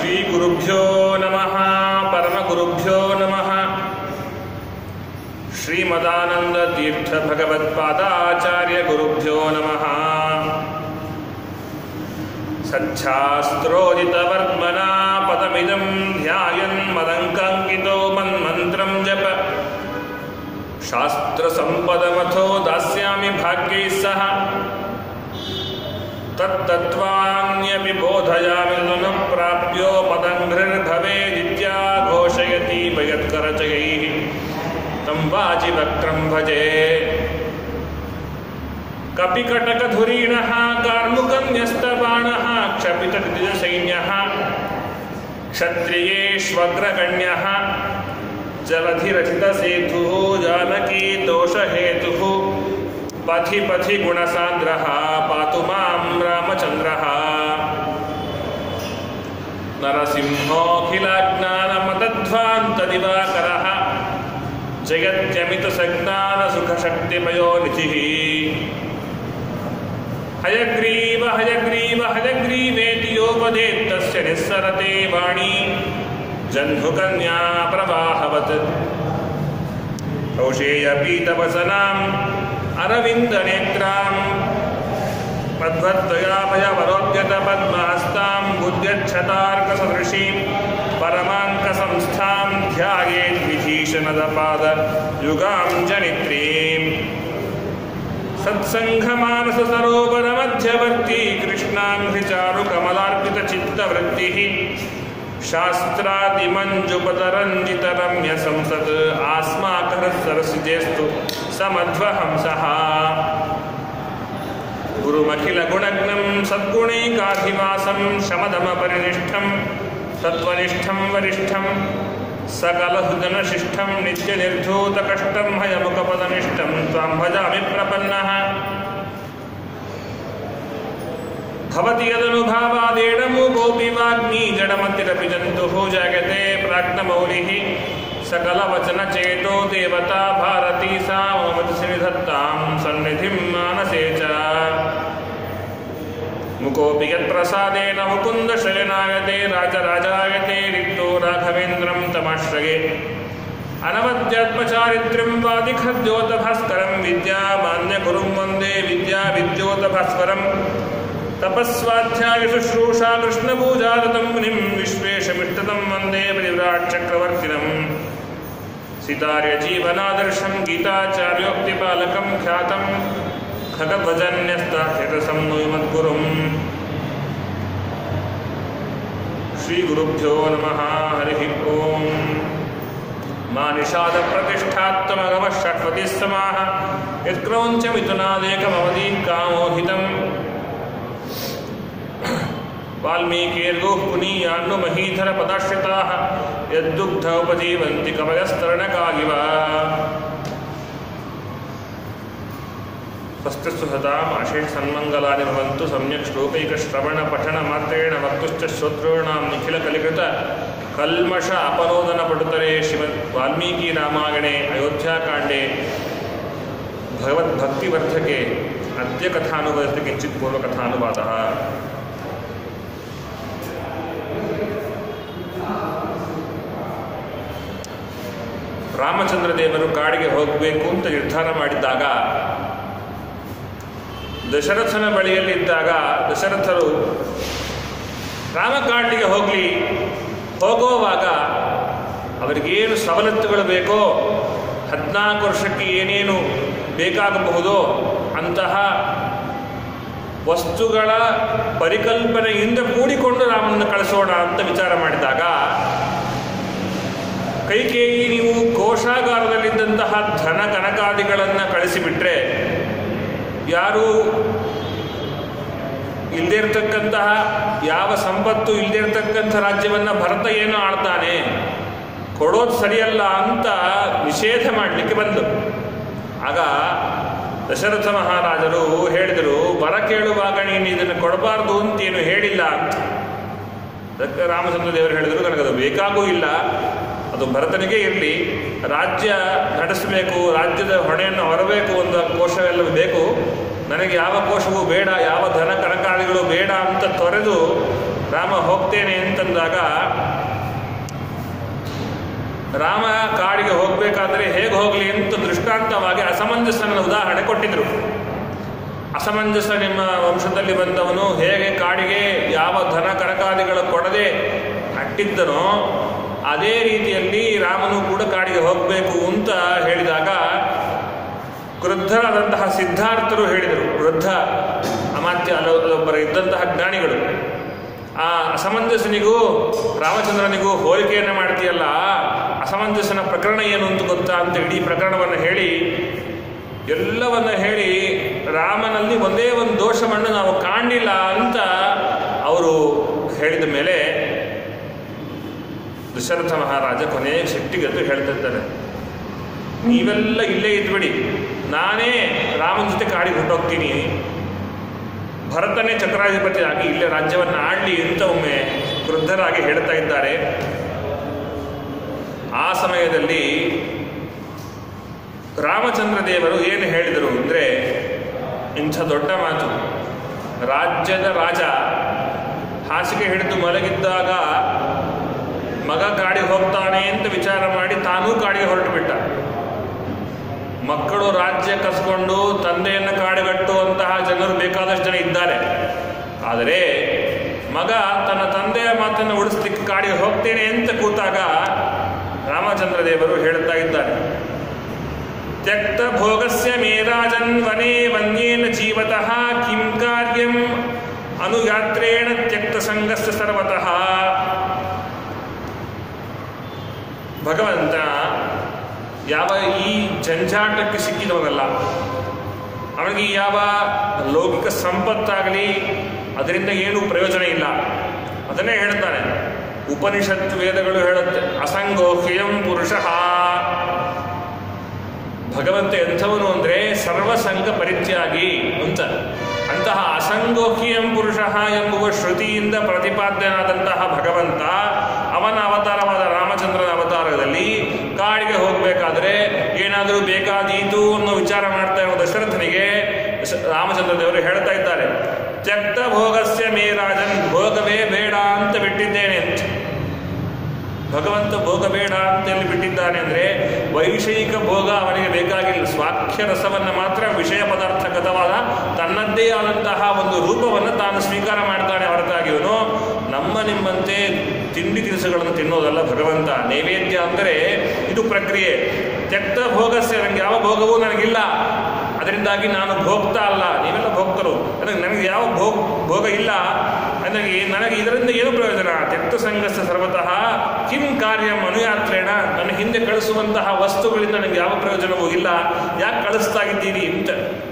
ಶ್ರೀಗುರುಭ್ಯೋ ನಮಃ ಪರಮಗುರುಭ್ಯೋ ನಮಃ ಶ್ರೀಮದಾನಂದ ತೀರ್ಥ ಭಗವತ್ಪಾದಾಚಾರ್ಯ ಗುರುಭ್ಯೋ ನಮಃ ಸಚ್ಛಾಸ್ತ್ರೋದಿತವರ್ಮನಾ ಪದಮಿದಂ ಧ್ಯಾಯನ್ ಮದಂಕಾಂಕಿತೋ ಮನ್ಮಂತ್ರಂ ಜಪ ಶಾಸ್ತ್ರಸಂಪದಮಥೋ ದಾಸ್ಯಾಮಿ ಭಾಗ್ಯೈः ಸಹ ತತ್ತತ್ವಾನ್ಯಪಿ ಬೋಧಯಾಮಿ ನು ಪ್ರಾಪ್ಯೋ ಪದಂಘ್ರಿರ್ಭವೇದಿತ್ಯಾ ಘೋಷಯತಿ ಭಯತ್ಕರಚಯೈः तं वाचिवक्त्रं भजे कपिकटकधुरीणः कार्मुकन्यस्तबाणः क्षपितद्विजसैन्यः क्षत्रियेष्वग्रगण्यः जलधिरचितसेतुः जानकी दोषहेतुः पथि पथि गुणसान्द्रः पातु मां रामचन्द्रः नरसिंहोऽखिलाज्ञानमतध्वान्तदिवाकरः जगत्यमितसज्ञानसुखशक्तिमयोनिधिः हयग्रीव हयग्रीव हयग्रीवेति योपदेत्तस्य निःसरते वाणी जह्नुकन्या प्रवाहवत् कौशेयपीतवसनाम् अरविन्दनेत्राम् मध्वत्वयाभयवरोद्यतपद्महस्तां बुद्ध्यक्षतार्कसदृशीं परमाङ्कसंस्थां ध्यायेद्विभीषणदपादयुगां जनित्रीम् सत्सङ्घमानससरोवरमध्यवर्ती कृष्णाङ्घ्रिचारुकमलार्पितचित्तवृत्तिः शास्त्रादिमञ्जुपतरञ्जितरम्य संसत् आस्माकरः सरसिजेस्तु समध्वहंसः गुरुमखिलगुणग्नं सद्गुणैकाधिवासं शमदमपरिनिष्ठं सत्त्वनिष्ठं वरिष्ठं सकलहृदनशिष्ठं नित्यनिर्धूतकष्टं हयमुखपदनिष्ठं त्वां भजामि प्रपन्नः भवति यदनुभावादेडमु गोपि वाग्मी जडमतिरपि जन्तुः जगते प्राज्ञमौलिः सकलवचनचेतो देवता भारती सा ममति निधत्तां सन्निधिं मानसे च मुकोऽपि यत्प्रसादेन मुकुन्दशयनायते राजराजायते रिक्तो राघवेन्द्रं तमाश्रये अनवद्यात्मचारित्र्यं वादिखद्योतभास्करं विद्यामान्यगुरुं वन्दे विद्याविद्योतभास्करं तपस्वाध्यायशुश्रूषा कृष्णपूजारतं मुनिं विश्वेशमिष्टतं वन्दे परिव्राट्चक्रवर्तिनम् सितार्यजीवनादर्शं गीताचार्योक्तिपालकं ख्यातं खगध्वजन्यस्ताथिरसं नुमद्गुरुम् श्रीगुरुभ्यो नमः हरिः ओम् मा निषादप्रतिष्ठात्मगमः षट्पतिः समाः यत्क्रौञ्चमिथुनादेकमवधीः कामोहितम् वाल्मीकिर्गुः पुनीयान्नुमहीधरपदाश्रिताः यद्दुग्ध उपजीवन्ति कवयस्तरणकागिव स्वस्तिस्सुहताम् अशेषसन्मङ्गलानि भवन्तु सम्यक् श्लोकैकश्रवणपठनमात्रेण वक्तुश्च श्रोतॄणां निखिलकलिकृत कल्मष अपनोदनपटुतरे श्रीमद् वाल्मीकिरामायणे अयोध्याकाण्डे भगवद्भक्तिवर्धके अद्य कथानुवादस्य किञ्चित् पूर्वकथानुवादः ರಾಮಚಂದ್ರ ದೇವರು ಕಾಡಿಗೆ ಹೋಗಬೇಕು ಅಂತ ನಿರ್ಧಾರ ಮಾಡಿದ್ದಾಗ ದಶರಥನ ಬಳಿಯಲ್ಲಿದ್ದಾಗ ದಶರಥರು ರಾಮಕಾಂಡಿಗೆ ಹೋಗಲಿ ಹೋಗೋವಾಗ ಅವರಿಗೇನು ಸವಲತ್ತುಗಳು ಬೇಕೋ ಹದಿನಾಲ್ಕು ವರ್ಷಕ್ಕೆ ಏನೇನು ಬೇಕಾಗಬಹುದೋ ಅಂತಹ ವಸ್ತುಗಳ ಪರಿಕಲ್ಪನೆಯಿಂದ ಕೂಡಿಕೊಂಡು ರಾಮನನ್ನು ಕಳಿಸೋಣ ಅಂತ ವಿಚಾರ ಮಾಡಿದಾಗ ಕೈಕೇಯಿ ನೀವು ಕೋಶಾಗಾರದಲ್ಲಿದ್ದಂತಹ ಧನ ಕನಕಾದಿಗಳನ್ನು ಕಳಿಸಿಬಿಟ್ರೆ ಯಾರೂ ಇಲ್ಲದೇ ಇರತಕ್ಕಂತಹ ಯಾವ ಸಂಪತ್ತು ಇಲ್ಲದೇ ಇರತಕ್ಕಂಥ ರಾಜ್ಯವನ್ನು ಭರತ ಏನು ಆಳ್ತಾನೆ ಕೊಡೋದು ಸರಿಯಲ್ಲ ಅಂತ ನಿಷೇಧ ಮಾಡಲಿಕ್ಕೆ ಬಂದು ಆಗ ದಶರಥ ಮಹಾರಾಜರು ಹೇಳಿದರು ಬರ ಕೇಳುವಾಗ ನೀನು ಇದನ್ನು ಕೊಡಬಾರ್ದು ಅಂತೇನು ಹೇಳಿಲ್ಲ ಅಂತ ಅದಕ್ಕೆ ರಾಮಚಂದ್ರ ದೇವರು ಹೇಳಿದರು ನನಗದು ಬೇಕಾಗೂ ಇಲ್ಲ ಅದು ಭರತನಿಗೆ ಇರಲಿ ರಾಜ್ಯ ನಡೆಸಬೇಕು ರಾಜ್ಯದ ಹೊಣೆಯನ್ನು ಹೊರಬೇಕು ಒಂದು ಕೋಶವೆಲ್ಲ ಬೇಕು ನನಗೆ ಯಾವ ಕೋಶವೂ ಬೇಡ ಯಾವ ಧನ ಕನಕಾದಿಗಳು ಬೇಡ ಅಂತ ತೊರೆದು ರಾಮ ಹೋಗ್ತೇನೆ ಅಂತಂದಾಗ ರಾಮ ಕಾಡಿಗೆ ಹೋಗಬೇಕಾದ್ರೆ ಹೇಗೆ ಹೋಗಲಿ ಅಂತ ದೃಷ್ಟಾಂತವಾಗಿ ಅಸಮಂಜಸನ ಉದಾಹರಣೆ ಕೊಟ್ಟಿದ್ರು ಅಸಮಂಜಸ ನಿಮ್ಮ ವಂಶದಲ್ಲಿ ಬಂದವನು ಹೇಗೆ ಕಾಡಿಗೆ ಯಾವ ಧನ ಕನಕಾದಿಗಳು ಕೊಡದೆ ಅಟ್ಟಿದ್ದನೋ ಅದೇ ರೀತಿಯಲ್ಲಿ ರಾಮನು ಕೂಡ ಕಾಡಿಗೆ ಹೋಗಬೇಕು ಅಂತ ಹೇಳಿದಾಗ ಕ್ರುದ್ಧರಾದಂತಹ ಸಿದ್ಧಾರ್ಥರು ಹೇಳಿದರು ವೃದ್ಧ ಅಮಾತ್ಯ ಅಲ್ಲ- ಅಲ್ಲೊಬ್ಬರ ಇದ್ದಂತಹ ಜ್ಞಾನಿಗಳು ಆ ಅಸಮಂಜಸನಿಗೂ ರಾಮಚಂದ್ರನಿಗೂ ಹೋಲಿಕೆಯನ್ನು ಮಾಡ್ತೀಯಲ್ಲ ಅಸಮಂಜಸನ ಪ್ರಕರಣ ಏನು ಅಂತ ಗೊತ್ತಾ ಅಂತ ಇಡೀ ಪ್ರಕರಣವನ್ನು ಹೇಳಿ ಎಲ್ಲವನ್ನ ಹೇಳಿ ರಾಮನಲ್ಲಿ ಒಂದೇ ಒಂದು ದೋಷವನ್ನು ನಾವು ಕಾಣಲಿಲ್ಲ ಅಂತ ಅವರು ಹೇಳಿದ ಮೇಲೆ ದಶರಥ ಮಹಾರಾಜ ಕೊನೆಯ ಸಿಟ್ಟಿಗೆದ್ದು ಹೇಳ್ತಿದ್ದಾರೆ ನೀವೆಲ್ಲ ಇಲ್ಲೇ ಇದ್ಬಿಡಿ ನಾನೇ ರಾಮನ ಜೊತೆ ಕಾಡಿಗೆ ಹೊರಟೋಗ್ತೀನಿ ಭರತನೇ ಚಕ್ರಾಧಿಪತಿಯಾಗಿ ಇಲ್ಲೇ ರಾಜ್ಯವನ್ನು ಆಡಲಿ ಅಂತ ಒಮ್ಮೆ ವೃದ್ಧರಾಗಿ ಹೇಳ್ತಾ ಇದ್ದಾರೆ ಆ ಸಮಯದಲ್ಲಿ ರಾಮಚಂದ್ರ ದೇವರು ಏನು ಹೇಳಿದರು ಅಂದರೆ ಇಂಥ ದೊಡ್ಡ ಮಾತು ರಾಜ್ಯದ ರಾಜ ಹಾಸಿಗೆ ಹಿಡಿದು ಮಲಗಿದ್ದಾಗ ಮಗ ಕಾಡಿಗೆ ಹೋಗ್ತಾನೆ ಅಂತ ವಿಚಾರ ಮಾಡಿ ತಾನೂ ಕಾಡಿಗೆ ಹೊರಟು ಬಿಟ್ಟ ಮಕ್ಕಳು ರಾಜ್ಯ ಕಸ್ಕೊಂಡು ತಂದೆಯನ್ನು ಕಾಡಿಗಟ್ಟುವಂತಹ ಜನರು ಬೇಕಾದಷ್ಟು ಜನ ಇದ್ದಾರೆ ಆದರೆ ಮಗ ತನ್ನ ತಂದೆಯ ಮಾತನ್ನು ಉಳಿಸ್ಲಿಕ್ಕೆ ಕಾಡಿಗೆ ಹೋಗ್ತೇನೆ ಅಂತ ಕೂತಾಗ ರಾಮಚಂದ್ರ ದೇವರು ಹೇಳ್ತಾ ಇದ್ದಾರೆ ತ್ಯಕ್ತ ಭೋಗಸ್ಯ ಮೇರಾಜನ್ ವನೇ ವನ್ಯೇನ ಜೀವತಃ ಕಿಂ ಕಾರ್ಯಂ ಅನುಯಾತ್ರೇಣ ತ್ಯಕ್ತ ಸಂಗಸ್ಯ ಸರ್ವತಃ ಭಗವಂತ ಯಾವ ಈ ಜಂಜಾಟಕ್ಕೆ ಸಿಕ್ಕಿದವನಲ್ಲ ಅವನಿಗೆ ಯಾವ ಲೌಕಿಕ ಸಂಪತ್ತಾಗಲಿ ಅದರಿಂದ ಏನೂ ಪ್ರಯೋಜನ ಇಲ್ಲ ಅದನ್ನೇ ಹೇಳ್ತಾನೆ ಉಪನಿಷತ್ ವೇದಗಳು ಹೇಳುತ್ತೆ ಅಸಂಗೋಹ್ಯಂ ಪುರುಷ ಭಗವಂತ ಎಂಥವನು ಅಂದರೆ ಸರ್ವಸಂಗ ಪರಿತ್ಯಾಗಿ ಅಂತ ಅಂತಹ ಅಸಂಗೋಹ್ಯಂ ಪುರುಷ ಎಂಬುವ ಶ್ರುತಿಯಿಂದ ಪ್ರತಿಪಾದ್ಯನಾದಂತಹ ಭಗವಂತ ಅವನ ಅವತಾರವಾದ ರಾಮಚಂದ್ರನ ಅವತಾರದಲ್ಲಿ ಕಾಡಿಗೆ ಹೋಗಬೇಕಾದ್ರೆ ಏನಾದರೂ ಬೇಕಾದೀತು ಅನ್ನೋ ವಿಚಾರ ಮಾಡ್ತಾ ಇರೋ ದಶರಥನಿಗೆ ಶ- ರಾಮಚಂದ್ರ ದೇವರು ಹೇಳ್ತಾ ಇದ್ದಾರೆ ತ್ಯಕ್ತ ಭೋಗಸ್ಯ ಮೇರಾಜನ್ ಭೋಗವೇ ಬೇಡ ಅಂತ ಬಿಟ್ಟಿದ್ದೇನೆ ಅಂತ ಭಗವಂತ ಭೋಗ ಬೇಡ ಅಂತ ಎಲ್ಲಿ ಬಿಟ್ಟಿದ್ದಾನೆ ಅಂದರೆ ವೈಷಯಿಕ ಭೋಗ ಅವನಿಗೆ ಬೇಕಾಗಿಲ್ಲ ಸ್ವಾಖ್ಯ ರಸವನ್ನು ಮಾತ್ರ ವಿಷಯ ಪದಾರ್ಥಗತವಾದ ತನ್ನದ್ದೇ ಆದಂತಹ ಒಂದು ರೂಪವನ್ನು ತಾನು ಸ್ವೀಕಾರ ಮಾಡ್ತಾನೆ ಹೊರತಾಗಿ ಇವನು ನಮ್ಮ ನಿಮ್ಮಂತೆ ತಿಂಡಿ ತಿನಿಸುಗಳನ್ನು ತಿನ್ನೋದಲ್ಲ ಭಗವಂತ ನೈವೇದ್ಯ ಅಂದರೆ ಇದು ಪ್ರಕ್ರಿಯೆ ತ್ಯಕ್ತ ಭೋಗಸ್ಯ ನನಗೆ ಯಾವ ಭೋಗವೂ ನನಗಿಲ್ಲ ಅದರಿಂದಾಗಿ ನಾನು ಭೋಗ್ತಾ ಅಲ್ಲ ನೀವೆಲ್ಲ ಭೋಗ್ತರು ನನಗೆ ನನಗೆ ಯಾವ ಭೋಗ ಭೋಗ ಇಲ್ಲ ನನಗೆ ನನಗೆ ಇದರಿಂದ ಏನು ಪ್ರಯೋಜನ ತ್ಯಕ್ತ ಸಂಘಸ್ಥ ಸರ್ವತಃ ಕಿಂ ಕಾರ್ಯಂ ಅನುಯಾತ್ರೇಣ ನನ್ನ ಹಿಂದೆ ಕಳಿಸುವಂತಹ ವಸ್ತುಗಳಿಂದ ನನಗೆ ಯಾವ ಪ್ರಯೋಜನವೂ ಇಲ್ಲ ಯಾಕೆ ಕಳಿಸ್ತಾ ಇದ್ದೀರಿ ಅಂತ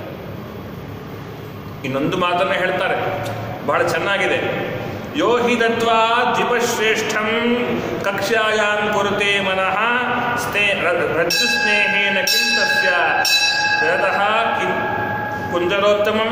ಇನ್ನೊಂದು ಮಾತನ್ನ ಹೇಳ್ತಾರೆ ಬಹಳ ಚೆನ್ನಾಗಿದೆ ಯೋ ಹಿ ದತ್ವಾ ದ್ವಿಪಶ್ರೇಷ್ಠಂ ಕಕ್ಷ್ಯಾಯಾಂ ಕುರುತೆ ಮನಃ ಸ್ನೇ ರ- ರಜ್ಜು ಸ್ನೇಹೇನ ಕಿಂ ತಸ್ಯ ಯತಃ ಕಿಂ ಕುಂಜರೋತ್ತಮಂ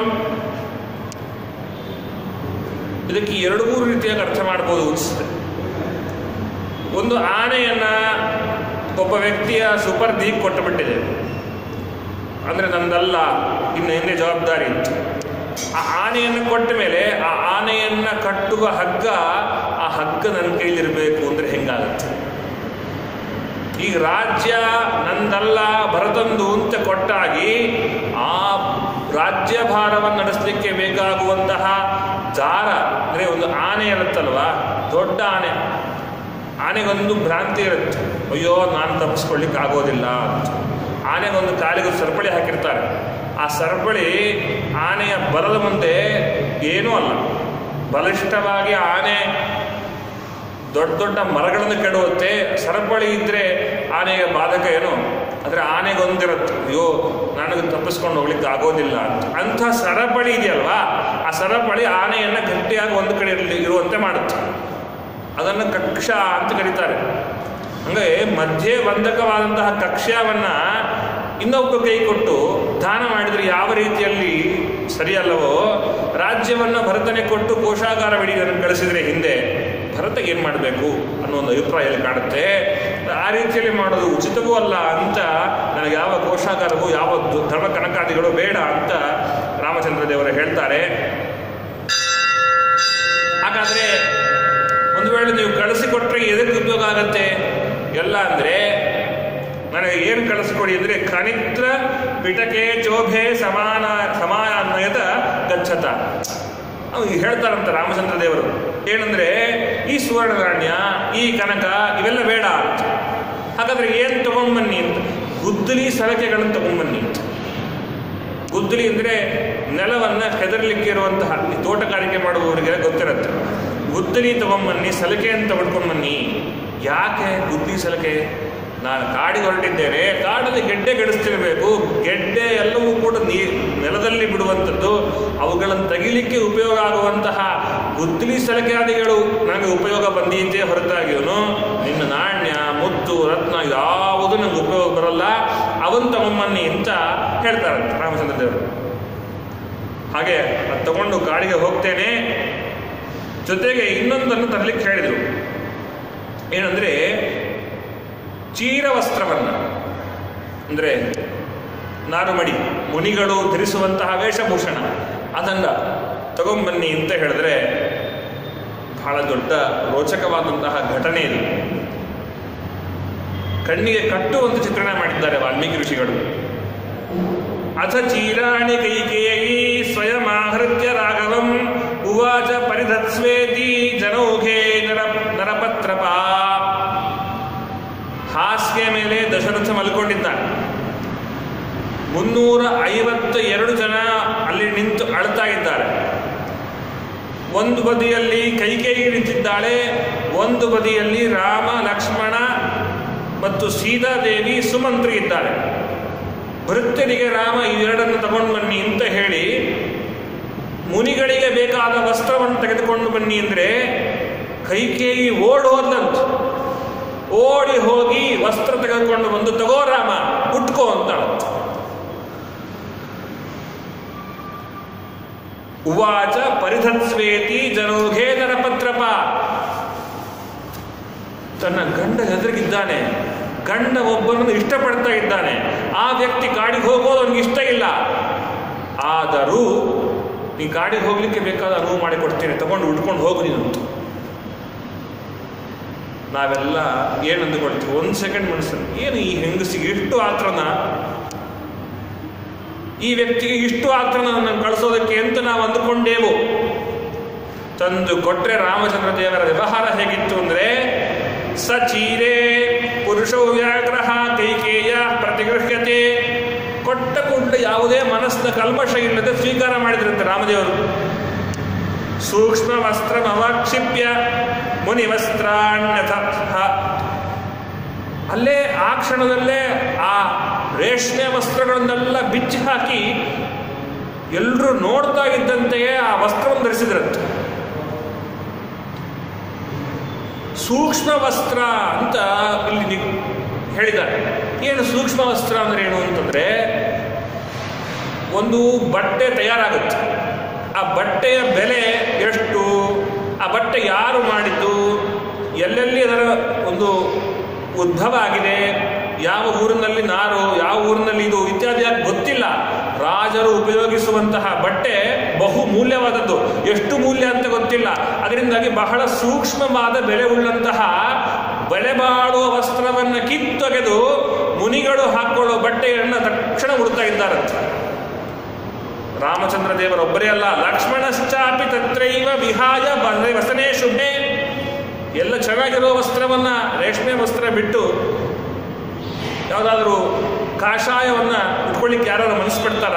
ಇದಕ್ಕೆ ಎರಡು ಮೂರು ರೀತಿಯಾಗಿ ಅರ್ಥ ಮಾಡ್ಬೋದು ಅನಿಸುತ್ತೆ ಒಂದು ಆನೆಯನ್ನ ಒಬ್ಬ ವ್ಯಕ್ತಿಯ ಸುಪರ್ದಿಗೆ ಕೊಟ್ಟು ಬಿಟ್ಟಿದೆ ಅಂದರೆ ನಂದಲ್ಲ ಇನ್ನು ಹಿಂದೆ ಜವಾಬ್ದಾರಿ ಅಂತ ಆ ಆನೆಯನ್ನು ಕೊಟ್ಟ ಮೇಲೆ ಆ ಆನೆಯನ್ನ ಕಟ್ಟುವ ಹಗ್ಗ ಆ ಹಗ್ಗ ನನ್ನ ಕೈಲಿರಬೇಕು ಅಂದರೆ ಹೆಂಗಾಗತ್ತೆ ಈಗ ರಾಜ್ಯ ನಂದಲ್ಲ ಭರತಂದು ಅಂತ ಕೊಟ್ಟಾಗಿ ಆ ರಾಜ್ಯ ಭಾರವನ್ನು ನಡೆಸಲಿಕ್ಕೆ ಬೇಕಾಗುವಂತಹ ದಾರ ಅಂದರೆ ಒಂದು ಆನೆ ಇರುತ್ತಲ್ವಾ ದೊಡ್ಡ ಆನೆ ಆನೆಗೊಂದು ಭ್ರಾಂತಿ ಇರುತ್ತೆ ಅಯ್ಯೋ ನಾನು ತಪ್ಪಿಸ್ಕೊಳ್ಳಿಕ್ಕೆ ಆಗೋದಿಲ್ಲ ಅಂತ ಆನೆಗೊಂದು ಕಾಲಿಗೆ ಒಂದು ಸರಪಳಿ ಹಾಕಿರ್ತಾರೆ ಆ ಸರಪಳಿ ಆನೆಯ ಬಲದ ಮುಂದೆ ಏನೂ ಅಲ್ಲ ಬಲಿಷ್ಠವಾಗಿ ಆನೆ ದೊಡ್ಡ ದೊಡ್ಡ ಮರಗಳನ್ನು ಕೆಡುತ್ತೆ ಸರಪಳಿ ಇದ್ರೆ ಆನೆಗೆ ಬಾಧಕ ಏನು ಆದರೆ ಆನೆಗೊಂದಿರುತ್ತೆ ಅಯ್ಯೋ ನನಗೆ ತಪ್ಪಿಸ್ಕೊಂಡು ಹೋಗ್ಲಿಕ್ಕೆ ಆಗೋದಿಲ್ಲ ಅಂತ ಅಂಥ ಸರಪಳಿ ಇದೆಯಲ್ವಾ ಆ ಸರಪಳಿ ಆನೆಯನ್ನು ಗಟ್ಟಿಯಾಗಿ ಒಂದು ಕಡೆ ಇರ್ಲಿ- ಇರುವಂತೆ ಮಾಡುತ್ತೆ ಅದನ್ನು ಕಕ್ಷ ಅಂತ ಕರೀತಾರೆ ಹಂಗೆ ಮಧ್ಯೆ ಬಂಧಕವಾದಂತಹ ಕಕ್ಷ್ಯವನ್ನ ಇನ್ನೊಬ್ಬ ಕೈ ಕೊಟ್ಟು ದಾನ ಮಾಡಿದರೆ ಯಾವ ರೀತಿಯಲ್ಲಿ ಸರಿಯಲ್ಲವೋ ರಾಜ್ಯವನ್ನು ಭರತನೆ ಕೊಟ್ಟು ಕೋಶಾಗಾರವಿಡಿ ಕಳಿಸಿದರೆ ಹಿಂದೆ ಭರತ ಏನು ಮಾಡಬೇಕು ಅನ್ನೋ ಒಂದು ಅಭಿಪ್ರಾಯ ಇಲ್ಲಿ ಕಾಣುತ್ತೆ ಆ ರೀತಿಯಲ್ಲಿ ಮಾಡೋದು ಉಚಿತವೂ ಅಲ್ಲ ಅಂತ ನನಗೆ ಯಾವ ಕೋಶಾಗಾರವೂ ಯಾವ ದು- ಧರ್ಮ ಕನಕಾದಿಗಳು ಬೇಡ ಅಂತ ರಾಮಚಂದ್ರ ದೇವರು ಹೇಳ್ತಾರೆ ಹಾಗಾದರೆ ಕಳಿಸಿಕೊಟ್ರೆ ಎದಕ್ಕೆ ಉಪಯೋಗ ಆಗತ್ತೆ ಎಲ್ಲ ಅಂದ್ರೆ ನನಗೆ ಏನು ಕಳಿಸ್ಕೊಡಿ ಅಂದ್ರೆ ಕನಿತ್ರ ಪಿಟಕೆ ಚೋಭೆ ಸಮಾನ ಸಮಾನಯದ ಗಚ್ಚತ ಅವ್ರು ಹೇಳ್ತಾರಂತ ರಾಮಚಂದ್ರ ದೇವರು ಏನಂದ್ರೆ ಈ ಸುವರ್ಣ ನಾಣ್ಯ ಈ ಕನಕ ಇವೆಲ್ಲ ಬೇಡ ಅಂತ ಹಾಗಾದ್ರೆ ಏನ್ ತಗೊಂಡ್ಬನ್ನಿ ಅಂತ ಗುದ್ದಲಿ ಸಲಕೆಗಳನ್ನು ತಗೊಂಡ್ಬನ್ನಿ ಅಂತ ಗುದ್ದಲಿ ಅಂದ್ರೆ ನೆಲವನ್ನ ಕೆದರ್ಲಿಕ್ಕೆ ಇರುವಂತಹ ಈ ತೋಟಗಾರಿಕೆ ಮಾಡುವವರಿಗೆ ಗೊತ್ತಿರುತ್ತೆ ಗುದ್ದಲಿ ತಗೊಂಬನ್ನಿ ಸಲಕೆಯನ್ನು ತಗೊಂಡ್ಕೊಂಡು ಬನ್ನಿ ಯಾಕೆ ಗುದ್ದಲಿ ಸಲಕೆ ನಾನು ಕಾಡಿಗೆ ಹೊರಟಿದ್ದೇನೆ ಕಾಡಲ್ಲಿ ಗೆಡ್ಡೆ ಗೆಡಿಸ್ತಿರ್ಬೇಕು ಗೆಡ್ಡೆ ಎಲ್ಲವೂ ಕೂಡ ನೀ ನೆಲದಲ್ಲಿ ಬಿಡುವಂಥದ್ದು ಅವುಗಳನ್ನು ತೆಗಿಲಿಕ್ಕೆ ಉಪಯೋಗ ಆಗುವಂತಹ ಗುದ್ದಲಿ ಸಲಕೆಯಾದಿಗಳು ನನಗೆ ಉಪಯೋಗ ಬಂದೀತೆ ಹೊರತಾಗಿಯೂ ನಿನ್ನ ನಾಣ್ಯ ಮುತ್ತು ರತ್ನ ಯಾವುದು ನನಗೆ ಉಪಯೋಗ ಬರಲ್ಲ ಅವನ್ ತಗೊಂಬನ್ನಿ ಅಂತ ಹೇಳ್ತಾರಂತೆ ರಾಮಚಂದ್ರ ದೇವರು ಹಾಗೆ ಅದು ತಗೊಂಡು ಕಾಡಿಗೆ ಹೋಗ್ತೇನೆ ಜೊತೆಗೆ ಇನ್ನೊಂದನ್ನು ತರಲಿಕ್ಕೆ ಹೇಳಿದರು ಏನಂದ್ರೆ ಚೀರ ವಸ್ತ್ರವನ್ನ ಅಂದ್ರೆ ನಾರುಮಡಿ ಮುನಿಗಳು ಧರಿಸುವಂತಹ ವೇಷಭೂಷಣ ಅದನ್ನ ತಗೊಂಬನ್ನಿ ಅಂತ ಹೇಳಿದ್ರೆ ಬಹಳ ದೊಡ್ಡ ರೋಚಕವಾದಂತಹ ಘಟನೆ ಇದು ಕಣ್ಣಿಗೆ ಕಟ್ಟುವಂತ ಚಿತ್ರಣ ಮಾಡಿದ್ದಾರೆ ವಾಲ್ಮೀಕಿ ಋಷಿಗಳು ಅಥ ಚೀರಾಣಿ ಕೈಕೇಯಿ ಸ್ವಯಂ ಆಹೃತ್ಯ ರಾಘವಂ ಉವಾಚ ಪರಿಧತ್ಸ್ವೇತಿ ಜನೌಘೇ ನರ ನರಪತ್ರಪ ಹಾಸಿಗೆ ಮೇಲೆ ದಶರಥ ಮಲ್ಕೊಂಡಿದ್ದಾನೆ ಮುನ್ನೂರ ಐವತ್ತ ಎರಡು ಜನ ಅಲ್ಲಿ ನಿಂತು ಅಳ್ತಾ ಇದ್ದಾರೆ ಒಂದು ಬದಿಯಲ್ಲಿ ಕೈಕೇಯಿ ನಿಂತಿದ್ದಾಳೆ ಒಂದು ಬದಿಯಲ್ಲಿ ರಾಮ ಲಕ್ಷ್ಮಣ ಮತ್ತು ಸೀತಾದೇವಿ ಸುಮಂತ್ರಿ ಇದ್ದಾರೆ ಭೃತ್ಯನಿಗೆ ರಾಮ ಇವೆರಡನ್ನು ತಗೊಂಡು ಬನ್ನಿ ಅಂತ ಹೇಳಿ ಮುನಿಗಳಿಗೆ ಬೇಕಾದ ವಸ್ತ್ರವನ್ನು ತೆಗೆದುಕೊಂಡು ಬನ್ನಿ ಅಂದ್ರೆ ಕೈಕೇಯಿ ಓಡ್ ಹೋದ್ಲಂತ ಓಡಿ ಹೋಗಿ ವಸ್ತ್ರ ತೆಗೆದುಕೊಂಡು ಬಂದು ತಗೋ ರಾಮ ಉಟ್ಕೋ ಅಂತ ಉವಾಚ ಪರಿಧತ್ಸ್ವೇತಿ ಜನೋಘೇ ನರಪತ್ರಪ ತನ್ನ ಗಂಡ ಎದುರಿಗಿದ್ದಾನೆ ಗಂಡ ಒಬ್ಬನನ್ನು ಇಷ್ಟಪಡ್ತಾ ಇದ್ದಾನೆ ಆ ವ್ಯಕ್ತಿ ಕಾಡಿಗೆ ಹೋಗೋದು ಅವನಿಗೆ ಇಷ್ಟ ಇಲ್ಲ ಆದರೂ ನೀ ಕಾಡಿಗೆ ಹೋಗ್ಲಿಕ್ಕೆ ಬೇಕಾದ ಅನುವು ಮಾಡಿಕೊಡ್ತೇನೆ ತಗೊಂಡು ಉಟ್ಕೊಂಡು ಹೋಗು ನೀನು ಅಂತ ನಾವೆಲ್ಲ ಏನು ಅಂದುಕೊಳ್ತೀವಿ ಒಂದು ಸೆಕೆಂಡ್ ಮನಸ್ಸಲ್ಲಿ ಏನು ಈ ಹೆಂಗಸಿಗೆ ಇಷ್ಟು ಆತ್ರನ ಈ ವ್ಯಕ್ತಿಗೆ ಇಷ್ಟು ಆತ್ರನ ನನ್ನನ್ನು ಕಳಿಸೋದಕ್ಕೆ ಅಂತ ನಾವು ಅಂದುಕೊಂಡೇವು ತಂದು ಕೊಟ್ರೆ ರಾಮಚಂದ್ರ ದೇವರ ವ್ಯವಹಾರ ಹೇಗಿತ್ತು ಅಂದ್ರೆ ಸಚೀರೆ ಪುರುಷೋ ವ್ಯಾಗ್ರಹ ಕೈಕೇಯ ಪ್ರತಿಗೃಹ್ಯತೆ ಕೊಟ್ಟ ಕೂಡಲೇ ಯಾವುದೇ ಮನಸ್ಸಿನ ಕಲ್ಮಶ ಇಲ್ಲದೆ ಸ್ವೀಕಾರ ಮಾಡಿದ್ರಂತೆ ರಾಮದೇವರು ಸೂಕ್ಷ್ಮ ವಸ್ತ್ರ ಅವಕ್ಷಿಪ್ಯ ಮುನಿ ವಸ್ತ್ರಾಣ್ಯಥ ಅಲ್ಲೇ ಆ ಕ್ಷಣದಲ್ಲೇ ಆ ರೇಷ್ಮೆ ವಸ್ತ್ರಗಳನ್ನೆಲ್ಲ ಬಿಚ್ಚಿ ಹಾಕಿ ಎಲ್ಲರೂ ನೋಡ್ತಾ ಇದ್ದಂತೆಯೇ ಆ ವಸ್ತ್ರವನ್ನು ಧರಿಸಿದ್ರಂತೆ ಸೂಕ್ಷ್ಮ ವಸ್ತ್ರ ಅಂತ ಇಲ್ಲಿ ನಿ- ಹೇಳಿದ್ದಾರೆ ಏನು ಸೂಕ್ಷ್ಮ ವಸ್ತ್ರ ಅಂದ್ರೆ ಏನು ಅಂತಂದ್ರೆ ಒಂದು ಬಟ್ಟೆ ತಯಾರಾಗುತ್ತೆ ಆ ಬಟ್ಟೆಯ ಬೆಲೆ ಎಷ್ಟು ಆ ಬಟ್ಟೆ ಯಾರು ಮಾಡಿದ್ದು ಎಲ್ಲೆಲ್ಲಿ ಅದರ ಒಂದು ಉದ್ಭವ ಆಗಿದೆ ಯಾವ ಊರಿನಲ್ಲಿ ನಾರು ಯಾವ ಊರಿನಲ್ಲಿ ಇದು ಇತ್ಯಾದಿಯಾಗಿ ಗೊತ್ತಿಲ್ಲ ರಾಜರು ಉಪಯೋಗಿಸುವಂತಹ ಬಟ್ಟೆ ಬಹು ಮೂಲ್ಯವಾದದ್ದು ಎಷ್ಟು ಮೂಲ್ಯ ಅಂತ ಗೊತ್ತಿಲ್ಲ ಅದರಿಂದಾಗಿ ಬಹಳ ಸೂಕ್ಷ್ಮವಾದ ಬೆಲೆ ಉಳ್ಳಂತಹ ಬೆಲೆ ಬಾಳುವ ವಸ್ತ್ರವನ್ನು ಕಿತ್ತೊಗೆದು ಮುನಿಗಳು ಹಾಕೊಳ್ಳೋ ಬಟ್ಟೆಯನ್ನು ತಕ್ಷಣ ಉಡ್ತಾ ಇದ್ದಾರಂತೆ ರಾಮಚಂದ್ರ ದೇವರೊಬ್ಬರೇ ಅಲ್ಲ ಲಕ್ಷ್ಮಣಶ್ಚಾಪಿ ತತ್ರೈವ ವಿಹಾಯ ಬಂದ್ರೆ ವಸನೇ ಶುಭೆ ಎಲ್ಲ ಚೆನ್ನಾಗಿರೋ ವಸ್ತ್ರವನ್ನ ರೇಷ್ಮೆ ವಸ್ತ್ರ ಬಿಟ್ಟು ಯಾವುದಾದ್ರೂ ಕಾಷಾಯವನ್ನ ಉಟ್ಕೊಳ್ಳಿಕ್ಕೆ ಯಾರು ಮನಸ್ಸು ಪಡ್ತಾರ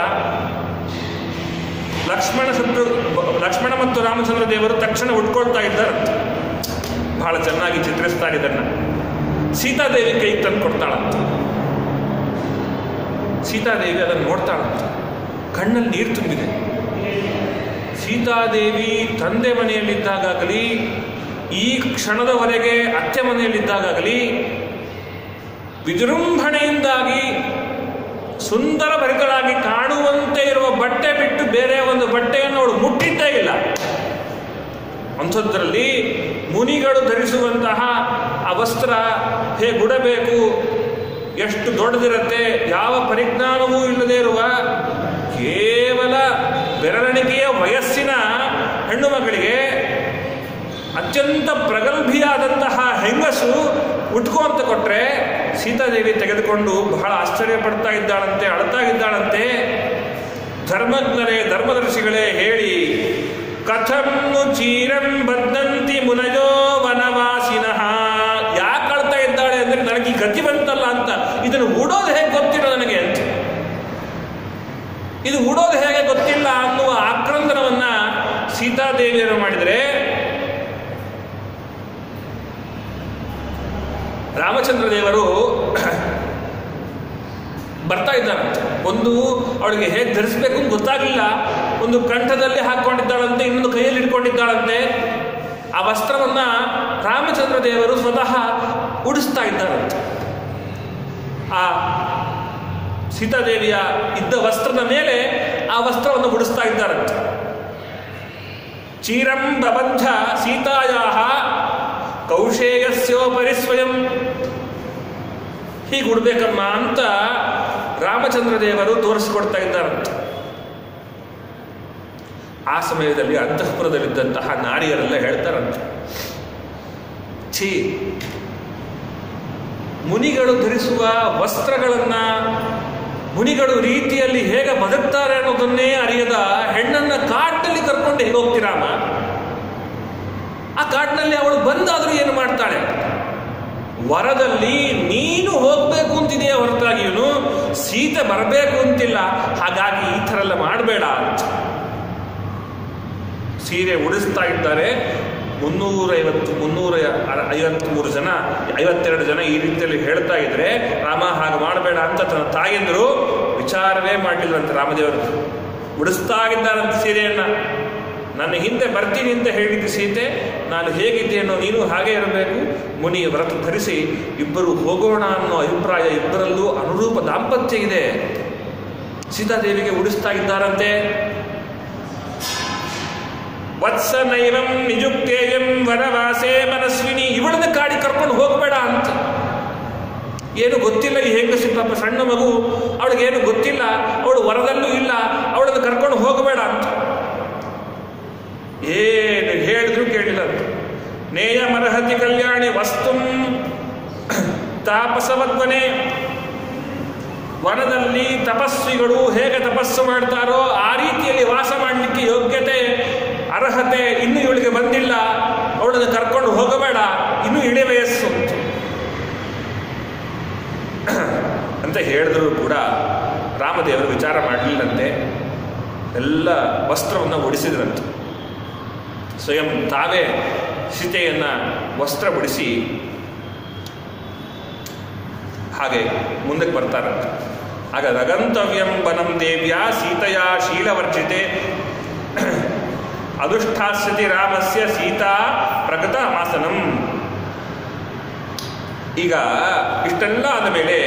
ಲಕ್ಷ್ಮಣ ಶತ್ರು ಲಕ್ಷ್ಮಣ ಮತ್ತು ರಾಮಚಂದ್ರ ದೇವರು ತಕ್ಷಣ ಉಟ್ಕೊಳ್ತಾ ಇದ್ದಾರಂತೆ ಬಹಳ ಚೆನ್ನಾಗಿ ಚಿತ್ರಿಸ್ತಾರೆ ಇದನ್ನ ಸೀತಾದೇವಿ ಕೈ ತಂದು ಕೊಡ್ತಾಳಂತ ಸೀತಾದೇವಿ ಅದನ್ನು ನೋಡ್ತಾಳಂತ ಕಣ್ಣಲ್ಲಿ ನೀರು ತುಂಬಿದೆ ಸೀತಾದೇವಿ ತಂದೆ ಮನೆಯಲ್ಲಿದ್ದಾಗಲಿ ಈ ಕ್ಷಣದವರೆಗೆ ಅತ್ತೆ ಮನೆಯಲ್ಲಿದ್ದಾಗಲಿ ವಿಜೃಂಭಣೆಯಿಂದಾಗಿ ಸುಂದರ ಭರಿತಳಾಗಿ ಕಾಣುವಂತೆ ಇರುವ ಬಟ್ಟೆ ಬಿಟ್ಟು ಬೇರೆ ಒಂದು ಬಟ್ಟೆಯನ್ನು ಅವಳು ಮುಟ್ಟಿದ್ದೇ ಇಲ್ಲ ಅಂಥದ್ರಲ್ಲಿ ಮುನಿಗಳು ಧರಿಸುವಂತಹ ಆ ವಸ್ತ್ರ ಹೇಗೆ ಉಡಬೇಕು ಎಷ್ಟು ದೊಡ್ಡದಿರುತ್ತೆ ಯಾವ ಪರಿಜ್ಞಾನವೂ ಇಲ್ಲದೆ ಇರುವ ಕೇವಲ ಬೆರಳಿಕೆಯ ವಯಸ್ಸಿನ ಹೆಣ್ಣು ಮಕ್ಕಳಿಗೆ ಅತ್ಯಂತ ಪ್ರಗಲ್ಭಿಯಾದಂತಹ ಹೆಂಗಸು ಉಟ್ಕೋ ಅಂತ ಕೊಟ್ರೆ ಸೀತಾದೇವಿ ತೆಗೆದುಕೊಂಡು ಬಹಳ ಆಶ್ಚರ್ಯ ಪಡ್ತಾ ಇದ್ದಾಳಂತೆ ಅಳ್ತಾ ಇದ್ದಾಳಂತೆ ಧರ್ಮಜ್ಞರೇ ಧರ್ಮದರ್ಶಿಗಳೇ ಹೇಳಿ ಕಥನ್ನು ಚೀರಂ ಬದ್ದಂತಿ ಮುನಯೋ ವನವಾಸಿನಃ ಯಾಕೆ ಅಳ್ತಾ ಇದ್ದಾಳೆ ಅಂದ್ರೆ ನನಗೆ ಈ ಗತಿ ಬಂತಲ್ಲ ಅಂತ ಇದನ್ನು ಉಡೋದು ಹೇಗೆ ಗೊತ್ತಿಲ್ಲ ನನಗೆ ಅಂತ ಇದು ಉಡೋದು ಹೇಗೆ ಗೊತ್ತಿಲ್ಲ ಅನ್ನುವ ಆಕ್ರಂದನವನ್ನ ಸೀತಾದೇವಿಯರು ಮಾಡಿದರೆ ರಾಮಚಂದ್ರ ದೇವರು ಬರ್ತಾ ಇದ್ದಾರಂತೆ ಒಂದು ಅವಳಿಗೆ ಹೇಗೆ ಧರಿಸಬೇಕು ಅಂತ ಗೊತ್ತಾಗಲಿಲ್ಲ ಒಂದು ಕಂಠದಲ್ಲಿ ಹಾಕೊಂಡಿದ್ದಾಳಂತೆ ಇನ್ನೊಂದು ಕೈಯಲ್ಲಿ ಇಟ್ಕೊಂಡಿದ್ದಾಳಂತೆ ಆ ವಸ್ತ್ರವನ್ನ ರಾಮಚಂದ್ರ ದೇವರು ಸ್ವತಃ ಉಡಿಸ್ತಾ ಇದ್ದಾರಂತೆ ಆ ಸೀತಾದೇವಿಯ ಇದ್ದ ವಸ್ತ್ರದ ಮೇಲೆ ಆ ವಸ್ತ್ರವನ್ನು ಉಡಿಸ್ತಾ ಇದ್ದಾರಂತೆ ಚೀರಂ ಪ್ರಬಂಧ ಸೀತಾಯಾ ಕೌಶೇಯಸ್ಯೋಪರಿ ಸ್ವಯಂ ಹೀಗೆ ಉಡ್ಬೇಕಮ್ಮ ಅಂತ ರಾಮಚಂದ್ರ ದೇವರು ತೋರಿಸಿಕೊಡ್ತಾ ಇದ್ದಾರಂತೆ ಆ ಸಮಯದಲ್ಲಿ ಅಂತಃಪುರದಲ್ಲಿದ್ದಂತಹ ನಾರಿಯರೆಲ್ಲ ಹೇಳ್ತಾರಂತೆ ಛೀ ಮುನಿಗಳು ಧರಿಸುವ ವಸ್ತ್ರಗಳನ್ನ ಮುನಿಗಳು ರೀತಿಯಲ್ಲಿ ಹೇಗೆ ಬದುಕ್ತಾರೆ ಅನ್ನೋದನ್ನೇ ಅರಿಯದ ಹೆಣ್ಣನ್ನ ಕಾಡಿನಲ್ಲಿ ಕರ್ಕೊಂಡು ಹೇಗೆ ಹೋಗ್ತೀರಾಮ ಆ ಕಾಡಿನಲ್ಲಿ ಅವಳು ಬಂದಾದ್ರೂ ಏನು ಮಾಡ್ತಾಳೆ ವರದಲ್ಲಿ ನೀನು ಹೋಗ್ಬೇಕು ಅಂತಿದೆಯೇ ಹೊರತಾಗಿಯೂ ಸೀತೆ ಬರಬೇಕು ಅಂತಿಲ್ಲ ಹಾಗಾಗಿ ಈ ಥರ ಎಲ್ಲ ಮಾಡಬೇಡ ಅಂತ ಸೀರೆ ಉಡಿಸ್ತಾ ಇದ್ದಾರೆ ಮುನ್ನೂರೈವತ್ತು ಮುನ್ನೂರ ಐವತ್ಮೂರು ಜನ ಐವತ್ತೆರಡು ಜನ ಈ ರೀತಿಯಲ್ಲಿ ಹೇಳ್ತಾ ಇದ್ರೆ ರಾಮ ಹಾಗೆ ಮಾಡಬೇಡ ಅಂತ ತನ್ನ ತಾಯಂದರು ವಿಚಾರವೇ ಮಾಡಲಿಲ್ಲಂತೆ ರಾಮದೇವರು ಉಡಿಸ್ತಾ ಇದ್ದಾರಂತೆ ಸೀರೆಯನ್ನ ನನ್ನ ಹಿಂದೆ ಬರ್ತೀನಿ ಅಂತ ಹೇಳಿದ್ದು ಸೀತೆ ನಾನು ಹೇಗಿದ್ದೇನೋ ನೀನು ಹಾಗೆ ಇರಬೇಕು ಮುನಿ ವ್ರತ ಧರಿಸಿ ಇಬ್ಬರು ಹೋಗೋಣ ಅನ್ನೋ ಅಭಿಪ್ರಾಯ ಇಬ್ಬರಲ್ಲೂ ಅನುರೂಪ ದಾಂಪತ್ಯ ಇದೆ ಸೀತಾದೇವಿಗೆ ಉಡಿಸ್ತಾ ಇದ್ದಾರಂತೆ ವತ್ಸ ನೈವಂ ನಿಜುಕ್ತೇಯಂ ವನವಾಸೇ ಮನಸ್ವಿನಿ ಇವಳನ್ನ ಕಾಡಿ ಕರ್ಕೊಂಡು ಹೋಗಬೇಡ ಅಂತ ಏನು ಗೊತ್ತಿಲ್ಲ ಈ ಹೆಂಗಸಿ ಪಾಪ ಸಣ್ಣ ಮಗು ಅವಳಿಗೇನು ಗೊತ್ತಿಲ್ಲ ಅವಳು ವರದಲ್ಲೂ ಇಲ್ಲ ಅವಳನ್ನು ಕರ್ಕೊಂಡು ಹೋಗಬೇಡ ಅಂತ ಏನು ಹೇಳಿದ್ರು ಕೇಳಿಲ್ಲ ಅಂತ ನೇಯ ಮರಹತಿ ಕಲ್ಯಾಣಿ ವಸ್ತು ತಾಪಸವತ್ವನೆ ವನದಲ್ಲಿ ತಪಸ್ವಿಗಳು ಹೇಗೆ ತಪಸ್ಸು ಮಾಡ್ತಾರೋ ಆ ರೀತಿಯಲ್ಲಿ ವಾಸ ಮಾಡಲಿಕ್ಕೆ ಯೋಗ್ಯತೆ ಅರ್ಹತೆ ಇನ್ನೂ ಇವಳಿಗೆ ಬಂದಿಲ್ಲ ಅವಳನ್ನು ಕರ್ಕೊಂಡು ಹೋಗಬೇಡ ಇನ್ನೂ ಇಳಿ ವಯಸ್ಸು ಅಂತ ಹೇಳಿದ್ರು ಕೂಡ ರಾಮದೇವರು ವಿಚಾರ ಮಾಡಲಿಲ್ಲಂತೆ ಎಲ್ಲ ವಸ್ತ್ರವನ್ನು ಉಡಿಸಿದ್ರಂತೆ ಸ್ವಯಂ ತಾವೇ ಸೀತೆಯನ್ನ ವಸ್ತ್ರ ಉಡಿಸಿ ಹಾಗೆ ಮುಂದಕ್ಕೆ ಬರ್ತಾರಂತೆ ಆಗ ರಗಂತವ್ಯಂ ವನಂ ದೇವ್ಯ ಸೀತೆಯ ಶೀಲವರ್ಜಿತೆ ಅದುಷ್ಠಾಸ್ಯತಿ ರಾಮಸ್ಯ ಸೀತಾ ಪ್ರಗತ ಮಾಸನಂ ಈಗ ಇಷ್ಟೆಲ್ಲ ಆದ ಮೇಲೆ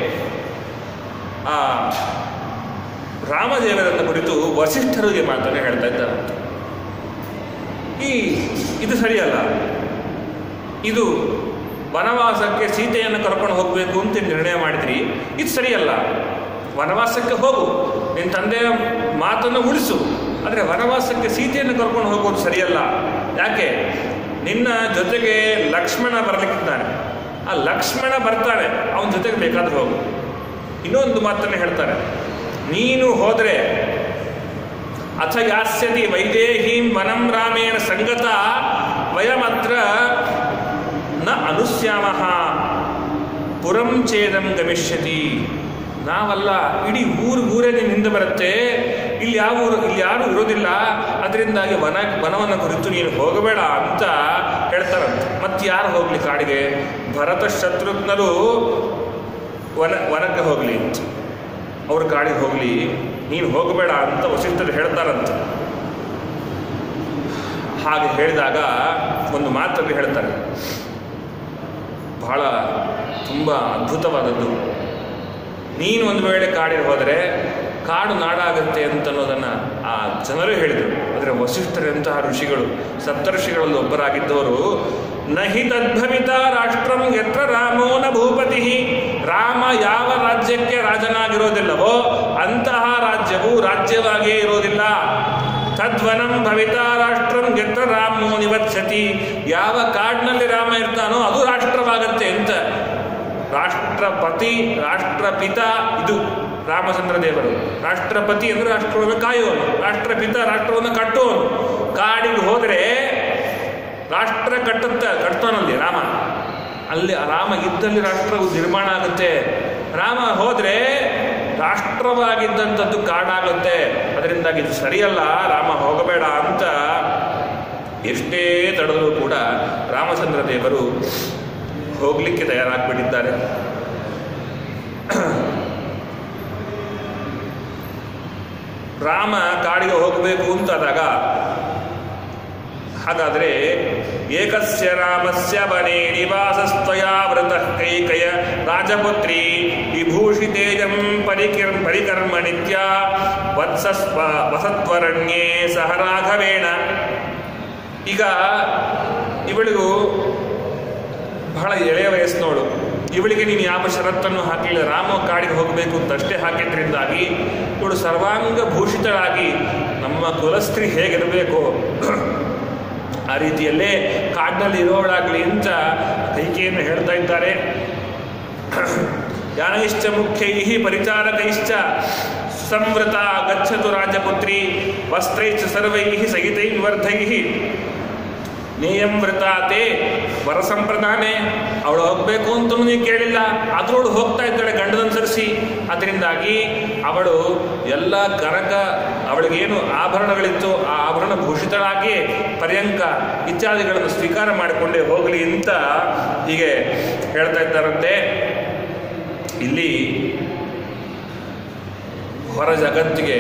ಆ ರಾಮದೇವರನ್ನ ಕುರಿತು ವಸಿಷ್ಠರಿಗೆ ಮಾತನ್ನು ಹೇಳ್ತಾ ಇದ್ದಾರಂತೆ ಈ ಇದು ಸರಿಯಲ್ಲ ಇದು ವನವಾಸಕ್ಕೆ ಸೀತೆಯನ್ನು ಕರ್ಕೊಂಡು ಹೋಗಬೇಕು ಅಂತ ನಿರ್ಣಯ ಮಾಡಿದ್ರಿ ಇದು ಸರಿಯಲ್ಲ ವನವಾಸಕ್ಕೆ ಹೋಗು ನಿನ್ನ ತಂದೆಯ ಮಾತನ್ನು ಉಳಿಸು ಆದರೆ ವನವಾಸಕ್ಕೆ ಸೀತೆಯನ್ನು ಕರ್ಕೊಂಡು ಹೋಗೋದು ಸರಿಯಲ್ಲ ಯಾಕೆ ನಿನ್ನ ಜೊತೆಗೆ ಲಕ್ಷ್ಮಣ ಬರಲಿಕ್ಕಿದ್ದಾನೆ ಆ ಲಕ್ಷ್ಮಣ ಬರ್ತಾನೆ ಅವನ ಜೊತೆಗೆ ಬೇಕಾದ್ರೆ ಹೋಗು ಇನ್ನೊಂದು ಮಾತನ್ನು ಹೇಳ್ತಾರೆ ನೀನು ಹೋದರೆ ಅಥ ಯಾಸ್ಯತಿ ವೈದೇಹೀಂ ವನಂ ರಾಮೇಣ ಸಂಗತ ವಯಮತ್ರ ನ ಅನುಸ್ಯಾಮ ಪುರಂ ಛೇದಂ ಗಮಿಷ್ಯತಿ ನಾವಲ್ಲ ಇಡೀ ಊರಿಗೂರೇ ನಿನ್ನ ಹಿಂದೆ ಬರುತ್ತೆ ಇಲ್ಲಿ ಯಾವ ಊರು ಇಲ್ಲಿ ಯಾರು ಇರೋದಿಲ್ಲ ಅದರಿಂದಾಗಿ ವನ ವನವನ್ನು ಕುರಿತು ನೀನು ಹೋಗಬೇಡ ಅಂತ ಹೇಳ್ತಾರಂತೆ ಮತ್ತೆ ಯಾರು ಹೋಗ್ಲಿ ಕಾಡಿಗೆ ಭರತ ಶತ್ರುಘ್ನರು ವನ ವನಕ್ಕೆ ಹೋಗ್ಲಿ ಅಂತ ಅವ್ರ ಕಾಡಿಗೆ ಹೋಗ್ಲಿ ನೀನು ಹೋಗಬೇಡ ಅಂತ ವಸಿಷ್ಠರು ಹೇಳ್ತಾರಂತೆ ಹಾಗೆ ಹೇಳಿದಾಗ ಒಂದು ಮಾತಲ್ಲಿ ಹೇಳ್ತಾರೆ ಬಹಳ ತುಂಬ ಅದ್ಭುತವಾದದ್ದು ನೀನು ಒಂದು ವೇಳೆ ಕಾಡಿಗೆ ಹೋದರೆ ಕಾಡು ನಾಡಾಗುತ್ತೆ ಅಂತ ಅನ್ನೋದನ್ನು ಆ ಜನರು ಹೇಳಿದರು ಆದರೆ ವಸಿಷ್ಠರೆಂತಹ ಋಷಿಗಳು ಸಪ್ತಋಷಿಗಳಲ್ಲಿ ಒಬ್ಬರಾಗಿದ್ದವರು ನಹಿ ತದ್ಭವಿತ ರಾಷ್ಟ್ರಂ ಯತ್ರ ರಾಮೋ ನ ಭೂಪತಿ ರಾಮ ಯಾವ ರಾಜ್ಯಕ್ಕೆ ರಾಜನಾಗಿರೋದಿಲ್ಲವೋ ಅಂತಹ ರಾಜ್ಯವು ರಾಜ್ಯವಾಗಿಯೇ ಇರೋದಿಲ್ಲ ತದ್ವನಂ ಭವಿತಾ ರಾಷ್ಟ್ರಂ ಯತ್ರ ರಾಮೋ ನಿವತ್ಸತಿ ಯಾವ ಕಾಡಿನಲ್ಲಿ ರಾಮ ಇರ್ತಾನೋ ಅದು ರಾಷ್ಟ್ರವಾಗತ್ತೆ ಅಂತ ರಾಷ್ಟ್ರಪತಿ ರಾಷ್ಟ್ರಪಿತ ಇದು ರಾಮಚಂದ್ರ ದೇವರು ರಾಷ್ಟ್ರಪತಿ ಅಂದ್ರೆ ರಾಷ್ಟ್ರವನ್ನು ಕಾಯುವನು ರಾಷ್ಟ್ರಪಿತ ರಾಷ್ಟ್ರವನ್ನು ಕಟ್ಟುವನು ಕಾಡಿಗೆ ಹೋದರೆ ರಾಷ್ಟ್ರ ಕಟ್ಟುತ್ತ ಕಟ್ತಾನಲ್ಲಿ ರಾಮ ಅಲ್ಲಿ ರಾಮ ಇದ್ದಲ್ಲಿ ರಾಷ್ಟ್ರ ನಿರ್ಮಾಣ ಆಗುತ್ತೆ ರಾಮ ಹೋದ್ರೆ ರಾಷ್ಟ್ರವಾಗಿದ್ದಂಥದ್ದು ಕಾಡಾಗುತ್ತೆ ಅದರಿಂದಾಗಿ ಇದು ಸರಿಯಲ್ಲ ರಾಮ ಹೋಗಬೇಡ ಅಂತ ಎಷ್ಟೇ ತಡೆದರೂ ಕೂಡ ರಾಮಚಂದ್ರ ದೇವರು ಹೋಗ್ಲಿಕ್ಕೆ ತಯಾರಾಗ್ಬಿಟ್ಟಿದ್ದಾರೆ ರಾಮ ಕಾಡಿಗೆ ಹೋಗಬೇಕು ಅಂತಾದಾಗ ಹಾಗಾದರೆ ಏಕಸ್ಯ ರಾಮಸ್ಯ ವನೇ ನಿವಾಸಸ್ತ್ವಯಾ ವೃತಃ ಕೈಕಯ ರಾಜಪುತ್ರಿ ವಿಭೂಷಿತೇಜಂ ಪರಿಕಿರ್ ಪರಿಕರ್ಮ ನಿತ್ಯ ವತ್ಸಸ್ವ ವಸತ್ವರಣ್ಯೇ ಸಹ ರಾಘವೇಣ ಈಗ ಇವಳಿಗೂ ಬಹಳ ಎಳೆಯ ವಯಸ್ಸಿನವಳು ಇವಳಿಗೆ ನೀನು ಯಾವ ಷರತ್ತನ್ನು ಹಾಕಿಲ್ಲ ರಾಮ ಕಾಡಿಗೆ ಹೋಗಬೇಕು ಅಂತ ಅಷ್ಟೇ ಹಾಕಿದ್ರಿಂದಾಗಿ ಇವಳು ಸರ್ವಾಂಗ ಭೂಷಿತಳಾಗಿ ನಮ್ಮ ಕುಲಸ್ತ್ರೀ ಹೇಗಿರಬೇಕು ಆ ರೀತಿಯಲ್ಲೇ ಕಾಡಿನಲ್ಲಿ ಇರೋಳಾಗಲಿ ಅಂತ ಕೈಕೆಯನ್ನು ಹೇಳ್ತಾ ಇದ್ದಾರೆ ಯಾನೈಶ್ಚ ಮುಖ್ಯೈ ಪರಿಚಾರಕೈಶ್ಚ ಸಂವೃತ ಗಚ್ಚತು ರಾಜಪುತ್ರಿ ವಸ್ತ್ರೈಶ್ಚ ಸರ್ವೈ ಸಹಿತೈರ್ವರ್ಧೈ ನೇಯಂ ವೃತಾತೆ ವರ ಸಂಪ್ರದಾನೆ ಅವಳು ಹೋಗ್ಬೇಕು ಅಂತ ನೀವು ಕೇಳಿಲ್ಲ ಆದ್ರೂ ಅವಳು ಹೋಗ್ತಾ ಇದ್ದಾಳೆ ಗಂಡನನುಸರಿಸಿ ಅದರಿಂದಾಗಿ ಅವಳು ಎಲ್ಲ ಕನಕ ಅವಳಿಗೇನು ಆಭರಣಗಳಿತ್ತು ಆ ಆಭರಣ ಭೂಷಿತಳಾಗಿ ಪರ್ಯಂಕ ಇತ್ಯಾದಿಗಳನ್ನು ಸ್ವೀಕಾರ ಮಾಡಿಕೊಂಡೇ ಹೋಗಲಿ ಅಂತ ಹೀಗೆ ಹೇಳ್ತಾ ಇದ್ದಾರಂತೆ ಇಲ್ಲಿ ಹೊರ ಜಗತ್ತಿಗೆ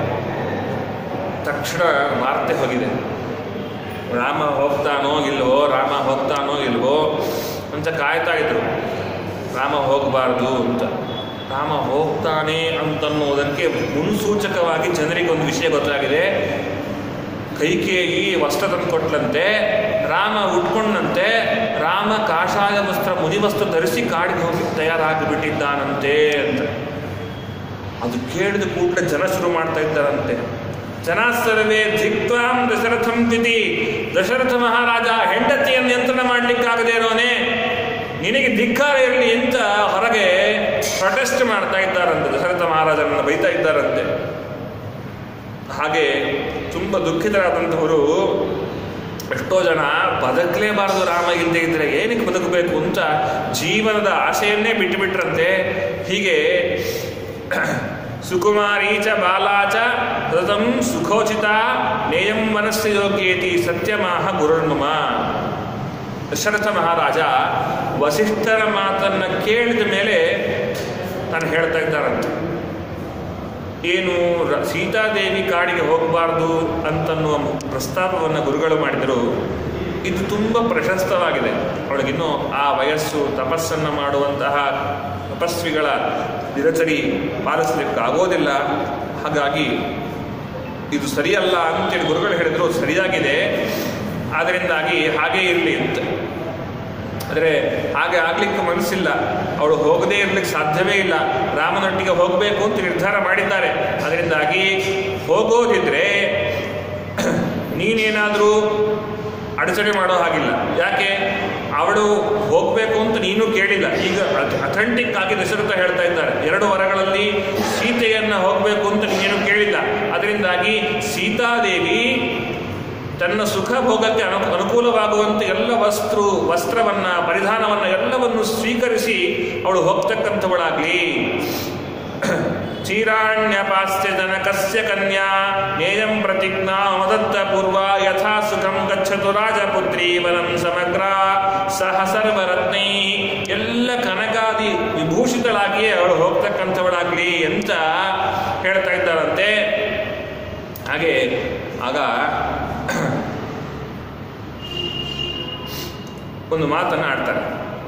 ತಕ್ಷಣ ವಾರ್ತೆ ಹೋಗಿದೆ ರಾಮ ಹೋಗ್ತಾನೋ ಇಲ್ವೋ ರಾಮ ಹೋಗ್ತಾನೋ ಇಲ್ವೋ ಅಂತ ಕಾಯ್ತಾ ಇದ್ರು ರಾಮ ಹೋಗಬಾರ್ದು ಅಂತ ರಾಮ ಹೋಗ್ತಾನೆ ಅಂತನ್ನುವುದಕ್ಕೆ ಮುನ್ಸೂಚಕವಾಗಿ ಜನರಿಗೆ ಒಂದು ವಿಷಯ ಗೊತ್ತಾಗಿದೆ ಕೈಕೇಯಿ ವಸ್ತ್ರ ತಂದು ಕೊಟ್ಲಂತೆ ರಾಮ ಉಟ್ಕೊಂಡಂತೆ ರಾಮ ಕಾಷಾಯ ವಸ್ತ್ರ ಮುನಿ ವಸ್ತ್ರ ಧರಿಸಿ ಕಾಡಿಗೆ ಹೋಗಿ ತಯಾರಾಗಿಬಿಟ್ಟಿದ್ದಾನಂತೆ ಅಂತ ಅದು ಕೇಳಿದ ಕೂಡಲೇ ಜನ ಶುರು ಮಾಡ್ತಾ ಇದ್ದಾರಂತೆ ಜನ ಸರ್ವೇ ಧಿಕ್ವಾಂ ದಶರಥಂ ತಿಥಿ ದಶರಥ ಮಹಾರಾಜ ಹೆಂಡತಿಯನ್ನು ನಿಯಂತ್ರಣ ಮಾಡಲಿಕ್ಕಾಗದೇ ಇರೋನೆ ನಿನಗೆ ಧಿಕ್ಕಾರ ಇರಲಿ ಅಂತ ಹೊರಗೆ ಪ್ರೊಟೆಸ್ಟ್ ಮಾಡ್ತಾ ಇದ್ದಾರಂತೆ ದಶರಥ ಮಹಾರಾಜರನ್ನು ಬೈತಾ ಇದ್ದಾರಂತೆ ಹಾಗೆ ತುಂಬ ದುಃಖಿತರಾದಂಥವರು ಎಷ್ಟೋ ಜನ ಬದುಕಲೇಬಾರದು ರಾಮ ಇಲ್ಲದೆ ಇದ್ರೆ ಏನಕ್ಕೆ ಬದುಕಬೇಕು ಅಂತ ಜೀವನದ ಆಶೆಯನ್ನೇ ಬಿಟ್ಟುಬಿಟ್ರಂತೆ ಹೀಗೆ ಸುಕುಮಾರಿ ಚ ಬಾಲಾ ಚ ತದಂ ಸುಖೋಚಿತ ನೇಯಂ ಮನಸ್ಸು ಯೋಗ್ಯೇತಿ ಸತ್ಯಮಾಹ ಗುರುರ್ಮಮ ದಶರಥ ಮಹಾರಾಜ ವಸಿಷ್ಠರ ಮಾತನ್ನು ಕೇಳಿದ ಮೇಲೆ ತಾನು ಹೇಳ್ತಾ ಇದ್ದಾರಂತೆ ಏನು ರ- ಸೀತಾದೇವಿ ಕಾಡಿಗೆ ಹೋಗಬಾರ್ದು ಅಂತನ್ನುವ ಪ್ರಸ್ತಾಪವನ್ನು ಗುರುಗಳು ಮಾಡಿದರು ಇದು ತುಂಬ ಪ್ರಶಸ್ತವಾಗಿದೆ ಅವಳಿಗಿನ್ನೂ ಆ ವಯಸ್ಸು ತಪಸ್ಸನ್ನು ಮಾಡುವಂತಹ ತಪಸ್ವಿಗಳ ದಿನಚರಿ ಪಾಲಿಸಲಿಕ್ಕಾಗೋದಿಲ್ಲ ಹಾಗಾಗಿ ಇದು ಸರಿಯಲ್ಲ ಅಂತೇಳಿ ಗುರುಗಳು ಹೇಳಿದರು ಸರಿಯಾಗಿದೆ ಆದ್ದರಿಂದಾಗಿ ಹಾಗೇ ಇರಲಿ ಅಂತ ಆದರೆ ಹಾಗೆ ಆಗ್ಲಿಕ್ಕೆ ಮನಸ್ಸಿಲ್ಲ ಅವಳು ಹೋಗದೇ ಇರ್ಲಿಕ್ಕೆ ಸಾಧ್ಯವೇ ಇಲ್ಲ ರಾಮನೊಟ್ಟಿಗೆ ಹೋಗಬೇಕು ಅಂತ ನಿರ್ಧಾರ ಮಾಡಿದ್ದಾರೆ ಅದರಿಂದಾಗಿ ಹೋಗೋದಿದ್ರೆ ನೀನೇನಾದರೂ ಅಡಚಣೆ ಮಾಡೋ ಹಾಗಿಲ್ಲ ಯಾಕೆ ಅವಳು ಹೋಗಬೇಕು ಅಂತ ನೀನು ಕೇಳಿಲ್ಲ ಈಗ ಅಥೆಂಟಿಕ್ ಆಗಿ ದಶರಥ ಹೇಳ್ತಾ ಇದ್ದಾರೆ ಎರಡು ವರಗಳಲ್ಲಿ ಸೀತೆಯನ್ನ ಹೋಗಬೇಕು ಅಂತ ನೀನೇನು ಕೇಳಿಲ್ಲ ಅದರಿಂದಾಗಿ ಸೀತಾದೇವಿ ತನ್ನ ಸುಖ ಭೋಗಕ್ಕೆ ಅನು ಅನುಕೂಲವಾಗುವಂತೆ ಎಲ್ಲ ವಸ್ತು ವಸ್ತ್ರವನ್ನ ಪರಿಧಾನವನ್ನ ಎಲ್ಲವನ್ನು ಸ್ವೀಕರಿಸಿ ಅವಳು ಹೋಗ್ತಕ್ಕಂಥವಳಾಗ್ಲಿ ಚೀರಾಣ್ಯಪಾಸ್ಯ ಜನಕಸ್ಯ ಕನ್ಯಾ ನೇಯಂ ಪ್ರತಿಜ್ಞಾ ಮದತ್ತ ಪೂರ್ವ ಯಥಾ ಸುಖಂ ಗಚ್ಚತು ರಾಜಪುತ್ರಿ ವನಂ ಸಮಗ್ರ ಸಹ ಸರ್ವರತ್ನೈ ಎಲ್ಲ ಕನಕಾದಿ ವಿಭೂಷಿತಳಾಗಿಯೇ ಅವಳು ಹೋಗ್ತಕ್ಕಂಥವಳಾಗ್ಲಿ ಅಂತ ಹೇಳ್ತಾ ಇದ್ದಾರಂತೆ ಹಾಗೆ ಆಗ ಒಂದು ಮಾತನ್ನು ಆಡ್ತಾರೆ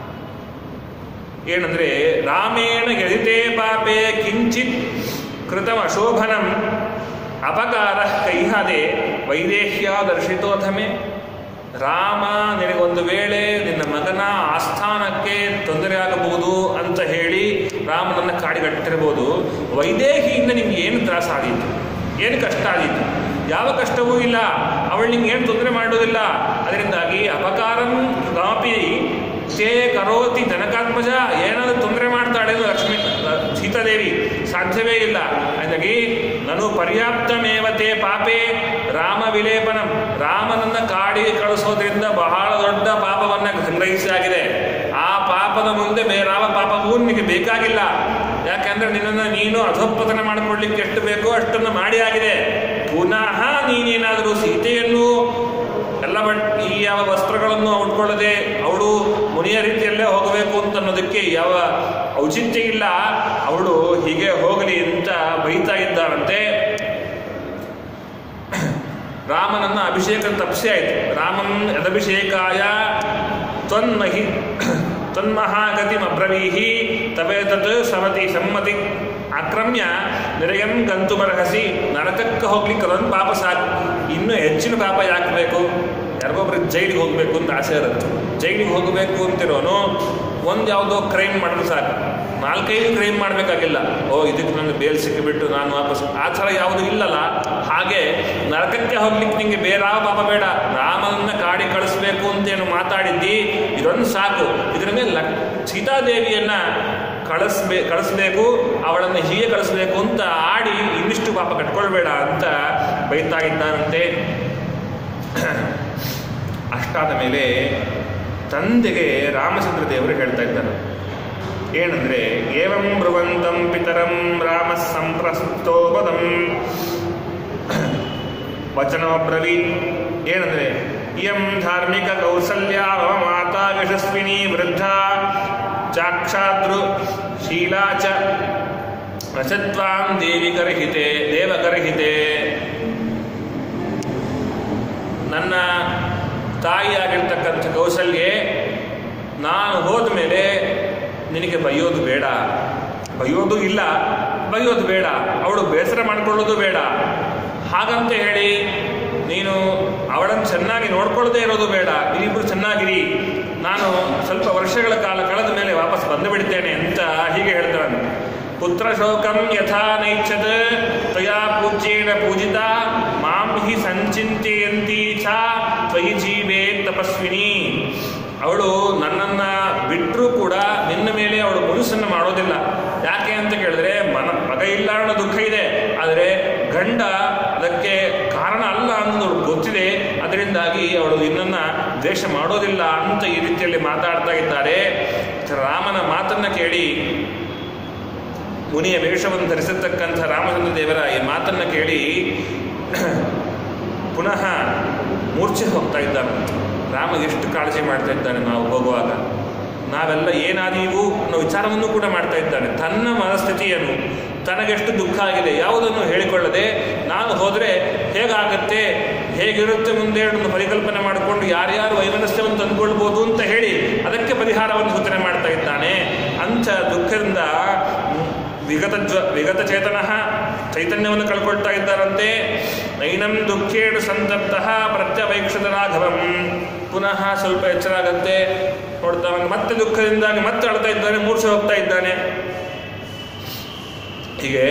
ಏನಂದ್ರೆ ರಾಮೇಣ ಯದಿತೇ ಪಾಪೆ ಕಿಂಚಿತ್ ಕೃತಮ ಶೋಭನಂ ಅಪಕಾರ ಕೈಹದೆ ವೈದೇಹ್ಯ ದರ್ಶಿತೋಧಮೆ ರಾಮ ನಿನಗೊಂದು ವೇಳೆ ನಿನ್ನ ಮಗನ ಆಸ್ಥಾನಕ್ಕೆ ತೊಂದರೆ ಆಗಬಹುದು ಅಂತ ಹೇಳಿ ರಾಮನನ್ನ ಕಾಡಿಗಟ್ಟಿರ್ಬೋದು ವೈದೇಹಿಯಿಂದ ನಿಮ್ಗೆ ಏನು ತ್ರಾಸ ಆದೀತು ಏನು ಕಷ್ಟ ಆದೀತು ಯಾವ ಕಷ್ಟವೂ ಇಲ್ಲ ಅವಳು ನಿಂಗೆ ಏನು ತೊಂದರೆ ಮಾಡೋದಿಲ್ಲ ಅದರಿಂದಾಗಿ ಅಪಕಾರಂ ಕಾಪಿ ತೇ ಕರೋತಿ ಜನಕಾತ್ಮಜ ಏನಾದರೂ ತೊಂದರೆ ಮಾಡ್ತಾಳೆ ಅದು ಲಕ್ಷ್ಮೀ ಸೀತಾದೇವಿ ಸಾಧ್ಯವೇ ಇಲ್ಲ ಹಾಗಾಗಿ ನಾನು ಪರ್ಯಾಪ್ತಮೇವತೆ ಪಾಪೇ ರಾಮ ವಿಲೇಪನಂ ರಾಮನನ್ನ ಕಾಡಿಗೆ ಕಳಿಸೋದ್ರಿಂದ ಬಹಳ ದೊಡ್ಡ ಪಾಪವನ್ನ ಸಂಗ್ರಹಿಸಾಗಿದೆ ಆ ಪಾಪದ ಮುಂದೆ ಬೇರಾವ ಪಾಪವೂ ನಿನಗೆ ಬೇಕಾಗಿಲ್ಲ ಯಾಕೆಂದ್ರೆ ನಿನ್ನನ್ನು ನೀನು ಅಧೋಪತನ ಮಾಡಿಕೊಳ್ಳಿಕ್ಕೆ ಎಷ್ಟು ಬೇಕೋ ಅಷ್ಟನ್ನು ಮಾಡಿ ಆಗಿದೆ ಪುನಃ ನೀನೇನಾದರೂ ಸೀತೆಯನ್ನು ಎಲ್ಲ ಬಟ್ ಈ ಯಾವ ವಸ್ತ್ರಗಳನ್ನು ಉಟ್ಕೊಳ್ಳದೆ ಅವಳು ಮುನಿಯ ರೀತಿಯಲ್ಲೇ ಹೋಗಬೇಕು ಅಂತ ಅನ್ನೋದಕ್ಕೆ ಯಾವ ಔಚಿತ್ಯ ಇಲ್ಲ ಅವಳು ಹೀಗೆ ಹೋಗಲಿ ಅಂತ ಬೈತಾ ಇದ್ದಾರಂತೆ ರಾಮನನ್ನ ಅಭಿಷೇಕ ತಪ್ಸಿ ಆಯಿತು ರಾಮನ್ ಯದಭಿಷೇಕಾಯ ತ್ವನ್ಮಹಿ ತನ್ಮಹಾಗತಿಮಬ್ರವೀಹಿ ತವೇತತ್ ಸಮತಿ ಸಮ್ಮತಿ ಆಕ್ರಮ್ಯ ನಿರಯಂ ಗಂತುಮರ್ಹಸಿ ನರಕಕ್ಕೆ ಹೋಗ್ಲಿಕ್ಕೆ ಅದೊಂದು ಪಾಪ ಸಾಕು ಇನ್ನೂ ಹೆಚ್ಚಿನ ಪಾಪ ಯಾಕೆ ಬೇಕು ಯಾರಿಗೊಬ್ರು ಜೈಲಿಗೆ ಹೋಗಬೇಕು ಅಂತ ಆಸೆ ಇರುತ್ತೆ ಜೈಲಿಗೆ ಹೋಗಬೇಕು ಅಂತಿರೋನು ಒಂದು ಯಾವುದೋ ಕ್ರೈಮ್ ಮಾಡಿದ್ರೆ ಸಾಕು ನಾಲ್ಕೈದು ಕ್ರೈಮ್ ಮಾಡಬೇಕಾಗಿಲ್ಲ ಓ ಇದಕ್ಕೆ ನನಗೆ ಬೇಲ್ ಸಿಕ್ಕಿಬಿಟ್ಟು ನಾನು ವಾಪಸ್ ಆ ಥರ ಯಾವುದು ಇಲ್ಲಲ್ಲ ಹಾಗೆ ನರಕಕ್ಕೆ ಹೋಗ್ಲಿಕ್ಕೆ ನಿಂಗೆ ಬೇರೆ ಯಾವ ಪಾಪ ಬೇಡ ರಾಮನನ್ನ ಕಾಡಿ ಕಳಿಸ್ಬೇಕು ಅಂತೇನು ಮಾತಾಡಿದ್ದಿ ಇದೊಂದು ಸಾಕು ಇದರ ಮೇಲೆ ಲಕ್ ಸೀತಾದೇವಿಯನ್ನ ಕಳಿಸ್ಬೇ ಕಳಿಸ್ಬೇಕು ಅವಳನ್ನು ಹೀಗೆ ಕಳಿಸ್ಬೇಕು ಅಂತ ಆಡಿ ಇನ್ನಿಷ್ಟು ಪಾಪ ಕಟ್ಕೊಳ್ಬೇಡ ಅಂತ ಬೈತಾ ಇದ್ದಾನಂತೆ ಅಷ್ಟಾದ ಮೇಲೆ ತಂದೆಗೆ ರಾಮಚಂದ್ರ ದೇವರು ಹೇಳ್ತಾ ಇದ್ದಾರೆ ಏನಂದ್ರೆ ಏವಂ ಬ್ರುವಂತಂ ಪಿತರಂ ರಾಮ ಸಂಪ್ರಸ್ತೋಪದಂ ವಚನಬ್ರವಿ ಏನಂದ್ರೆ ಇಯಂ ಧಾರ್ಮಿಕ ಕೌಸಲ್ಯ ಮಮ ಮಾತಾ ಯಶಸ್ವಿನಿ ವೃದ್ಧ ಚಾಕ್ಷಾದ್ರು ಶೀಲಾ ಚ ರಚತ್ವಾಂ ದೇವಿ ಗರ್ಹಿತೆ ದೇವಗರ್ಹಿತೆ ನನ್ನ ತಾಯಿಯಾಗಿರ್ತಕ್ಕಂಥ ಕೌಸಲ್ಯೆ ನಾನು ಹೋದ ಮೇಲೆ ನಿನಗೆ ಬೈಯೋದು ಬೇಡ ಬೈಯೋದು ಇಲ್ಲ ಬೈಯೋದು ಬೇಡ ಅವಳು ಬೇಸರ ಮಾಡಿಕೊಳ್ಳೋದು ಬೇಡ ಹಾಗಂತ ಹೇಳಿ ನೀನು ಅವಳನ್ನು ಚೆನ್ನಾಗಿ ನೋಡ್ಕೊಳ್ಳದೆ ಇರೋದು ಬೇಡ ನೀವಿಬ್ಬರು ಚೆನ್ನಾಗಿರಿ ನಾನು ಸ್ವಲ್ಪ ವರ್ಷಗಳ ಕಾಲ ಕಳೆದ ಮೇಲೆ ವಾಪಸ್ ಬಂದು ಬಿಡ್ತೇನೆ ಅಂತ ಹೀಗೆ ಹೇಳ್ತಾನೆ ಪುತ್ರ ಶೋಕಂ ಯಥಾ ನೈಚ್ಛತ್ ತ್ವಯಾ ಪೂಜ್ಯೇನ ಪೂಜಿತ ಮಾಂ ಹಿ ಸಂಚಿಂತೆಯಂತಿ ಚ ತ್ವಯಿ ಜೀವೇ ತಪಸ್ವಿನಿ ಅವಳು ನನ್ನನ್ನ ಬಿಟ್ಟರೂ ಕೂಡ ನಿನ್ನ ಮೇಲೆ ಅವಳು ಮುನಿಸನ್ನು ಮಾಡೋದಿಲ್ಲ ಯಾಕೆ ಅಂತ ಕೇಳಿದ್ರೆ ಮನ ಮಗ ಇಲ್ಲ ಅನ್ನೋ ದುಃಖ ಇದೆ ಆದರೆ ಗಂಡ ಅದಕ್ಕೆ ಕಾರಣ ಅಲ್ಲ ಅನ್ನೋದು ಅವ್ಳಿಗೆ ಗೊತ್ತಿದೆ ಅದರಿಂದಾಗಿ ಅವಳು ನಿನ್ನನ್ನ ದ್ವೇಷ ಮಾಡೋದಿಲ್ಲ ಅಂತ ಈ ರೀತಿಯಲ್ಲಿ ಮಾತಾಡ್ತಾ ಇದ್ದಾರೆ ರಾಮನ ಮಾತನ್ನ ಕೇಳಿ ಮುನಿಯ ವೇಷವನ್ನು ಧರಿಸಿರ್ತಕ್ಕಂಥ ರಾಮಚಂದ್ರ ದೇವರ ಈ ಮಾತನ್ನ ಕೇಳಿ ಪುನಃ ಮೂರ್ಛೆ ಹೋಗ್ತಾ ಇದ್ದಾನೆ ರಾಮ ಎಷ್ಟು ಕಾಳಜಿ ಮಾಡ್ತಾ ಇದ್ದಾನೆ ನಾವು ಹೋಗುವಾಗ ನಾವೆಲ್ಲ ಏನಾದೀವು ಅನ್ನೋ ವಿಚಾರವನ್ನು ಕೂಡ ಮಾಡ್ತಾ ಇದ್ದಾನೆ ತನ್ನ ಮನಸ್ಥಿತಿಯನ್ನು ತನಗೆಷ್ಟು ದುಃಖ ಆಗಿದೆ ಯಾವುದನ್ನು ಹೇಳಿಕೊಳ್ಳದೆ ನಾನು ಹೋದರೆ ಹೇಗಾಗತ್ತೆ ಹೇಗಿರುತ್ತೆ ಮುಂದೆ ಅನ್ನೋದು ಪರಿಕಲ್ಪನೆ ಮಾಡಿಕೊಂಡು ಯಾರ್ಯಾರು ವೈಮನಸ್ಯವನ್ನು ತಂದುಕೊಳ್ಬೋದು ಅಂತ ಹೇಳಿ ಅದಕ್ಕೆ ಪರಿಹಾರವನ್ನು ಸೂಚನೆ ಮಾಡ್ತಾ ಇದ್ದಾನೆ ಅಂಥ ದುಃಖದಿಂದ ವಿಗತ ಜ್ವ ವಿಗತ ಚೇತನ ಚೈತನ್ಯವನ್ನು ಕಳ್ಕೊಳ್ತಾ ಇದ್ದಾರಂತೆ ನೈನಂ ದುಃಖೇಡು ಸಂತಪ್ತ ಪ್ರತ್ಯವೈಕ್ಷದ ರಾಘವಂ ಪುನಃ ಸ್ವಲ್ಪ ಎಚ್ಚರ ಆಗಂತೆ ನೋಡ್ತಾ ಮತ್ತೆ ದುಃಖದಿಂದಾಗಿ ಮತ್ತೆ ಅಳ್ತಾ ಇದ್ದಾನೆ ಮೂರ್ಛೆ ಹೋಗ್ತಾ ಇದ್ದಾನೆ ಹೀಗೆ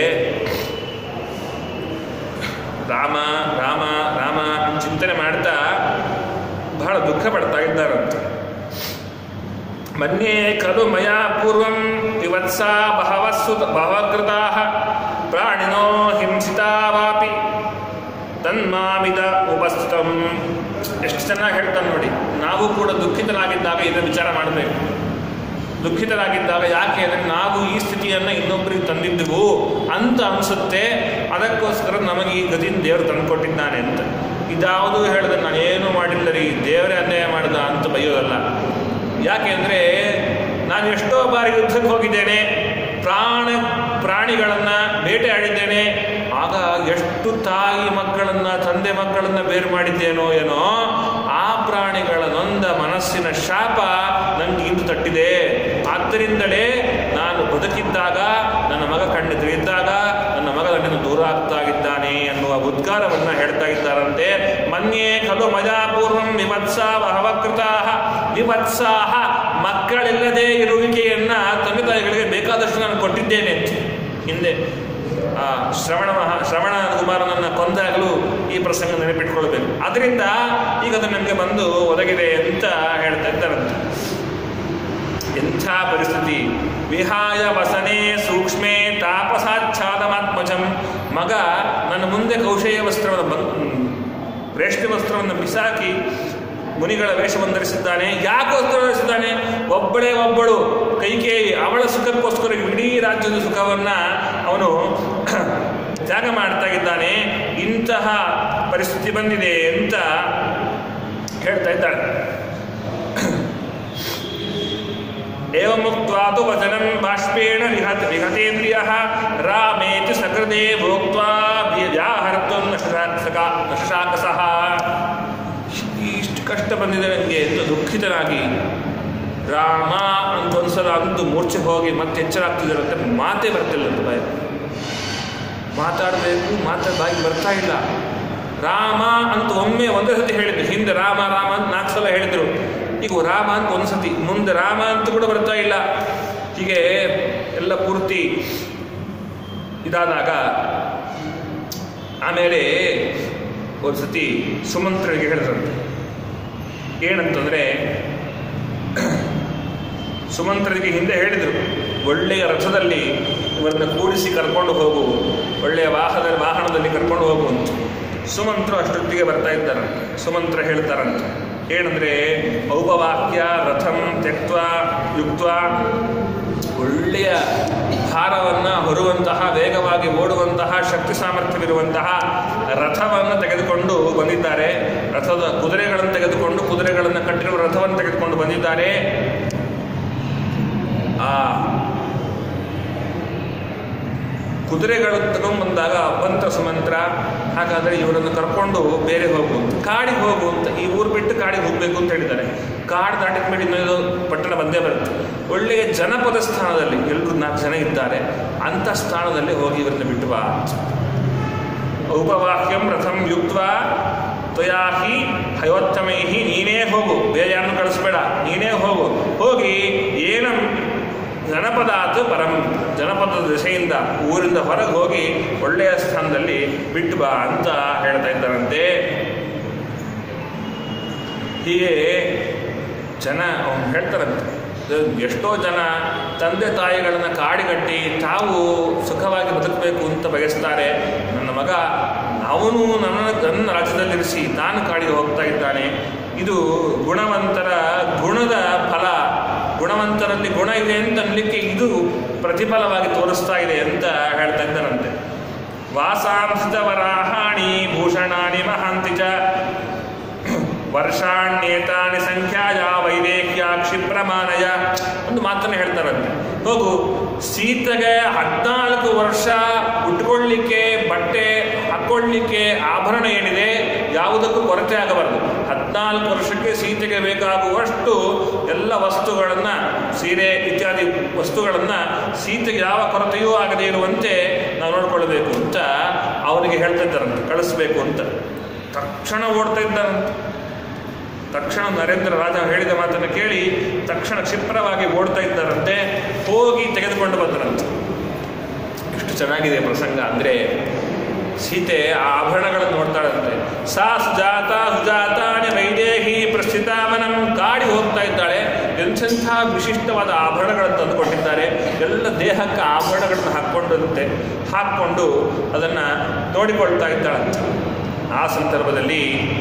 ರಾಮ ರಾಮ ರಾಮ ಚಿಂತನೆ ಮಾಡ್ತಾ ಬಹಳ ದುಃಖ ಪಡ್ತಾ ಇದ್ದಾರಂತೆ ಮನ್ಯೇ ಖಲು ಮಯಾ ಪೂರ್ವಂ ವಿವತ್ಸಾ ಬಹವಸ್ಸು ಬಹವಕೃತಾ ಪ್ರಾಣಿನೋ ಹಿಂಸಿತಾ ವಾಪಿ ತನ್ಮಾಮಿದ ಉಪಸ್ಥಿತಂ ಎಷ್ಟು ಚೆನ್ನಾಗಿ ಹೇಳ್ತಾನೆ ನೋಡಿ ನಾವು ಕೂಡ ದುಃಖಿತರಾಗಿದ್ದಾಗ ಇದನ್ನು ವಿಚಾರ ಮಾಡಬೇಕು ದುಃಖಿತರಾಗಿದ್ದಾಗ ಯಾಕೆ ಅಂದರೆ ನಾವು ಈ ಸ್ಥಿತಿಯನ್ನು ಇನ್ನೊಬ್ಬರಿಗೆ ತಂದಿದ್ದೆವು ಅಂತ ಅನಿಸುತ್ತೆ ಅದಕ್ಕೋಸ್ಕರ ನಮಗೆ ಈ ಗತಿನ ದೇವರು ತಂದುಕೊಟ್ಟಿದ್ದಾನೆ ಅಂತ ಇದಾವುದು ಹೇಳಿದ್ರೆ ನಾನೇನು ಮಾಡಿಲ್ಲ ರೀ ದೇವರೇ ಅನ್ಯಾಯ ಮಾಡಿದ ಅಂತ ಬೈಯೋದಲ್ಲ ಯಾಕೆಂದರೆ ನಾನು ಎಷ್ಟೋ ಬಾರಿ ಯುದ್ಧಕ್ಕೆ ಹೋಗಿದ್ದೇನೆ ಪ್ರಾಣ ಪ್ರಾಣಿಗಳನ್ನು ಬೇಟೆಯಾಡಿದ್ದೇನೆ ಆಗ ಎಷ್ಟು ತಾಯಿ ಮಕ್ಕಳನ್ನ ತಂದೆ ಮಕ್ಕಳನ್ನ ಬೇರು ಮಾಡಿದ್ದೇನೋ ಏನೋ ಆ ಪ್ರಾಣಿಗಳ ನೊಂದ ಮನಸ್ಸಿನ ಶಾಪ ನನಗೆ ಇಂದು ತಟ್ಟಿದೆ ಆದ್ದರಿಂದಲೇ ನಾನು ಬದುಕಿದ್ದಾಗ ನನ್ನ ಮಗ ಕಣ್ಣೆದುರಿದ್ದಾಗ ನನ್ನ ಮಗ ನನ್ನನ್ನು ದೂರ ಆಗ್ತಾ ಇದ್ದಾನೆ ಅನ್ನುವ ಉದ್ಗಾರವನ್ನ ಹೇಳ್ತಾ ಇದ್ದಾರಂತೆ ಮನ್ಯೇ ಖಲು ಮಜಾಪೂರ್ವಂ ವಿವತ್ಸಾಹ ಅವಕೃತಾ ವಿವತ್ಸಾಹ ಮಕ್ಕಳಿಲ್ಲದೆ ಇರುವಿಕೆಯನ್ನ ತಂದೆ ತಾಯಿಗಳಿಗೆ ಬೇಕಾದಷ್ಟು ನಾನು ಕೊಟ್ಟಿದ್ದೇನೆ ಹಿಂದೆ ಆ, ಶ್ರವಣ ಮಹಾ ಶ್ರವಣ ಕುಮಾರನನ್ನು ಕೊಂದಾಗಲೂ ಈ ಪ್ರಸಂಗ ನೆನಪಿಟ್ಕೊಳ್ಬೇಕು ಅದರಿಂದ ಈಗ ಅದು ನಮಗೆ ಬಂದು ಒದಗಿದೆ ಅಂತ ಹೇಳ್ತಾ ಇದ್ದಾರಂತೆ ಎಂಥ ಪರಿಸ್ಥಿತಿ ವಿಹಾಯ ವಸನೆ ಸೂಕ್ಷ್ಮೆ ತಾಪಸಾಚ್ಛಾದಮಾತ್ಮಜಂ ಮಗ ನನ್ನ ಮುಂದೆ ಕೌಶೇಯ ವಸ್ತ್ರವನ್ನು ಬಂ ರೇಷ್ಮೆ ವಸ್ತ್ರವನ್ನು ಬಿಸಾಕಿ ಮುನಿಗಳ ವೇಷವನ್ನು ಧರಿಸಿದ್ದಾನೆ ಯಾಕೋಸ್ಕರ ಧರಿಸಿದ್ದಾನೆ ಒಬ್ಬಳೇ ಒಬ್ಬಳು ಕೈಕೇಯಿ ಅವಳ ಸುಖಕ್ಕೋಸ್ಕರ ಇಡೀ ರಾಜ್ಯದ ಸುಖವನ್ನ ಅವನು ತ್ಯಾಗ ಮಾಡ್ತಾ ಇದ್ದಾನೆ ಇಂತಹ ಪರಿಸ್ಥಿತಿ ಬಂದಿದೆ ಅಂತ ಹೇಳ್ತಾ ಇದ್ದಾಳೆ एवमुक्त्वा तु वचनं बाष्पेण विहत विहतेन्द्रियः रामेति सकृते भोक्त्वा ವ್ಯಾಹರ್ತಂ ನಶಾಕ ನಶಾಕಸಃ ಇಷ್ಟು ಕಷ್ಟ ಬಂದಿದೆ ನನಗೆ ಎಂದು ದುಃಖಿತನಾಗಿ ರಾಮ ಅಂತ ಒಂದ್ಸಲ ಅಂತೂ ಮೂರ್ಛೆ ಹೋಗಿ ಮತ್ತೆ ಎಚ್ಚರಾಗ್ತಿದ್ದಾರಂತೆ ಮಾತೇ ಬರ್ತಿಲ್ಲ ಅಂತ ಬಾಯಿ ಮಾತಾಡಬೇಕು ಮಾತಾ ಬಾಯಿ ಬರ್ತಾ ಇಲ್ಲ ರಾಮ ಅಂತ ಒಮ್ಮೆ ಒಂದೇ ಸತಿ ಹೇಳಿದ್ರು ಹಿಂದೆ ರಾಮ ರಾಮ ಅಂತ ನಾಲ್ಕು ಸಲ ಹೇಳಿದ್ರು ಈಗ ರಾಮ ಅಂತ ಒಂದು ಸತಿ ಮುಂದೆ ರಾಮ ಅಂತ ಕೂಡ ಬರ್ತಾ ಇಲ್ಲ ಹೀಗೆ ಎಲ್ಲ ಪೂರ್ತಿ ಇದಾದಾಗ ಆಮೇಲೆ ಒಂದು ಸತಿ ಸುಮಂತ್ರನಿಗೆ ಹೇಳಿದ್ರಂತೆ ಏನಂತಂದ್ರೆ ಸುಮಂತ್ರನಿಗೆ ಹಿಂದೆ ಹೇಳಿದರು ಒಳ್ಳೆಯ ರಥದಲ್ಲಿ ಇವರನ್ನ ಕೂಡಿಸಿ ಕರ್ಕೊಂಡು ಹೋಗು ಒಳ್ಳೆಯ ವಾಹನ ವಾಹನದಲ್ಲಿ ಕರ್ಕೊಂಡು ಹೋಗು ಅಂತ ಸುಮಂತ್ರ ಅಷ್ಟೊತ್ತಿಗೆ ಬರ್ತಾ ಇದ್ದಾರಂತೆ ಸುಮಂತ್ರ ಹೇಳ್ತಾರಂತೆ ಏನಂದ್ರೆ ಔಪವಾಕ್ಯ ರಥಂ ತ್ಯಕ್ತ ಯುಕ್ತ ಒಳ್ಳೆಯ ಭಾರವನ್ನು ಹೊರುವಂತಹ ವೇಗವಾಗಿ ಓಡುವಂತಹ ಶಕ್ತಿ ಸಾಮರ್ಥ್ಯವಿರುವಂತಹ ರಥವನ್ನು ತೆಗೆದುಕೊಂಡು ಬಂದಿದ್ದಾರೆ ರಥದ ಕುದುರೆಗಳನ್ನು ತೆಗೆದುಕೊಂಡು ಕುದುರೆಗಳನ್ನು ಕಟ್ಟಿರುವ ರಥವನ್ನು ತೆಗೆದುಕೊಂಡು ಬಂದಿದ್ದಾರೆ ಆ ಕುದುರೆಗಳು ತಗೊಂಡ್ಬಂದಾಗ ಅಭ್ಯಂತ ಸುಮಂತ್ರ ಹಾಗಾದರೆ ಇವರನ್ನು ಕರ್ಕೊಂಡು ಬೇರೆ ಹೋಗು ಅಂತ ಕಾಡಿಗೆ ಹೋಗು ಅಂತ ಈ ಊರು ಬಿಟ್ಟು ಕಾಡಿಗೆ ಹೋಗಬೇಕು ಅಂತ ಹೇಳಿದ್ದಾರೆ ಕಾಡು ದಾಟಿದ ಮೇಲೆ ಇನ್ನೊಂದು ಪಟ್ಟಣ ಬಂದೇ ಬರುತ್ತೆ ಒಳ್ಳೆಯ ಜನಪದ ಸ್ಥಾನದಲ್ಲಿ ಎಲ್ಲರೂ ನಾಲ್ಕು ಜನ ಇದ್ದಾರೆ ಅಂಥ ಸ್ಥಾನದಲ್ಲಿ ಹೋಗಿ ಇವರನ್ನ ಬಿಟ್ಟು ಬಾ ಅಂತ. ಔಪವಾಕ್ಯಂ ರಥಂ ಯುಕ್ತ ತ್ವಯಾ ಹಿ ಹಯೋತ್ತಮೈ ನೀನೇ ಹೋಗು ಬೇರೆ ಯಾರನ್ನು ಕಳಿಸ್ಬೇಡ ನೀನೇ ಹೋಗು ಹೋಗಿ ಏನಂ ಜನಪದಾತ್ ಪರಂ ಜನಪದದ ದಿಸೆಯಿಂದ ಊರಿಂದ ಹೊರಗೆ ಹೋಗಿ ಒಳ್ಳೆಯ ಸ್ಥಾನದಲ್ಲಿ ಬಿಟ್ಟು ಬಾ ಅಂತ ಹೇಳ್ತಾ ಇದ್ದಾರಂತೆ ಹೀಗೆ ಜನ ಅವ್ನು ಹೇಳ್ತಾರಂತೆ ಎಷ್ಟೋ ಜನ ತಂದೆ ತಾಯಿಗಳನ್ನು ಕಾಡಿಗಟ್ಟಿ ತಾವು ಸುಖವಾಗಿ ಬದುಕಬೇಕು ಅಂತ ಬಯಸ್ತಾರೆ ನನ್ನ ಮಗ ಅವನು ನನ್ನ ನನ್ನ ರಾಜ್ಯದಲ್ಲಿರಿಸಿ ತಾನು ಕಾಡಿಗೆ ಹೋಗ್ತಾ ಇದ್ದಾನೆ ಇದು ಗುಣವಂತರ ಗುಣದ ಫಲ ಗುಣವಂತರಲ್ಲಿ ಗುಣ ಇದೆ ಅಂತ ಅನ್ಲಿಕ್ಕೆ ಇದು ಪ್ರತಿಫಲವಾಗಿ ತೋರಿಸ್ತಾ ಇದೆ ಅಂತ ಹೇಳ್ತಾ ಇದ್ದಾರಂತೆ ವಾಸಾಂಸಿತವರಾಹಾಣಿ ಭೂಷಣಾನಿ ಮಹಾಂತಿ ಚ ವರ್ಷಾಣ್ಯೇತಾನಿ ಸಂಖ್ಯಾಯ ವೈದೇಹ್ಯ ಕ್ಷಿಪ್ರಮಾನಯ ಒಂದು ಮಾತನ್ನು ಹೇಳ್ತಾರಂತೆ ಹೋಗು ಸೀತೆಗೆ ಹದಿನಾಲ್ಕು ವರ್ಷ ಉಟ್ಕೊಳ್ಳಿಕ್ಕೆ ಬಟ್ಟೆ ಹಾಕೊಳ್ಳಿಕ್ಕೆ ಆಭರಣ ಏನಿದೆ ಯಾವುದಕ್ಕೂ ಕೊರತೆ ಆಗಬಾರದು ಹದಿನಾಲ್ಕು ವರ್ಷಕ್ಕೆ ಸೀತೆಗೆ ಬೇಕಾಗುವಷ್ಟು ಎಲ್ಲ ವಸ್ತುಗಳನ್ನು ಸೀರೆ ಇತ್ಯಾದಿ ವಸ್ತುಗಳನ್ನು ಸೀತೆಗೆ ಯಾವ ಕೊರತೆಯೂ ಆಗದೇ ಇರುವಂತೆ ನಾವು ನೋಡ್ಕೊಳ್ಬೇಕು ಅಂತ ಅವನಿಗೆ ಹೇಳ್ತಾ ಇದ್ದಾರಂತೆ ಕಳಿಸ್ಬೇಕು ಅಂತ ತಕ್ಷಣ ಓಡ್ತಾ ಇದ್ದಾರಂತೆ ತಕ್ಷಣ ನರೇಂದ್ರ ರಾಜ ಹೇಳಿದ ಮಾತನ್ನು ಕೇಳಿ ತಕ್ಷಣ ಕ್ಷಿಪ್ರವಾಗಿ ಓಡ್ತಾ ಇದ್ದಾರಂತೆ ಹೋಗಿ ತೆಗೆದುಕೊಂಡು ಬಂದರಂತೆ ಎಷ್ಟು ಚೆನ್ನಾಗಿದೆ ಪ್ರಸಂಗ ಅಂದರೆ ಸೀತೆ ಆ ಆಭರಣಗಳನ್ನು ನೋಡ್ತಾಳಂತೆ ಸಾ ಸುಜಾತ ಸುಜಾತಾನೆ ವೈದೇಹಿ ಪ್ರಸ್ಥಿತಾವನಂ ಕಾಡಿ ಹೋಗ್ತಾ ಇದ್ದಾಳೆ ಎಂಥೆಂಥ ವಿಶಿಷ್ಟವಾದ ಆಭರಣಗಳನ್ನು ತಂದುಕೊಟ್ಟಿದ್ದಾರೆ ಎಲ್ಲ ದೇಹಕ್ಕೆ ಆಭರಣಗಳನ್ನು ಹಾಕ್ಕೊಂಡಂತೆ ಹಾಕ್ಕೊಂಡು ಅದನ್ನು ನೋಡಿಕೊಳ್ತಾ ಇದ್ದಾಳಂತೆ ಆ ಸಂದರ್ಭದಲ್ಲಿ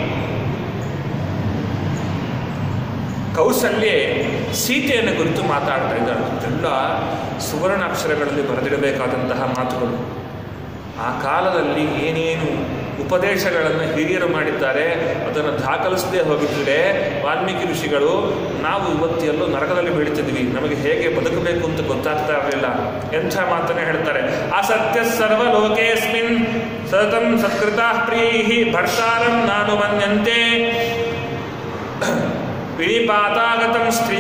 ಕೌಸಲ್ಯೆ ಸೀತೆಯನ್ನು ಕುರಿತು ಮಾತಾಡ್ತಾ ಇದ್ದಾಳೆ ಎಲ್ಲ ಸುವರ್ಣಾಕ್ಷರಗಳಲ್ಲಿ ಬರೆದಿಡಬೇಕಾದಂತಹ ಮಾತುಗಳು ಆ ಕಾಲದಲ್ಲಿ ಏನೇನು ಉಪದೇಶಗಳನ್ನು ಹಿರಿಯರು ಮಾಡಿದ್ದಾರೆ ಅದನ್ನು ದಾಖಲಿಸದೇ ಹೋಗಿದ್ದರೆ ವಾಲ್ಮೀಕಿ ಋಷಿಗಳು ನಾವು ಇವತ್ತು ಎಲ್ಲೋ ನರಕದಲ್ಲಿ ಬೀಳ್ತಿದ್ವಿ ನಮಗೆ ಹೇಗೆ ಬದುಕಬೇಕು ಅಂತ ಗೊತ್ತಾಗ್ತಾ ಇರಲಿಲ್ಲ ಎಂಥ ಮಾತನ್ನೇ ಹೇಳ್ತಾರೆ ಅಸತ್ಯ ಸರ್ವಲೋಕೇಸ್ಮಿನ್ ಸತತಂ ಸತ್ಕೃತ ಪ್ರಿಯೈ ಭರ್ತಾರಂ ನಾನು ಮನ್ಯಂತೆ ವಿನಿಪಾತಾಗತಂ ಸ್ತ್ರೀಯ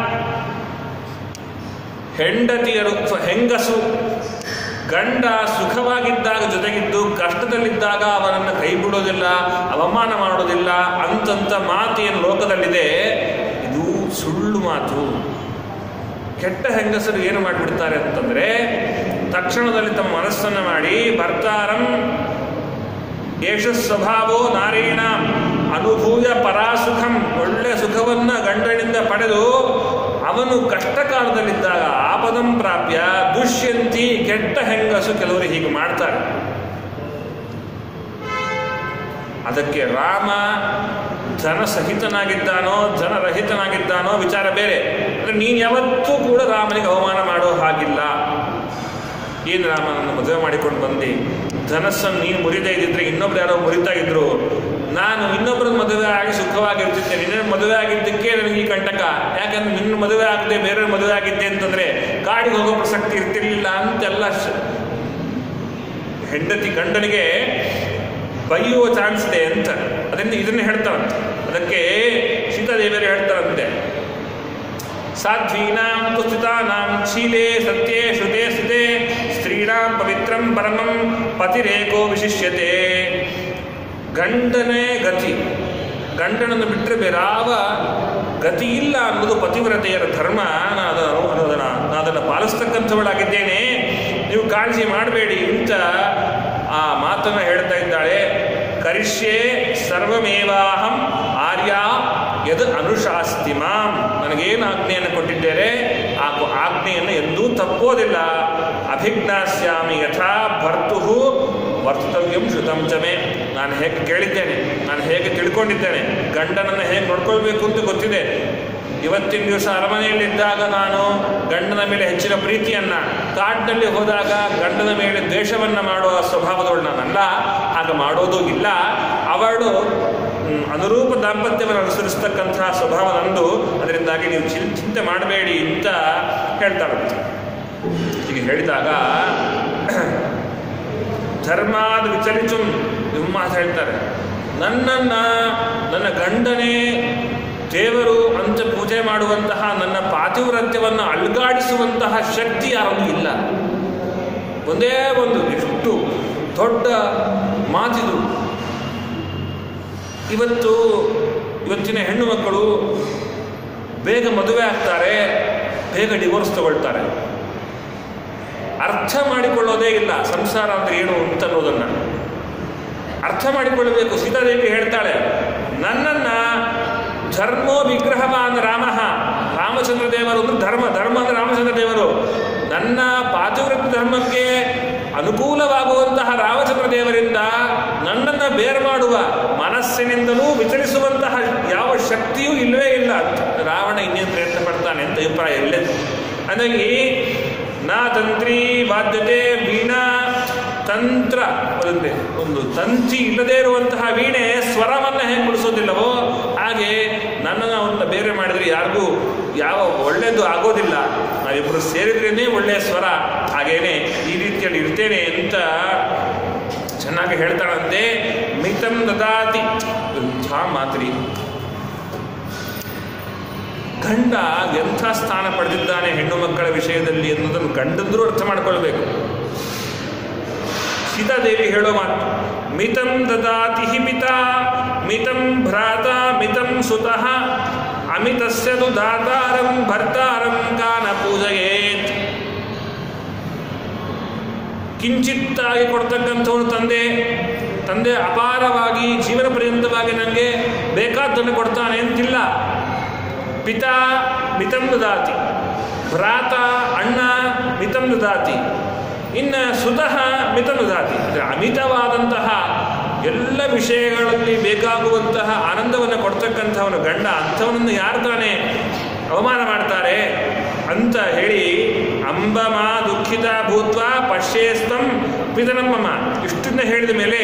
ಹೆಂಡತಿಯರು ಅಥವಾ ಹೆಂಗಸು ಗಂಡ ಸುಖವಾಗಿದ್ದಾಗ ಜೊತೆಗಿದ್ದು ಕಷ್ಟದಲ್ಲಿದ್ದಾಗ ಅವನನ್ನು ಕೈ ಬಿಡೋದಿಲ್ಲ ಅವಮಾನ ಮಾಡೋದಿಲ್ಲ ಅಂತಂತ ಮಾತೇನು ಲೋಕದಲ್ಲಿದೆ ಇದು ಸುಳ್ಳು ಮಾತು ಕೆಟ್ಟ ಹೆಂಗಸರು ಏನು ಮಾಡಿಬಿಡ್ತಾರೆ ಅಂತಂದರೆ ತಕ್ಷಣದಲ್ಲಿ ತಮ್ಮ ಮನಸ್ಸನ್ನು ಮಾಡಿ ಭರ್ತಾರಂ ಏಷ ಸ್ವಭಾವೋ ನಾರೀಣ ಅನುಭೂಯ ಪರಾಸುಖಂ ಒಳ್ಳೆ ಸುಖವನ್ನ ಗಂಡನಿಂದ ಪಡೆದು ಅವನು ಕಷ್ಟ ಕಾಲದಲ್ಲಿದ್ದಾಗ ಆಪದಂ ಪ್ರಾಪ್ಯ ದುಷ್ಯಂತಿ ಕೆಟ್ಟ ಹೆಂಗಸು ಕೆಲವರು ಹೀಗೆ ಮಾಡ್ತಾರೆ ಅದಕ್ಕೆ ರಾಮ ಧನಸಹಿತನಾಗಿದ್ದಾನೋ ಧನರಹಿತನಾಗಿದ್ದಾನೋ ವಿಚಾರ ಬೇರೆ ಅಂದ್ರೆ ನೀನು ಯಾವತ್ತೂ ಕೂಡ ರಾಮನಿಗೆ ಅವಮಾನ ಮಾಡೋ ಹಾಗಿಲ್ಲ ಏನು ರಾಮನನ್ನು ಮದುವೆ ಮಾಡಿಕೊಂಡು ಬಂದು ಧನಸ್ಸನ್ನು ನೀನು ಮುರಿದೇ ಇದ್ದಿದ್ರೆ ಇನ್ನೊಬ್ರು ಯಾರೋ ಮುರಿತಾ ಇದ್ರು ನಾನು ಇನ್ನೊಬ್ಬರ ಮದುವೆ ಆಗಿ ಸುಖವಾಗಿರ್ತಿದ್ದೆ ನಿನ್ನ ಮದುವೆ ಆಗಿದ್ದಕ್ಕೆ ನನಗೆ ಈ ಕಂಟಕ ಯಾಕಂದ್ರೆ ನಿನ್ನ ಮದುವೆ ಆಗದೆ ಬೇರೆಯವ್ರ ಮದುವೆ ಆಗಿದ್ದೆ ಅಂತಂದ್ರೆ ಕಾಡಿಗೆ ಹೋಗೋ ಪ್ರಸಕ್ತಿ ಇರ್ತಿರ್ಲಿಲ್ಲ ಅಂತೆಲ್ಲ ಶ- ಹೆಂಡತಿ ಗಂಡನಿಗೆ ಬೈಯುವ ಚಾನ್ಸ್ ಇದೆ ಅಂತ ಅದರಿಂದ ಇದನ್ನ ಹೇಳ್ತಾರಂತೆ ಅದಕ್ಕೆ ಸೀತಾದೇವಿಯರು ಹೇಳ್ತಾರಂತೆ ಸಾಧ್ವೀನಾಂ ಪುಸ್ತುತಾನಾಂ ಶೀಲೆ ಸತ್ಯೆ ಶ್ರುತೆ ಸ್ಥಿತೆ ಸ್ತ್ರೀಣಾಂ ಪವಿತ್ರಂ ಪರಮಂ ಪತಿರೇಕೋ ವಿಶಿಷ್ಯತೆ ಗಂಡನೇ ಗತಿ ಗಂಡನನ್ನು ಬಿಟ್ಟರೆ ಬೇರಾವ ಗತಿ ಇಲ್ಲ ಅನ್ನೋದು ಪತಿವ್ರತೆಯರ ಧರ್ಮ ನಾನು ಅದನ್ನು ಅನ್ನೋದನ್ನ ನಾನು ಅದನ್ನು ಪಾಲಿಸ್ತಕ್ಕಂಥವಳಾಗಿದ್ದೇನೆ ನೀವು ಕಾಳಜಿ ಮಾಡಬೇಡಿ ಅಂತ ಆ ಮಾತನ್ನು ಹೇಳ್ತಾ ಇದ್ದಾಳೆ ಕರಿಷ್ಯೆ ಸರ್ವಮೇವಾಹಂ ಆರ್ಯ ಯದ್ ಅನುಶಾಸ್ತಿ ಮಾಂ ನನಗೇನು ಆಜ್ಞೆಯನ್ನು ಕೊಟ್ಟಿದ್ದೇನೆ ಆ ಕು- ಆಜ್ಞೆಯನ್ನು ಎಂದೂ ತಪ್ಪೋದಿಲ್ಲ ಅಭಿಜ್ಞಾಸ್ಯಾಮಿ ಯಥಾ ಭರ್ತು ವರ್ತವ್ಯಂ ಶ್ರುತಂ ಚಮೆ ನಾನು ಹೇಗೆ ಕೇಳಿದ್ದೇನೆ ನಾನು ಹೇಗೆ ತಿಳ್ಕೊಂಡಿದ್ದೇನೆ ಗಂಡನನ್ನು ಹೇಗೆ ನೋಡ್ಕೊಳ್ಬೇಕು ಅಂತ ಗೊತ್ತಿದೆ ಇವತ್ತಿನ ದಿವಸ ಅರಮನೆಯಲ್ಲಿದ್ದಾಗ ನಾನು ಗಂಡನ ಮೇಲೆ ಹೆಚ್ಚಿನ ಪ್ರೀತಿಯನ್ನ ಕಾಡಿನಲ್ಲಿ ಹೋದಾಗ ಗಂಡನ ಮೇಲೆ ದ್ವೇಷವನ್ನ ಮಾಡುವ ಸ್ವಭಾವದವಳು ನಾನಲ್ಲ ಆಗ ಮಾಡೋದು ಇಲ್ಲ ಅವಳು ಮ್, ಅನುರೂಪ ದಾಂಪತ್ಯವನ್ನು ಅನುಸರಿಸ್ತಕ್ಕಂತಹ ಸ್ವಭಾವ ನಂದು ಅದರಿಂದಾಗಿ ನೀವು ಚಿನ್- ಚಿಂತೆ ಮಾಡಬೇಡಿ ಅಂತ ಹೇಳ್ತಾಳಂತೆ ಹೀಗೆ ಹೇಳಿದಾಗ ಧರ್ಮಾದ ವಿಚಲಿತು ನಿಮ್ಮ ಮಾತು ಹೇಳ್ತಾರೆ ನನ್ನನ್ನ ನನ್ನ ಗಂಡನೇ ದೇವರು ಅಂತ ಪೂಜೆ ಮಾಡುವಂತಹ ನನ್ನ ಪಾತಿವ್ರತ್ಯವನ್ನು ಅಲ್ಗಾಡಿಸುವಂತಹ ಶಕ್ತಿ ಯಾರಿಗೂ ಇಲ್ಲ ಒಂದೇ ಒಂದು ಎಷ್ಟು ದೊಡ್ಡ ಮಾತಿದು ಇವತ್ತು ಇವತ್ತಿನ ಹೆಣ್ಣು ಮಕ್ಕಳು ಬೇಗ ಮದುವೆ ಆಗ್ತಾರೆ ಬೇಗ ಡಿವೋರ್ಸ್ ತಗೊಳ್ತಾರೆ ಅರ್ಥ ಮಾಡಿಕೊಳ್ಳೋದೇ ಇಲ್ಲ ಸಂಸಾರ ಅಂದ್ರೆ ಏನು ಅಂತ ಅನ್ನೋದನ್ನ ಅರ್ಥ ಮಾಡಿಕೊಳ್ಳಬೇಕು ಸೀತಾದೇವಿ ಹೇಳ್ತಾಳೆ ನನ್ನನ್ನ ಧರ್ಮೋ ವಿಗ್ರಹವಾನ್ ರಾಮ ರಾಮಚಂದ್ರ ದೇವರು ಅಂದ್ರೆ ಧರ್ಮ ಧರ್ಮ ಅಂದ್ರೆ ರಾಮಚಂದ್ರ ದೇವರು ನನ್ನ ಪಾತಿವ್ರತ್ಯ ಧರ್ಮಕ್ಕೆ ಅನುಕೂಲವಾಗುವಂತಹ ರಾಮಚಂದ್ರ ದೇವರಿಂದ ನನ್ನನ್ನು ಬೇರ್ ಮಾಡುವ ಮನಸ್ಸಿನಿಂದಲೂ ವಿಚಲಿಸುವಂತಹ ಯಾವ ಶಕ್ತಿಯೂ ಇಲ್ಲವೇ ಇಲ್ಲ ಅಂತ ರಾವಣ ಇನ್ನೇನು ಪ್ರಯತ್ನ ಪಡ್ತಾನೆ ಅಂತ ಅಭಿಪ್ರಾಯ ಇಲ್ಲೇ ಹಾಗಾಗಿ ನಾ ತಂತ್ರಿ ಬಾಧ್ಯತೆ ವೀಣಾ ತಂತ್ರ ಅದೊಂದೇ ಒಂದು ತಂತಿ ಇಲ್ಲದೇ ಇರುವಂತಹ ವೀಣೆ ಸ್ವರವನ್ನು ಹೇಗೆ ಮುಡಿಸೋದಿಲ್ಲವೋ ಹಾಗೆ ನನ್ನನ್ನು ಅವನ್ನ ಬೇರೆ ಮಾಡಿದ್ರೆ ಯಾರಿಗೂ ಯಾವ ಒಳ್ಳೇದು ಆಗೋದಿಲ್ಲ ನಾವಿಬ್ಬರು ಸೇರಿದ್ರೇನೆ ಒಳ್ಳೆಯ ಸ್ವರ ಹಾಗೇನೆ ಈ ರೀತಿಯಲ್ಲಿ ಇರ್ತೇನೆ ಅಂತ ಚೆನ್ನಾಗಿ ಹೇಳ್ತಾಳಂತೆ ಮಿತಂ ದದಾತಿ ಎಂಥ ಮಾತ್ರಿ ಗಂಡ ಎಂಥ ಸ್ಥಾನ ಪಡೆದಿದ್ದಾನೆ ಹೆಣ್ಣು ಮಕ್ಕಳ ವಿಷಯದಲ್ಲಿ ಎನ್ನುವುದನ್ನು ಗಂಡಂದ್ರೂ ಅರ್ಥ ಮಾಡ್ಕೊಳ್ಬೇಕು ಸೀತಾದೇವಿ ಹೇಳೋ ಮಾತು ಮಿತಂ ದದಾತಿ ಹಿ ಪಿತ ಮಿತಂ ಭ್ರಾತ ಮಿತಂ ಸುತಃ ಅಮಿತಸ್ಯ ತು ದಾತಾರಂ ಭರ್ತಾರಂ ಕಾನ ಪೂಜಯೇತ್ ಕಿಂಚಿತ್ತಾಗಿ ಕೊಡ್ತಕ್ಕಂಥವನು ತಂದೆ ತಂದೆ ಅಪಾರವಾಗಿ ಜೀವನ ಪರ್ಯಂತವಾಗಿ ನನಗೆ ಬೇಕಾದ್ದನ್ನು ಕೊಡ್ತಾನೆ ಅಂತಿಲ್ಲ ಪಿತಾ ಮಿತಂ ದದಾತಿ ಭ್ರಾತ ಅಣ್ಣ ಮಿತಂ ದದಾತಿ ಇನ್ನು ಸುತಃ ಮಿತಂ ದದಾತಿ ಅಂದರೆ ಅಮಿತವಾದಂತಹ ಎಲ್ಲ ವಿಷಯಗಳಲ್ಲಿ ಬೇಕಾಗುವಂತಹ ಆನಂದವನ್ನು ಕೊಡ್ತಕ್ಕಂಥವನು ಗಂಡ ಅಂಥವನನ್ನು ಯಾರು ತಾನೇ ಅವಮಾನ ಮಾಡ್ತಾರೆ ಅಂತ ಹೇಳಿ ಅಂಬಮ ದುಃಖಿತ ಭೂತ್ವ ಪಶ್ಯೇಸ್ತಂ ಪಿತನಮ್ಮಮ್ಮ ಇಷ್ಟನ್ನ ಹೇಳಿದ ಮೇಲೆ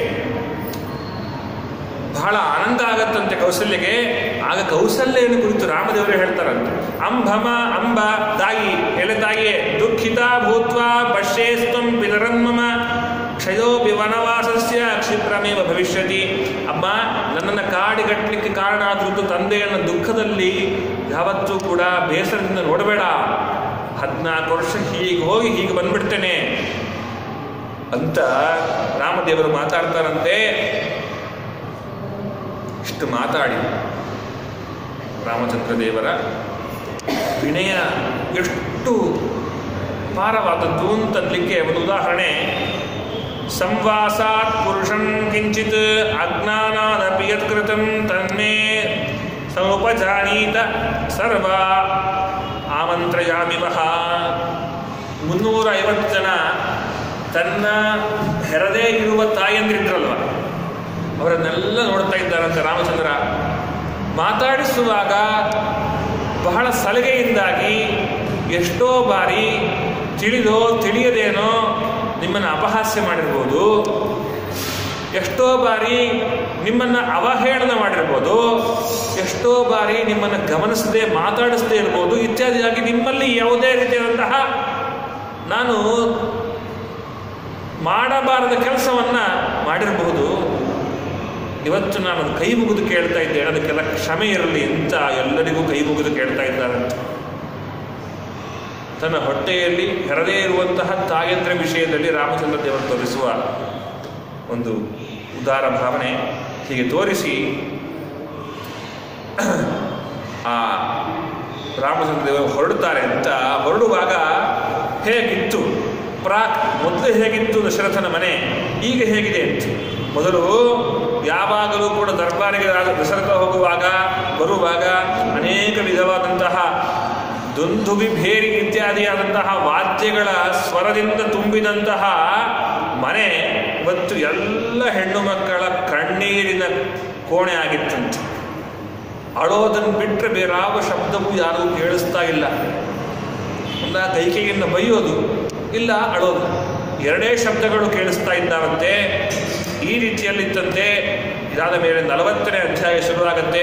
ಬಹಳ ಆನಂದ ಆಗತ್ತಂತೆ ಕೌಸಲ್ಯಗೆ ಆಗ ಕೌಸಲ್ಯನ್ನು ಕುರಿತು ರಾಮದೇವರು ಹೇಳ್ತಾರಂತೆ ಅಂಬಮ ಅಂಬ ತಾಯಿ ಎಲೆ ತಾಯಿಯೇ ದುಃಖಿತ ಭೂತ್ವ ಪಶ್ಯೇಸ್ತಂ ಪಿತರನ್ಮಮ ಕ್ಷಯೋಪಿ ವನವಾಸಸ್ಯ ಕ್ಷಿಪ್ರಮೇವ ಭವಿಷ್ಯತಿ ಅಮ್ಮ ನನ್ನನ್ನು ಕಾಡಿಗಟ್ಟಲಿಕ್ಕೆ ಕಾರಣ ಆದ್ರದ್ದು ತಂದೆಯನ್ನ ದುಃಖದಲ್ಲಿ ಯಾವತ್ತೂ ಕೂಡ ಬೇಸರದಿಂದ ನೋಡಬೇಡ ಹದಿನಾಲ್ಕು ವರ್ಷ ಹೀಗೆ ಹೋಗಿ ಹೀಗೆ ಬಂದ್ಬಿಡ್ತೇನೆ ಅಂತ ರಾಮದೇವರು ಮಾತಾಡ್ತಾರಂತೆ ಇಷ್ಟು ಮಾತಾಡಿ ರಾಮಚಂದ್ರ ದೇವರ ವಿನಯ ಎಷ್ಟು ಅಪಾರವಾದದ್ದು ಅಂತನ್ಲಿಕ್ಕೆ ಒಂದು ಉದಾಹರಣೆ ಸಂವಾಸಾತ್ ಪುರುಷಂ ಕಿಂಚಿತ್ ಅಜ್ಞಾನಾದಪಿ ಯತ್ಕೃತಂ ತನ್ಮೇ ಸಮುಪಜಾನೀತ ಸರ್ವ ಆಮಂತ್ರಯಾಮಿ ಮಹ ಮುನ್ನೂರ ಐವತ್ತು ಜನ ತನ್ನ ಹೆರದೇ ಇರುವ ತಾಯಂದಿರಿದ್ರಲ್ವ ಅವರನ್ನೆಲ್ಲ ನೋಡ್ತಾ ಇದ್ದಾರಂತೆ ರಾಮಚಂದ್ರ ಮಾತಾಡಿಸುವಾಗ ಬಹಳ ಸಲಹೆಯಿಂದಾಗಿ ಎಷ್ಟೋ ಬಾರಿ ತಿಳಿದೋ ತಿಳಿಯದೇನೋ ನಿಮ್ಮನ್ನು ಅಪಹಾಸ್ಯ ಮಾಡಿರ್ಬೋದು ಎಷ್ಟೋ ಬಾರಿ ನಿಮ್ಮನ್ನು ಅವಹೇಳನ ಮಾಡಿರ್ಬೋದು ಎಷ್ಟೋ ಬಾರಿ ನಿಮ್ಮನ್ನು ಗಮನಿಸದೆ ಮಾತಾಡಿಸದೇ ಇರ್ಬೋದು ಇತ್ಯಾದಿಯಾಗಿ ನಿಮ್ಮಲ್ಲಿ ಯಾವುದೇ ರೀತಿಯಾದಂತಹ ನಾನು ಮಾಡಬಾರದ ಕೆಲಸವನ್ನು ಮಾಡಿರಬಹುದು ಇವತ್ತು ನಾನು ಅದು ಕೈ ಮುಗಿದು ಕೇಳ್ತಾ ಇದ್ದೇನೆ ಅದಕ್ಕೆಲ್ಲ ಕ್ಷಮೆ ಇರಲಿ ಅಂತ ಎಲ್ಲರಿಗೂ ಕೈ ಮುಗಿದು ಕೇಳ್ತಾ ಇದ್ದಾರಂತೆ ತನ್ನ ಹೊಟ್ಟೆಯಲ್ಲಿ ಹೆರದೇ ಇರುವಂತಹ ತಾಯಂದ್ರ ವಿಷಯದಲ್ಲಿ ರಾಮಚಂದ್ರ ದೇವರು ತೋರಿಸುವ ಒಂದು ಉದಾರ ಭಾವನೆ ಹೀಗೆ ತೋರಿಸಿ ಆ ರಾಮಚಂದ್ರ ದೇವರು ಹೊರಡುತ್ತಾರೆ ಅಂತ ಹೊರಡುವಾಗ ಹೇಗಿತ್ತು ಪ್ರಾಕ್ ಮೊದಲು ಹೇಗಿತ್ತು ದಶರಥನ ಮನೆ ಈಗ ಹೇಗಿದೆ ಅಂತ ಮೊದಲು ಯಾವಾಗಲೂ ಕೂಡ ದರ್ಬಾರಿಗೆ ರಾಜ ದಶರಥ ಹೋಗುವಾಗ ಬರುವಾಗ ಅನೇಕ ವಿಧವಾದಂತಹ ದುಂದುಬಿ ಭೇರಿ ಇತ್ಯಾದಿಯಾದಂತಹ ವಾದ್ಯಗಳ ಸ್ವರದಿಂದ ತುಂಬಿದಂತಹ ಮನೆ ಇವತ್ತು ಎಲ್ಲ ಹೆಣ್ಣು ಮಕ್ಕಳ ಕಣ್ಣೀರಿನ ಕೋಣೆ ಆಗಿತ್ತಂತೆ ಅಳೋದನ್ನು ಬಿಟ್ಟರೆ ಬೇರಾವ ಶಬ್ದವೂ ಯಾರೂ ಕೇಳಿಸ್ತಾ ಇಲ್ಲ ಇಲ್ಲ ಕೈಕೆಯನ್ನು ಬೈಯೋದು ಇಲ್ಲ ಅಳೋದು ಎರಡೇ ಶಬ್ದಗಳು ಕೇಳಿಸ್ತಾ ಇದ್ದಾವಂತೆ ಈ ರೀತಿಯಲ್ಲಿತ್ತಂತೆ ಇದಾದ ಮೇಲೆ ನಲವತ್ತನೇ ಅಧ್ಯಾಯ ಶುರುವಾಗತ್ತೆ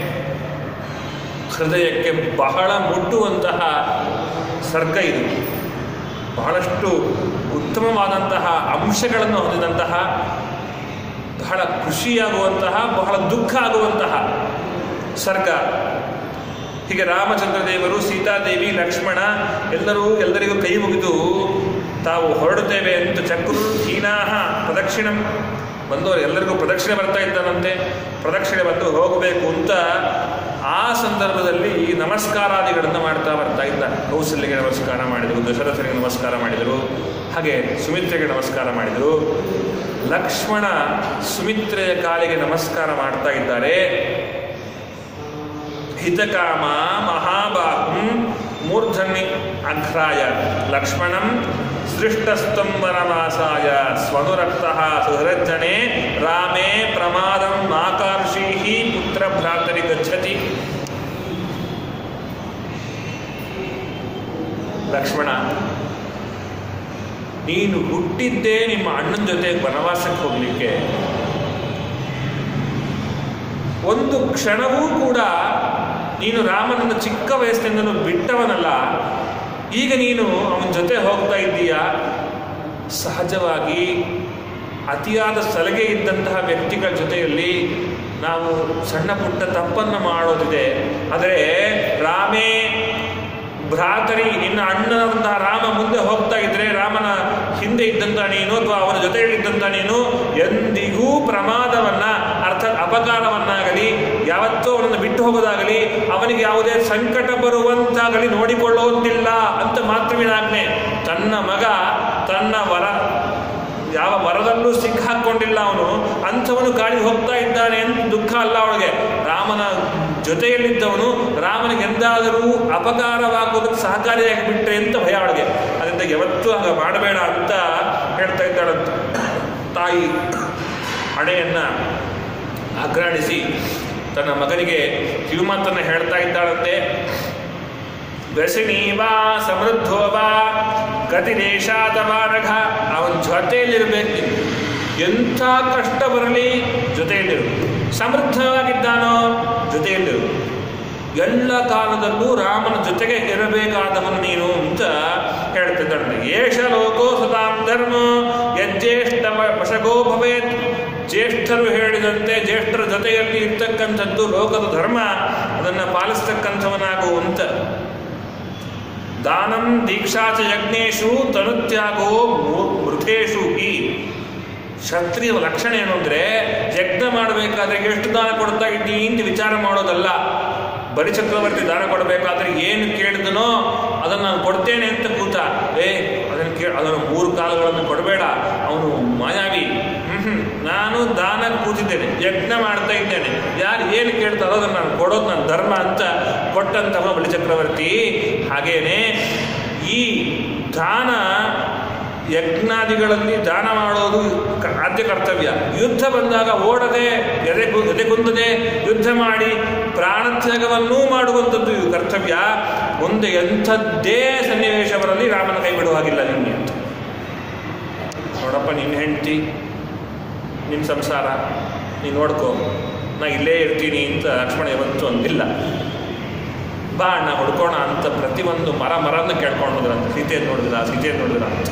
ಹೃದಯಕ್ಕೆ ಬಹಳ ಮುಟ್ಟುವಂತಹ ಸರ್ಗ ಇದು ಬಹಳಷ್ಟು ಉತ್ತಮವಾದಂತಹ ಅಂಶಗಳನ್ನು ಹೊಂದಿದಂತಹ ಬಹಳ ಖುಷಿಯಾಗುವಂತಹ ಬಹಳ ದುಃಖ ಆಗುವಂತಹ ಸರ್ಗ ಹೀಗೆ ರಾಮಚಂದ್ರ ದೇವರು ಸೀತಾದೇವಿ ಲಕ್ಷ್ಮಣ ಎಲ್ಲರೂ ಎಲ್ಲರಿಗೂ ಕೈ ಮುಗಿದು ತಾವು ಹೊರಡುತ್ತೇವೆ ಅಂತ ಚಕ್ರು ಹೀನಾಹ ಪ್ರದಕ್ಷಿಣಂ ಬಂದವರು ಎಲ್ಲರಿಗೂ ಪ್ರದಕ್ಷಿಣೆ ಬರ್ತಾ ಇದ್ದಾನಂತೆ ಪ್ರದಕ್ಷಿಣೆ ಬಂದು ಹೋಗಬೇಕು ಅಂತ ಆ ಸಂದರ್ಭದಲ್ಲಿ ನಮಸ್ಕಾರಾದಿಗಳನ್ನು ಮಾಡ್ತಾ ಬರ್ತಾ ಇದ್ದ ಕೌಸಲ್ಯಗೆ ನಮಸ್ಕಾರ ಮಾಡಿದರು ದಶರಥನಿಗೆ ನಮಸ್ಕಾರ ಮಾಡಿದರು ಹಾಗೆ ಸುಮಿತ್ರೆಗೆ ನಮಸ್ಕಾರ ಮಾಡಿದರು ಲಕ್ಷ್ಮಣ ಸುಮಿತ್ರೆಯ ಕಾಲಿಗೆ ನಮಸ್ಕಾರ ಮಾಡ್ತಾ ಇದ್ದಾರೆ ಹಿತಕಾಮ ಮಹಾಬಾಹುಂ ಮೂರ್ಧನ್ಯ ಅಘ್ರಾಯ ಲಕ್ಷ್ಮಣಂ ಸೃಷ್ಟಸ್ತಂಭನವಾಸಾಯ ಸ್ವನುರಕ್ತ ಸುಹೃಜ್ಜನೆ ರಾಮೇ ಪ್ರಮಾದಂ ಮಾಕಾರ್ಷೀ ಪುತ್ರ ಭ್ರಾತರಿ ಗಚ್ಚತಿ ಲಕ್ಷ್ಮಣ ನೀನು ಹುಟ್ಟಿದ್ದೇ ನಿಮ್ಮ ಅಣ್ಣನ ಜೊತೆ ವನವಾಸಕ್ಕೆ ಹೋಗ್ಲಿಕ್ಕೆ ಒಂದು ಕ್ಷಣವೂ ಕೂಡ ನೀನು ರಾಮನನ್ನು ಚಿಕ್ಕ ವಯಸ್ಸಿನಿಂದಲೂ ಬಿಟ್ಟವನಲ್ಲ ಈಗ ನೀನು ಅವನ ಜೊತೆ ಹೋಗ್ತಾ ಇದ್ದೀಯಾ ಸಹಜವಾಗಿ ಅತಿಯಾದ ಸಲಹೆ ಇದ್ದಂತಹ ವ್ಯಕ್ತಿಗಳ ಜೊತೆಯಲ್ಲಿ ನಾವು ಸಣ್ಣ ಪುಟ್ಟ ತಪ್ಪನ್ನು ಮಾಡೋದಿದೆ ಆದರೆ ರಾಮೇ ಭ್ರಾತರಿ ನಿನ್ನ ಅಣ್ಣನಂತಹ ರಾಮ ಮುಂದೆ ಹೋಗ್ತಾ ಇದ್ರೆ ರಾಮನ ಹಿಂದೆ ಇದ್ದಂತ ನೀನು ಅಥವಾ ಅವನ ಜೊತೆಯಲ್ಲಿದ್ದಂತ ನೀನು ಎಂದಿಗೂ ಪ್ರಮಾದವನ್ನ ಅರ್ಥಾತ್ ಅಪಕಾರವನ್ನಾಗಲಿ ಯಾವತ್ತೂ ಅವನನ್ನು ಬಿಟ್ಟು ಹೋಗೋದಾಗಲಿ ಅವನಿಗೆ ಯಾವುದೇ ಸಂಕಟ ಬರುವಂತಾಗಲಿ ನೋಡಿಕೊಳ್ಳುವಂತಿಲ್ಲ ಅಂತ ಮಾತೃವಿನಾಜ್ಞೆ ತನ್ನ ಮಗ ತನ್ನ ವರ ಯಾವ ವರದಲ್ಲೂ ಸಿಕ್ಕಾಕೊಂಡಿಲ್ಲ ಅವನು ಅಂಥವನು ಕಾಡಿ ಹೋಗ್ತಾ ಇದ್ದಾನೆ ಅಂತ ದುಃಖ ಅಲ್ಲ ಅವಳಿಗೆ ರಾಮನ ಜೊತೆಯಲ್ಲಿದ್ದವನು ರಾಮನಿಗೆ ಎಂದಾದರೂ ಅಪಕಾರವಾಗುವುದಕ್ಕೆ ಸಹಕಾರಿಯಾಗಿ ಬಿಟ್ಟರೆ ಅಂತ ಭಯ ಅವಳಿಗೆ ಅದರಿಂದ ಯಾವತ್ತೂ ಹಾಗೆ ಮಾಡಬೇಡ ಅಂತ ಹೇಳ್ತಾ ಇದ್ದಾಳಂತ ತಾಯಿ ಹಣೆಯನ್ನ ಅಗ್ರಾಣಿಸಿ ತನ್ನ ಮಗನಿಗೆ ಕಿವಿಮಾತನ್ನು ಹೇಳ್ತಾ ಇದ್ದಾಳಂತೆ ವ್ಯಸನೀವಾ ಸಮೃದ್ಧೋವಾ ಗತಿದೇಶಾದವಾನಘ ಅವನ ಜೊತೆಯಲ್ಲಿರ್ಬೇಕು ನೀನು ಎಂಥ ಕಷ್ಟ ಬರಲಿ ಜೊತೆಯಲ್ಲಿರು ಸಮೃದ್ಧವಾಗಿದ್ದಾನೋ ಜೊತೆಯಲ್ಲಿರು ಎಲ್ಲ ಕಾಲದಲ್ಲೂ ರಾಮನ ಜೊತೆಗೆ ಇರಬೇಕಾದವನು ನೀನು ಅಂತ ಹೇಳ್ತಿದ್ದಾಳೆ ಏಷ ಲೋಕೋ ಸದಾಂ ಧರ್ಮ ಯಜ್ಜೇಷ್ಠ ವಶಗೋ ಭವೇತ್ ಜ್ಯೇಷ್ಠರು ಹೇಳಿದಂತೆ ಜ್ಯೇಷ್ಠರ ಜೊತೆಯಲ್ಲಿ ಇರ್ತಕ್ಕಂಥದ್ದು ಲೋಕದ ಧರ್ಮ ಅದನ್ನು ಪಾಲಿಸ್ತಕ್ಕಂಥವನಾಗು ಅಂತ ದಾನಂ ದೀಕ್ಷಾ ಚ ಯಜ್ಞೇಶು ತನುತ್ಯಾಗೋ ಮೃತೇಶು ಹಿ ಕ್ಷತ್ರಿಯ ಲಕ್ಷಣ ಏನು ಅಂದರೆ ಯಜ್ಞ ಮಾಡಬೇಕಾದ್ರೆ ಎಷ್ಟು ದಾನ ಕೊಡ್ತಾ ಇದ್ದೀನಿ ಅಂತ ವಿಚಾರ ಮಾಡೋದಲ್ಲ ಬಲಿಚಕ್ರವರ್ತಿ ದಾನ ಕೊಡಬೇಕಾದ್ರೆ ಏನು ಕೇಳಿದನೋ ಅದನ್ನು ನಾನು ಕೊಡ್ತೇನೆ ಅಂತ ಕೂತ ಏ ಅದನ್ನು ಕೇಳ ಅದನ್ನು ಮೂರು ಕಾಲಗಳನ್ನು ಕೊಡಬೇಡ ಅವನು ಮಾಯಾವಿ ಹ್ಮ್ ನಾನು ದಾನ ಕೂತಿದ್ದೇನೆ ಯಜ್ಞ ಮಾಡ್ತಾ ಇದ್ದೇನೆ ಯಾರು ಏನು ಕೇಳ್ತಾರೋ ಅದನ್ನು ನಾನು ಕೊಡೋದು ನನ್ನ ಧರ್ಮ ಅಂತ ಕೊಟ್ಟಂತಹ ಬಲಿಚಕ್ರವರ್ತಿ ಹಾಗೇನೆ ಈ ದಾನ ಯಜ್ಞಾದಿಗಳಲ್ಲಿ ದಾನ ಮಾಡೋದು ಕ- ಆದ್ಯ ಕರ್ತವ್ಯ ಯುದ್ಧ ಬಂದಾಗ ಓಡದೆ ಎದೆ ಕು- ಎದೆ ಕುಂದದೆ ಯುದ್ಧ ಮಾಡಿ ಪ್ರಾಣತ್ಯಾಗವನ್ನೂ ಮಾಡುವಂಥದ್ದು ಇದು ಕರ್ತವ್ಯ ಮುಂದೆ ಎಂಥದ್ದೇ ಸನ್ನಿವೇಶ ಬರಲಿ ರಾಮನ ಕೈ ಬಿಡುವ ಹಾಗಿಲ್ಲ ನಿನ್ನೆ ಅಂತ ನೋಡಪ್ಪ ನಿನ್ನ ಹೆಂಡತಿ ನಿನ್ನ ಸಂಸಾರ ನೀನು ನೋಡ್ಕೋ ನಾ ಇಲ್ಲೇ ಇರ್ತೀನಿ ಅಂತ ಲಕ್ಷ್ಮಣ ಯಾವತ್ತೂ ಅಂದಿಲ್ಲ ಬಾ ಅಣ್ಣ ಹುಡ್ಕೋಣ ಅಂತ ಪ್ರತಿಯೊಂದು ಮರ ಮರನ ಕೇಳ್ಕೊಂಡು ಹೋದ್ರಂತೆ ಸೀತೆಯನ್ನು ನೋಡಿದ್ರ ಸೀತೆಯನ್ನು ನೋಡಿದ್ರ ಅಂತ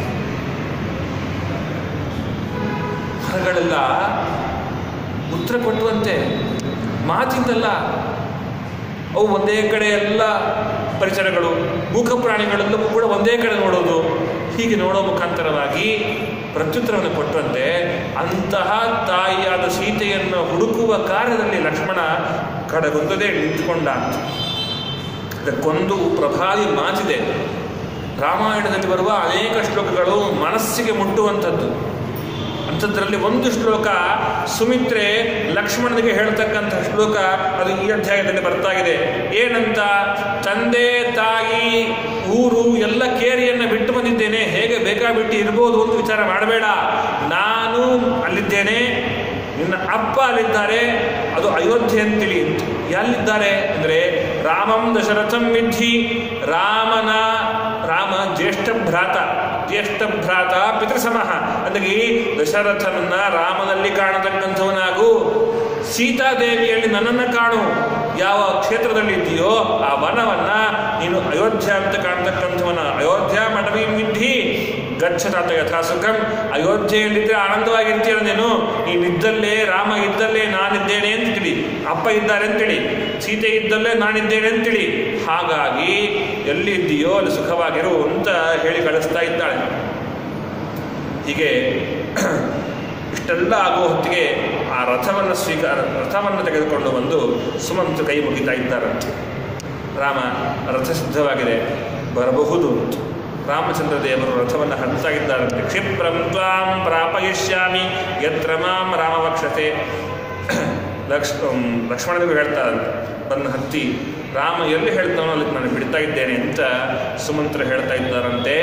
ಮರಗಳೆಲ್ಲ ಉತ್ತರ ಕೊಟ್ಟುವಂತೆ ಮಾತಿಂದಲ್ಲ ಅವು ಒಂದೇ ಕಡೆ ಎಲ್ಲ ಪರಿಸರಗಳು ಮೂಕ ಪ್ರಾಣಿಗಳೆಲ್ಲವೂ ಕೂಡ ಒಂದೇ ಕಡೆ ನೋಡೋದು ಹೀಗೆ ನೋಡೋ ಮುಖಾಂತರವಾಗಿ ಪ್ರತ್ಯುತ್ತರವನ್ನು ಕೊಟ್ಟಂತೆ ಅಂತಹ ತಾಯಿಯಾದ ಸೀತೆಯನ್ನು ಹುಡುಕುವ ಕಾರ್ಯದಲ್ಲಿ ಲಕ್ಷ್ಮಣ ಕಡೆಗೊಂದದೇ ನಿಂತುಕೊಂಡ ಅದಕ್ಕೊಂದು ಪ್ರಭಾವಿ ಮಾತಿದೆ ರಾಮಾಯಣದಲ್ಲಿ ಬರುವ ಅನೇಕ ಶ್ಲೋಕಗಳು ಮನಸ್ಸಿಗೆ ಮುಟ್ಟುವಂಥದ್ದು ಅಂಥದ್ರಲ್ಲಿ ಒಂದು ಶ್ಲೋಕ ಸುಮಿತ್ರೆ ಲಕ್ಷ್ಮಣನಿಗೆ ಹೇಳ್ತಕ್ಕಂಥ ಶ್ಲೋಕ ಅದು ಈ ಅಧ್ಯಾಯದಲ್ಲಿ ಬರ್ತಾ ಇದೆ ಏನಂತ ತಂದೆ ತಾಯಿ ಊರು ಎಲ್ಲ ಕೇರಿಯನ್ನು ಬಿಟ್ಟು ಬಂದಿದ್ದೇನೆ ಹೇಗೆ ಬೇಕಾಬಿಟ್ಟು ಇರ್ಬೋದು ಅಂತ ವಿಚಾರ ಮಾಡಬೇಡ ನಾನು ಅಲ್ಲಿದ್ದೇನೆ ನಿನ್ನ ಅಪ್ಪ ಅಲ್ಲಿದ್ದಾರೆ ಅದು ಅಯೋಧ್ಯೆ ಅಂತೇಳಿ ಅಂತ ಎಲ್ಲಿದ್ದಾರೆ ಅಂದರೆ ರಾಮಂ ದಶರಥಂ ವಿಧಿ ರಾಮನ ರಾಮ ಜ್ಯೇಷ್ಠ ಭ್ರಾತ ಜ್ಯೇಷ್ಠ ಭ್ರಾತ ಪಿತೃಸಮಃ ಅಂದರೆ ದಶರಥನನ್ನ ರಾಮನಲ್ಲಿ ಕಾಣತಕ್ಕಂಥವನಾಗು ಸೀತಾದೇವಿಯಲ್ಲಿ ನನ್ನನ್ನು ಕಾಣು ಯಾವ ಕ್ಷೇತ್ರದಲ್ಲಿ ಇದೆಯೋ ಆ ವನವನ್ನ ನೀನು ಅಯೋಧ್ಯ ಅಂತ ಕಾಣ್ತಕ್ಕಂಥವನ ಅಯೋಧ್ಯ ಮಠವಿ ವಿಧಿ ಗಚ್ಚತಾತ ಯಥಾ ಸುಖಂ ಅಯೋಧ್ಯೆಯಲ್ಲಿದ್ದರೆ ಆನಂದವಾಗಿರ್ತೀರ ನೀನು ನೀನಿದ್ದಲ್ಲೇ ರಾಮ ಇದ್ದಲ್ಲೇ ನಾನಿದ್ದೇನೆ ಅಂತ ತಿಳಿ ಅಪ್ಪ ಇದ್ದಾರೆ ಅಂತೇಳಿ ಸೀತೆ ಇದ್ದಲ್ಲೇ ನಾನಿದ್ದೇನೆ ಅಂತೇಳಿ ಹಾಗಾಗಿ ಎಲ್ಲಿ ಇದ್ದೀಯೋ ಅಲ್ಲಿ ಸುಖವಾಗಿರು ಅಂತ ಹೇಳಿ ಕಳಿಸ್ತಾ ಇದ್ದಾಳೆ ಹೀಗೆ ಇಷ್ಟೆಲ್ಲ ಆಗೋ ಹೊತ್ತಿಗೆ ಆ ರಥವನ್ನು ಸ್ವೀಕಾರ ರಥವನ್ನು ತೆಗೆದುಕೊಂಡು ಬಂದು ಸುಮಂತ ಕೈ ಮುಗಿತಾ ಇದ್ದಾರಂತೆ ರಾಮ ರಥ ಸಿದ್ಧವಾಗಿದೆ ಬರಬಹುದು ಅಂತ ರಾಮಚಂದ್ರ ದೇವರು ರಥವನ್ನು ಹಂತಾ ಇದ್ದಾರಂತೆ ಕ್ಷಿಪ್ರಂ ತ್ವಾಂ ಪ್ರಾಪಯಿಷ್ಯಾಮಿ ಯತ್ರ ಮಾಂ ರಾಮವಕ್ಷತೆ ಲಕ್ಷ ಲಕ್ಷ್ಮಣನಿಗೂ ಹೇಳ್ತಾರಂತೆ ಬಂದು ಹತ್ತಿ ರಾಮ ಎಲ್ಲಿ ಹೇಳ್ತಾನೋ ಅಲ್ಲಿ ನಾನು ಬಿಡ್ತಾ ಇದ್ದೇನೆ ಅಂತ ಸುಮಂತ್ರ ಹೇಳ್ತಾ ಇದ್ದಾರಂತೆ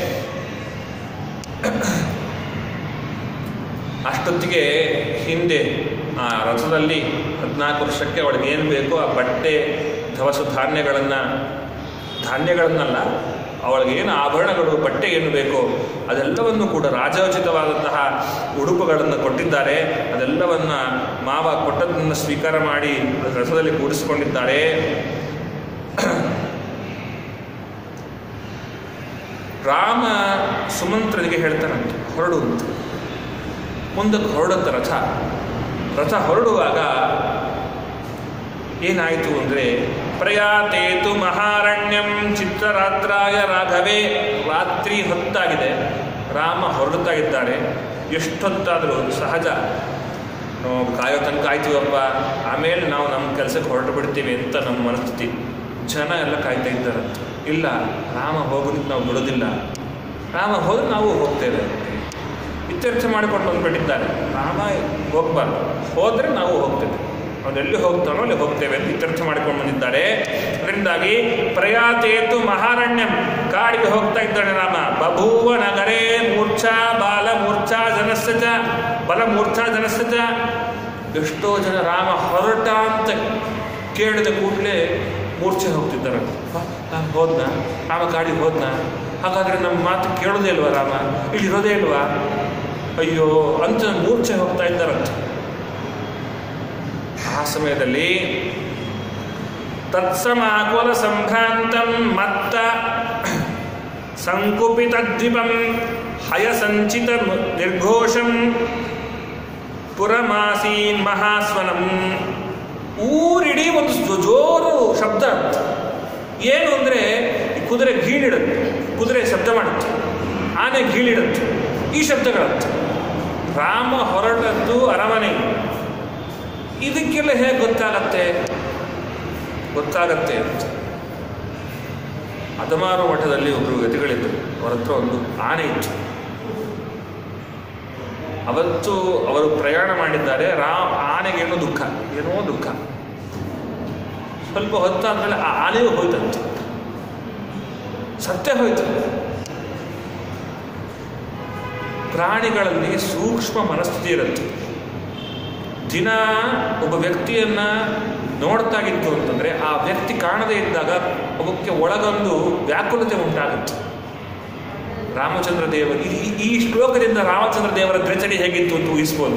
ಅಷ್ಟೊತ್ತಿಗೆ ಹಿಂದೆ ಆ ರಥದಲ್ಲಿ ಹದಿನಾಲ್ಕು ವರ್ಷಕ್ಕೆ ಅವಳಿಗೆ ಏನು ಬೇಕೋ ಆ ಬಟ್ಟೆ ದವಸ ಧಾನ್ಯಗಳನ್ನು ಧಾನ್ಯಗಳನ್ನಲ್ಲ ಅವಳಿಗೆ ಏನು ಆಭರಣಗಳು ಬಟ್ಟೆ ಏನು ಬೇಕೋ ಅದೆಲ್ಲವನ್ನು ಕೂಡ ರಾಜೋಚಿತವಾದಂತಹ ಉಡುಪುಗಳನ್ನು ಕೊಟ್ಟಿದ್ದಾರೆ ಅದೆಲ್ಲವನ್ನ ಮಾವ ಕೊಟ್ಟದ್ದನ್ನು ಸ್ವೀಕಾರ ಮಾಡಿ ಅದು ರಥದಲ್ಲಿ ಕೂಡಿಸಿಕೊಂಡಿದ್ದಾರೆ ರಾಮ ಸುಮಂತ್ರನಿಗೆ ಹೇಳ್ತಾನಂತೆ ಹೊರಡು ಅಂತ ಮುಂದಕ್ಕೆ ಹೊರಡುತ್ತ ರಥ ರಥ ಹೊರಡುವಾಗ ಏನಾಯಿತು ಅಂದರೆ ಪ್ರಯಾತೇತು ಮಹಾರಣ್ಯಂ ಚಿತ್ರರಾತ್ರಾಯ ರಾಘವೇ ರಾತ್ರಿ ಹೊತ್ತಾಗಿದೆ ರಾಮ ಹೊರಡುತ್ತಾ ಇದ್ದಾರೆ ಎಷ್ಟೊತ್ತಾದರೂ ಸಹಜ ನಾವು ಕಾಯೋ ತನಕ ಕಾಯ್ತೀವಪ್ಪ ಆಮೇಲೆ ನಾವು ನಮ್ಮ ಕೆಲಸಕ್ಕೆ ಹೊರಟು ಬಿಡ್ತೀವಿ ಅಂತ ನಮ್ಮ ಮನಸ್ಥಿತಿ ಜನ ಎಲ್ಲ ಕಾಯ್ತಾ ಇದ್ದಾರಂತೆ ಇಲ್ಲ ರಾಮ ಹೋಗೋದಕ್ಕೆ ನಾವು ಬಿಡೋದಿಲ್ಲ ರಾಮ ಹೋದ್ರೆ ನಾವು ಹೋಗ್ತೇವೆ ಇತ್ಯರ್ಥ ಮಾಡಿಕೊಂಡು ಬಂದ್ಬಿಟ್ಟಿದ್ದಾರೆ ರಾಮ ಹೋಗ್ಬಾರ್ದು ಹೋದರೆ ನಾವು ಹೋಗ್ತೇವೆ ಅವನು ಎಲ್ಲಿ ಹೋಗ್ತಾನೋ ಅಲ್ಲಿ ಹೋಗ್ತೇವೆ ಅಂತ ಇತ್ಯರ್ಥ ಮಾಡಿಕೊಂಡು ಬಂದಿದ್ದಾರೆ ಅದರಿಂದಾಗಿ ಪ್ರಯಾತೇತು ಮಹಾರಣ್ಯಂ ಕಾಡಿಗೆ ಹೋಗ್ತಾ ಇದ್ದಾನೆ ರಾಮ ಬಭೂವ ನಗರೇ ಮೂರ್ಛಾ ಬಾಲ ಮೂರ್ಛಾ ಜನಸ್ಯ ಚ ಬಲ ಮೂರ್ಛಾ ಜನಸ್ಯ ಚ ಎಷ್ಟೋ ಜನ ರಾಮ ಹೊರಟ ಅಂತ ಕೇಳಿದ ಕೂಡಲೇ ಮೂರ್ಛೆ ಹೋಗ್ತಿದ್ದಾರೆ ಹೋದ್ನ ರಾಮ ಕಾಡಿಗೆ ಹೋದ್ನ ಹಾಗಾದ್ರೆ ನಮ್ಮ ಮಾತು ಕೇಳೋದೇ ಇಲ್ವಾ ರಾಮ ಇಲ್ಲಿ ಇರೋದೇ ಇಲ್ವಾ ಅಯ್ಯೋ ಅಂತ ಮೂರ್ಛೆ ಹೋಗ್ತಾ ಇದ್ದಾರಂತೆ ಆ ಸಮಯದಲ್ಲಿ ತತ್ಸಮಾಕುಲ ಸಂಭ್ರಾಂತಂ ಮತ್ತ ಸಂಕುಪಿತದ್ವಿಪಂ ಹಯಸಂಚಿತ ನಿರ್ಘೋಷಂ ಪುರಮಾಸೀನ್ ಮಹಾಸ್ವನಂ ಊರಿಡೀ ಒಂದು ಜೋ- ಜೋರು ಶಬ್ದ ಅಂತ ಏನು ಅಂದರೆ ಕುದುರೆ ಗೀಳಿಡುತ್ತೆ ಕುದುರೆ ಶಬ್ದ ಮಾಡುತ್ತೆ ಆನೆ ಗೀಳಿಡುತ್ತೆ ಈ ಶಬ್ದಗಳಂತೆ ರಾಮ ಹೊರಟದ್ದು ಅರಮನೆ ಇದಕ್ಕೆಲ್ಲ ಹೇಗೆ ಗೊತ್ತಾಗತ್ತೆ ಗೊತ್ತಾಗತ್ತೆ ಅಂತ ಅದಮಾರು ಮಠದಲ್ಲಿ ಒಬ್ಬರು ಗತಿಗಳಿದ್ದರು ಅವರ ಹತ್ರ ಒಂದು ಆನೆ ಇತ್ತು ಅವತ್ತು ಅವರು ಪ್ರಯಾಣ ಮಾಡಿದ್ದಾರೆ ರಾ ಆನೆಗೆ ಏನೋ ದುಃಖ ಏನೋ ದುಃಖ ಸ್ವಲ್ಪ ಹೊತ್ತಾದ್ಮೇಲೆ ಆ ಆನೆಯೂ ಹೋಯ್ತಂತೆ ಸತ್ಯ ಹೋಯ್ತು ಪ್ರಾಣಿಗಳಲ್ಲಿ ಸೂಕ್ಷ್ಮ ಮನಸ್ಥಿತಿ ಇರುತ್ತೆ ದಿನ ಒಬ್ಬ ವ್ಯಕ್ತಿಯನ್ನ ನೋಡ್ತಾಗಿತ್ತು ಅಂತಂದ್ರೆ ಆ ವ್ಯಕ್ತಿ ಕಾಣದೇ ಇದ್ದಾಗ ಒಬ್ಬಕ್ಕೆ ಒಳಗೊಂದು ವ್ಯಾಕುಲತೆ ಉಂಟಾಗುತ್ತೆ ರಾಮಚಂದ್ರ ದೇವರು ಈ ಈ ಶ್ಲೋಕದಿಂದ ರಾಮಚಂದ್ರ ದೇವರ ದ್ರಚಡಿ ಹೇಗಿತ್ತು ಅಂತ ಊಹಿಸ್ಬೋದು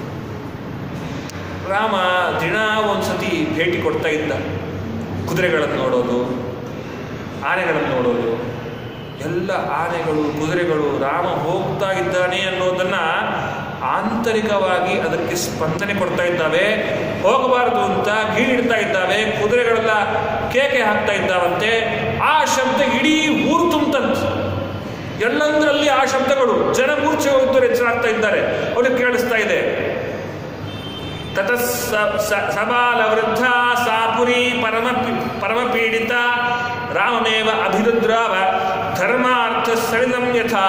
ರಾಮ ದಿನ ಒಂದ್ಸತಿ ಭೇಟಿ ಕೊಡ್ತಾ ಇದ್ದ ಕುದುರೆಗಳನ್ನು ನೋಡೋದು ಆನೆಗಳನ್ನು ನೋಡೋದು ಎಲ್ಲ ಆನೆಗಳು ಕುದುರೆಗಳು ರಾಮ ಹೋಗ್ತಾ ಇದ್ದಾನೆ ಅನ್ನೋದನ್ನ ಆಂತರಿಕವಾಗಿ ಅದಕ್ಕೆ ಸ್ಪಂದನೆ ಕೊಡ್ತಾ ಇದ್ದಾವೆ ಹೋಗಬಾರದು ಅಂತ ಗೀಳಿಡ್ತಾ ಇದ್ದಾವೆ ಕುದುರೆಗಳೆಲ್ಲ ಕೇಕೆ ಹಾಕ್ತಾ ಇದ್ದಾವಂತೆ ಆ ಶಬ್ದ ಇಡೀ ಊರು ತುಂಬಂತ ಎಲ್ಲಂದ್ರಲ್ಲಿ ಆ ಶಬ್ದಗಳು ಜನ ಮೂರ್ಛೆ ಹೋಗಿದ್ದವರು ಎಚ್ಚರಾಗ್ತಾ ಇದ್ದಾರೆ ಅವ್ರಿಗೆ ಕೇಳಿಸ್ತಾ ಇದೆ ತತ ಸಬಾಲ ವೃದ್ಧ ಸಾಪುರಿ ಪರಮ ಪರಮಪೀಡಿತ ರಾಮಮೇವ ಅಭಿರುದ್ರಾವ ಧರ್ಮಾರ್ಥ ಸಳಿಲಂ ಯಥಾ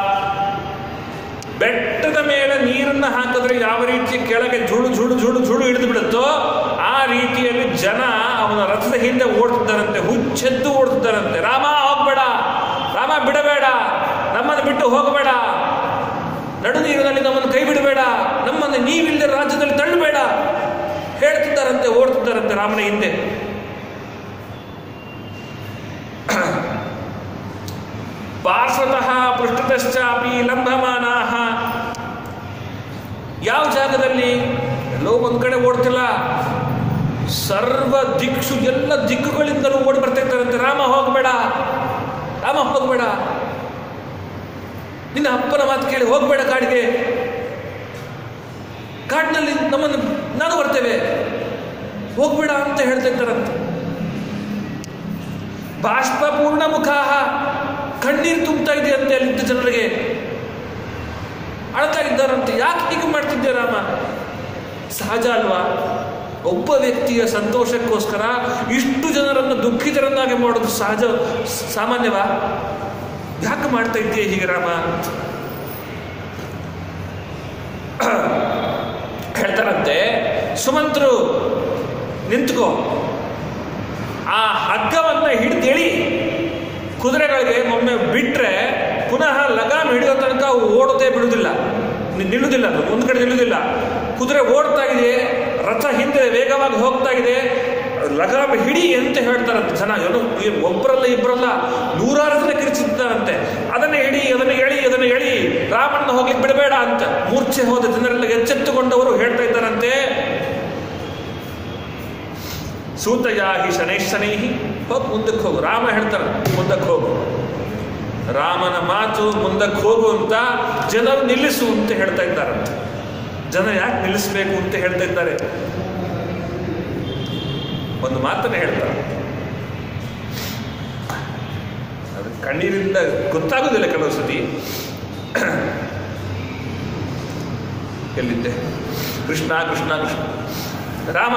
ಬೆಟ್ಟದ ಮೇಲೆ ನೀರನ್ನ ಹಾಕಿದ್ರೆ ಯಾವ ರೀತಿ ಕೆಳಗೆ ಜುಳು ಜುಳು ಜುಳು ಜುಳು ಹಿಡಿದು ಬಿಡುತ್ತೋ ಆ ರೀತಿಯಲ್ಲಿ ಜನ ಅವನ ರಥದ ಹಿಂದೆ ಓಡ್ತಿದ್ದಾರಂತೆ ಹುಚ್ಚೆದ್ದು ಓಡ್ತಿದ್ದಾರಂತೆ ರಾಮ ಹೋಗ್ಬೇಡ ರಾಮ ಬಿಡಬೇಡ ನಮ್ಮನ್ನು ಬಿಟ್ಟು ಹೋಗಬೇಡ ನಡು ನೀರಿನಲ್ಲಿ ನಮ್ಮನ್ನು ಕೈ ಬಿಡಬೇಡ ನಮ್ಮನ್ನು ನೀವಿಲ್ಲದೆ ರಾಜ್ಯದಲ್ಲಿ ತಳ್ಳಬೇಡ ಹೇಳ್ತಿದ್ದಾರಂತೆ ಓಡ್ತಿದ್ದಾರಂತೆ ರಾಮನ ಹಿಂದೆ ಪಾರ್ಶ್ವತಃ ಪೃಷ್ಠತಶ್ಚಾಪಿ ಲಂಬಮಾನಾ ಯಾವ ಜಾಗದಲ್ಲಿ ಎಲ್ಲೋ ಒಂದ್ ಕಡೆ ಓಡ್ತಿಲ್ಲ ಸರ್ವ ದಿಕ್ಷು ಎಲ್ಲ ದಿಕ್ಕುಗಳಿಂದಲೂ ಓಡಿ ಬರ್ತಿರ್ತಾರಂತೆ ರಾಮ ಹೋಗಬೇಡ ರಾಮ ಹೋಗಬೇಡ ನಿನ್ನ ಅಪ್ಪನ ಮಾತು ಕೇಳಿ ಹೋಗಬೇಡ ಕಾಡಿಗೆ ಕಾಡಿನಲ್ಲಿ ನಮ್ಮನ್ನು ನಾನು ಬರ್ತೇವೆ ಹೋಗ್ಬೇಡ ಅಂತ ಹೇಳ್ತಾ ಇದ್ದಾರಂತೆ ಬಾಷ್ಪಪೂರ್ಣ ಮುಖಾಹ ಕಣ್ಣೀರು ತುಂಬ್ತಾ ಇದೆಯಂತೆ ಅಲ್ಲಿದ್ದ ಜನರಿಗೆ ಅಳ್ತಾ ಇದ್ದಾರಂತೆ ಯಾಕೆ ಹೀಗೆ ಮಾಡ್ತಿದ್ದೆ ರಾಮ ಸಹಜ ಅಲ್ವಾ ಒಬ್ಬ ವ್ಯಕ್ತಿಯ ಸಂತೋಷಕ್ಕೋಸ್ಕರ ಇಷ್ಟು ಜನರನ್ನು ದುಃಖಿತರನ್ನಾಗಿ ಮಾಡೋದು ಸಹಜ ಸಾಮಾನ್ಯವಾ ಯಾಕೆ ಮಾಡ್ತಾ ಇದ್ದೀಯ ಹೀಗೆ ರಾಮ ಹೇಳ್ತಾರಂತೆ ಸುಮಂತ್ರು ನಿಂತ್ಕೋ ಆ ಹಗ್ಗವನ್ನ ಹಿಡಿದೇಳಿ ಕುದುರೆಗಳಿಗೆ ಒಮ್ಮೆ ಬಿಟ್ರೆ ಪುನಃ ಲಗಾಮ್ ಹಿಡಿಯೋ ತನಕ ಅವು ಓಡೋದೇ ಬಿಡುವುದಿಲ್ಲ ನಿ- ನಿಲ್ಲುವುದಿಲ್ಲ ಅದು ಒಂದು ಕಡೆ ನಿಲ್ಲುವುದಿಲ್ಲ ಕುದುರೆ ಓಡ್ತಾ ಇದೆ ರಥ ಹಿಂದೆ ವೇಗವಾಗಿ ಹೋಗ್ತಾ ಇದೆ ಲಗಾಮ್ ಹಿಡಿ ಅಂತ ಹೇಳ್ತಾರಂತೆ ಜನ ಏನು ಈ ಒಬ್ಬರಲ್ಲ ಇಬ್ಬರಲ್ಲ ನೂರಾರು ಜನ ಕಿರಿಚಿದ್ದಾರಂತೆ ಅದನ್ನೇ ಹಿಡಿ ಅದನ್ನು ಎಳಿ ಅದನ್ನು ಎಳಿ ರಾಮಣ್ಣ ಹೋಗ್ಲಿಕ್ಕೆ ಬಿಡಬೇಡ ಅಂತ ಮೂರ್ಛೆ ಹೋದ ಜನರೆಲ್ಲ ಎಚ್ಚೆತ್ತುಕೊಂಡವರು ಹೇಳ್ತಾ ಇದ್ದಾರಂತೆ ಸೂತಯಾಹಿ ಶನೈಶನೈಹಿ ಹೋಗಿ ಮುಂದಕ್ಕೆ ಹೋಗು ರಾಮ ಹೇಳ್ತಾರೆ ಮುಂದಕ್ಕೆ ಹೋಗು ರಾಮನ ಮಾತು ಮುಂದಕ್ಕೆ ಹೋಗು ಅಂತ ಜನರು ನಿಲ್ಲಿಸು ಅಂತ ಹೇಳ್ತಾ ಇದ್ದಾರಂತೆ ಜನ ಯಾಕೆ ನಿಲ್ಲಿಸಬೇಕು ಅಂತ ಹೇಳ್ತಾ ಇದ್ದಾರೆ ಒಂದು ಮಾತನ್ನ ಹೇಳ್ತಾರೆ ಅದು ಕಣ್ಣೀರಿಂದ ಗೊತ್ತಾಗೋದಿಲ್ಲ ಕೆಲವು ಸತಿ ಎಲ್ಲಿದ್ದೆ ಕೃಷ್ಣ ಕೃಷ್ಣ ಕೃಷ್ಣ ರಾಮ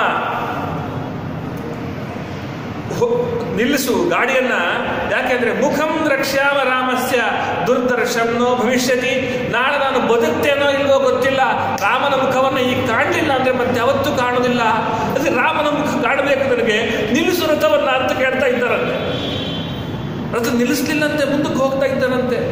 ಹೋ- ನಿಲ್ಲಿಸು ಗಾಡಿಯನ್ನ ಯಾಕೆಂದ್ರೆ ಮುಖಂ ರಕ್ಷ್ಯಾಮ ರಾಮಸ್ಯ ದುರ್ದರ್ಶನೋ ಭವಿಷ್ಯತಿ ನಾಳೆ ನಾನು ಬದುಕ್ತೇನೋ ಇಲ್ವೋ ಗೊತ್ತಿಲ್ಲ ರಾಮನ ಮುಖವನ್ನು ಈಗ ಕಾಣಲಿಲ್ಲ ಅಂದ್ರೆ ಮತ್ತೆ ಯಾವತ್ತೂ ಕಾಣೋದಿಲ್ಲ ಅದೇ ರಾಮನ ಮುಖ ಕಾಣಬೇಕು ನನಗೆ ನಿಲ್ಲಿಸು ರಥವನ್ನ ಅಂತ ಕೇಳ್ತಾ ಇದ್ದಾರಂತೆ ರಥ ನಿಲ್ಲಿಸ್ಲಿಲ್ಲಂತೆ ಮುಂದಕ್ಕೆ ಹೋಗ್ತಾ ಇದ್ದಾನಂತೆ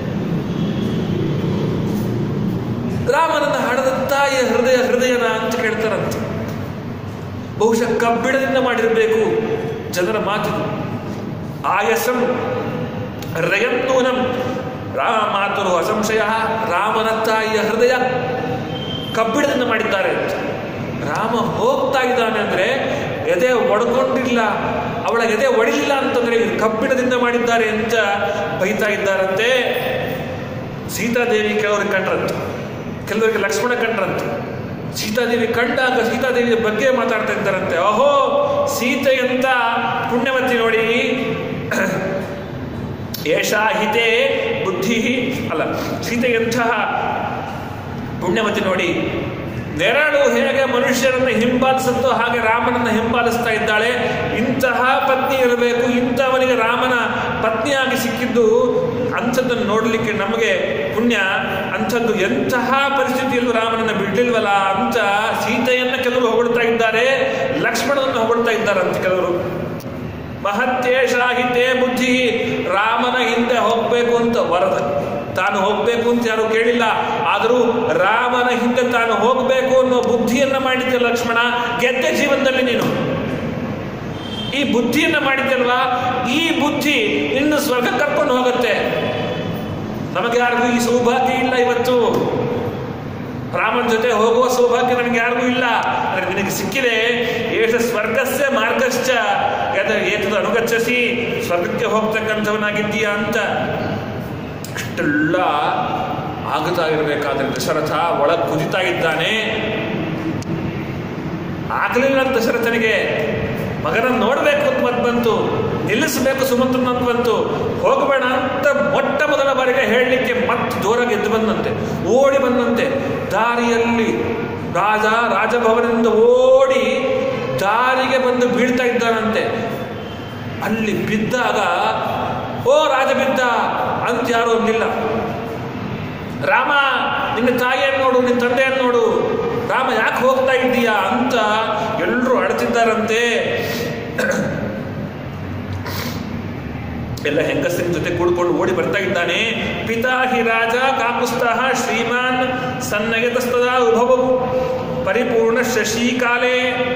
ರಾಮನನ್ನ ಹಣದ ತಾಯಿಯ ಹೃದಯ ಹೃದಯನ ಅಂತ ಕೇಳ್ತಾರಂತೆ ಬಹುಶಃ ಕಬ್ಬಿಣದಿಂದ ಮಾಡಿರಬೇಕು ಜನರ ಮಾತಿದು ಆಯಸಂ ರಯನ್ನೂನಂ ರಾಮ ಮಾತರು ಅಸಂಶಯ ರಾಮನ ತಾಯಿಯ ಹೃದಯ ಕಬ್ಬಿಣದಿಂದ ಮಾಡಿದ್ದಾರೆ ಅಂತ. ರಾಮ ಹೋಗ್ತಾ ಇದ್ದಾನೆ ಅಂದ್ರೆ ಎದೆ ಒಡ್ಕೊಂಡಿಲ್ಲ ಅವಳ ಎದೆ ಒಡಿಲಿಲ್ಲ ಅಂತಂದ್ರೆ ಇದು ಕಬ್ಬಿಣದಿಂದ ಮಾಡಿದ್ದಾರೆ ಅಂತ ಬೈತಾ ಇದ್ದಾರಂತೆ ಸೀತಾದೇವಿ ಕೆಲವರಿಗೆ ಕಂಡ್ರಂತೆ ಕೆಲವರಿಗೆ ಲಕ್ಷ್ಮಣ ಕಂಡ್ರಂತೆ ಸೀತಾದೇವಿ ಕಂಡಾಗ ಸೀತಾದೇವಿಯ ಬಗ್ಗೆ ಮಾತಾಡ್ತಾ ಇದ್ದಾರಂತೆ ಅಹೋ ಸೀತೆಯಂತ ಪುಣ್ಯವತಿ ನೋಡಿ ಏಷಾ ಹಿತೆ ಬುದ್ಧಿ ಅಲ್ಲ ಸೀತೆಯಂತಹ ಪುಣ್ಯವತಿ ನೋಡಿ ನೆರಳು ಹೇಗೆ ಮನುಷ್ಯರನ್ನ ಹಿಂಬಾಲಿಸುತ್ತೋ ಹಾಗೆ ರಾಮನನ್ನ ಹಿಂಬಾಲಿಸ್ತಾ ಇದ್ದಾಳೆ ಇಂತಹ ಪತ್ನಿ ಇರಬೇಕು ಇಂಥವನಿಗೆ ರಾಮನ ಪತ್ನಿಯಾಗಿ ಸಿಕ್ಕಿದ್ದು ಅಂಥದ್ದನ್ನು ನೋಡಲಿಕ್ಕೆ ನಮಗೆ ಪುಣ್ಯ ಅಂಥದ್ದು ಎಂತಹ ಪರಿಸ್ಥಿತಿಯಲ್ಲೂ ರಾಮನನ್ನ ಬಿಡ್ಲಿಲ್ವಲ್ಲ ಅಂತ ಸೀತೆಯನ್ನ ಕೆಲವರು ಹೊಗಳ್ತಾ ಇದ್ದಾರೆ ಲಕ್ಷ್ಮಣನನ್ನು ಹೊಗಳ್ತಾ ಇದ್ದಾರಂತೆ ಕೆಲವರು ಮಹತ್ತೇಶಾಗಿದ್ದೇ ಬುದ್ಧಿ ರಾಮನ ಹಿಂದೆ ಹೋಗ್ಬೇಕು ಅಂತ ವರದ ತಾನು ಹೋಗ್ಬೇಕು ಅಂತ ಯಾರು ಕೇಳಿಲ್ಲ ಆದರೂ ರಾಮನ ಹಿಂದೆ ತಾನು ಹೋಗಬೇಕು ಅನ್ನೋ ಬುದ್ಧಿಯನ್ನ ಮಾಡಿದ್ದೆ ಲಕ್ಷ್ಮಣ ಗೆದ್ದ ಜೀವನದಲ್ಲಿ ನೀನು ಈ ಬುದ್ಧಿಯನ್ನ ಮಾಡಿದ್ದಲ್ವಾ ಈ ಬುದ್ಧಿ ಇನ್ನು ಸ್ವರ್ಗ ಕರ್ಕೊಂಡು ಹೋಗುತ್ತೆ ನಮಗೆ ಯಾರಿಗೂ ಈ ಸೌಭಾಗ್ಯ ಇಲ್ಲ ಇವತ್ತು ರಾಮನ ಜೊತೆ ಹೋಗುವ ಸೌಭಾಗ್ಯ ನಮಗೆ ಯಾರಿಗೂ ಇಲ್ಲ ಆದರೆ ನಿನಗೆ ಸಿಕ್ಕಿದೆ ಏಷ ಸ್ವರ್ಗಸ್ಯ ಮಾರ್ಗಶ್ಚ ಯದ ಏತದ ಅನುಗಚ್ಚಸಿ ಸ್ವರ್ಗಕ್ಕೆ ಹೋಗ್ತಕ್ಕಂಥವನಾಗಿದ್ದೀಯಾ ಅಂತ ಇಷ್ಟೆಲ್ಲ ಆಗುತ್ತಾ ಇರಬೇಕಾದ್ರೆ ದಶರಥ ಒಳಗೆ ಕುದಿತಾ ಇದ್ದಾನೆ ಆಗಲಿಲ್ಲ ದಶರಥನಿಗೆ ಮಗನ ನೋಡಬೇಕು ಅಂತ ಮತ್ ಬಂತು ನಿಲ್ಲಿಸಬೇಕು ಸುಮಂತ್ರನ ಅಂತ ಬಂತು ಹೋಗಬೇಡ ಅಂತ ಮೊಟ್ಟ ಮೊದಲ ಬಾರಿಗೆ ಹೇಳಲಿಕ್ಕೆ ಮತ್ತೆ ಜೋರಾಗಿ ಎದ್ದು ಬಂದಂತೆ ಓಡಿ ಬಂದಂತೆ ದಾರಿಯಲ್ಲಿ ರಾಜ ರಾಜಭವನದಿಂದ ಓಡಿ ದಾರಿಗೆ ಬಂದು ಬೀಳ್ತಾ ಇದ್ದಾನಂತೆ ಅಲ್ಲಿ ಬಿದ್ದಾಗ ಓ ರಾಜ ಬಿದ್ದ ಅಂತ ಯಾರು ಅಂದಿಲ್ಲ ರಾಮ ನಿನ್ನ ತಾಯಿಯನ್ನು ನೋಡು ನಿನ್ನ ತಂದೆಯನ್ನು ನೋಡು ರಾಮ ಯಾಕೆ ಹೋಗ್ತಾ ಇದ್ದೀಯಾ ಅಂತ ಎಲ್ಲರೂ ಅಳ್ತಿದ್ದಾರಂತೆ ಎಲ್ಲ ಹೆಂಗಸಿನ ಜೊತೆ ಕೂಡ್ಕೊಂಡು ಓಡಿ ಬರ್ತಾ ಇದ್ದಾನೆ ಪಿತಾ ಹಿ ರಾಜ ಕಾಕುಸ್ತಃ ಶ್ರೀಮಾನ್ ಸನ್ನಯತಸ್ತದ ಉಭವವು ಪರಿಪೂರ್ಣ ಶಶಿಕಾಲೇ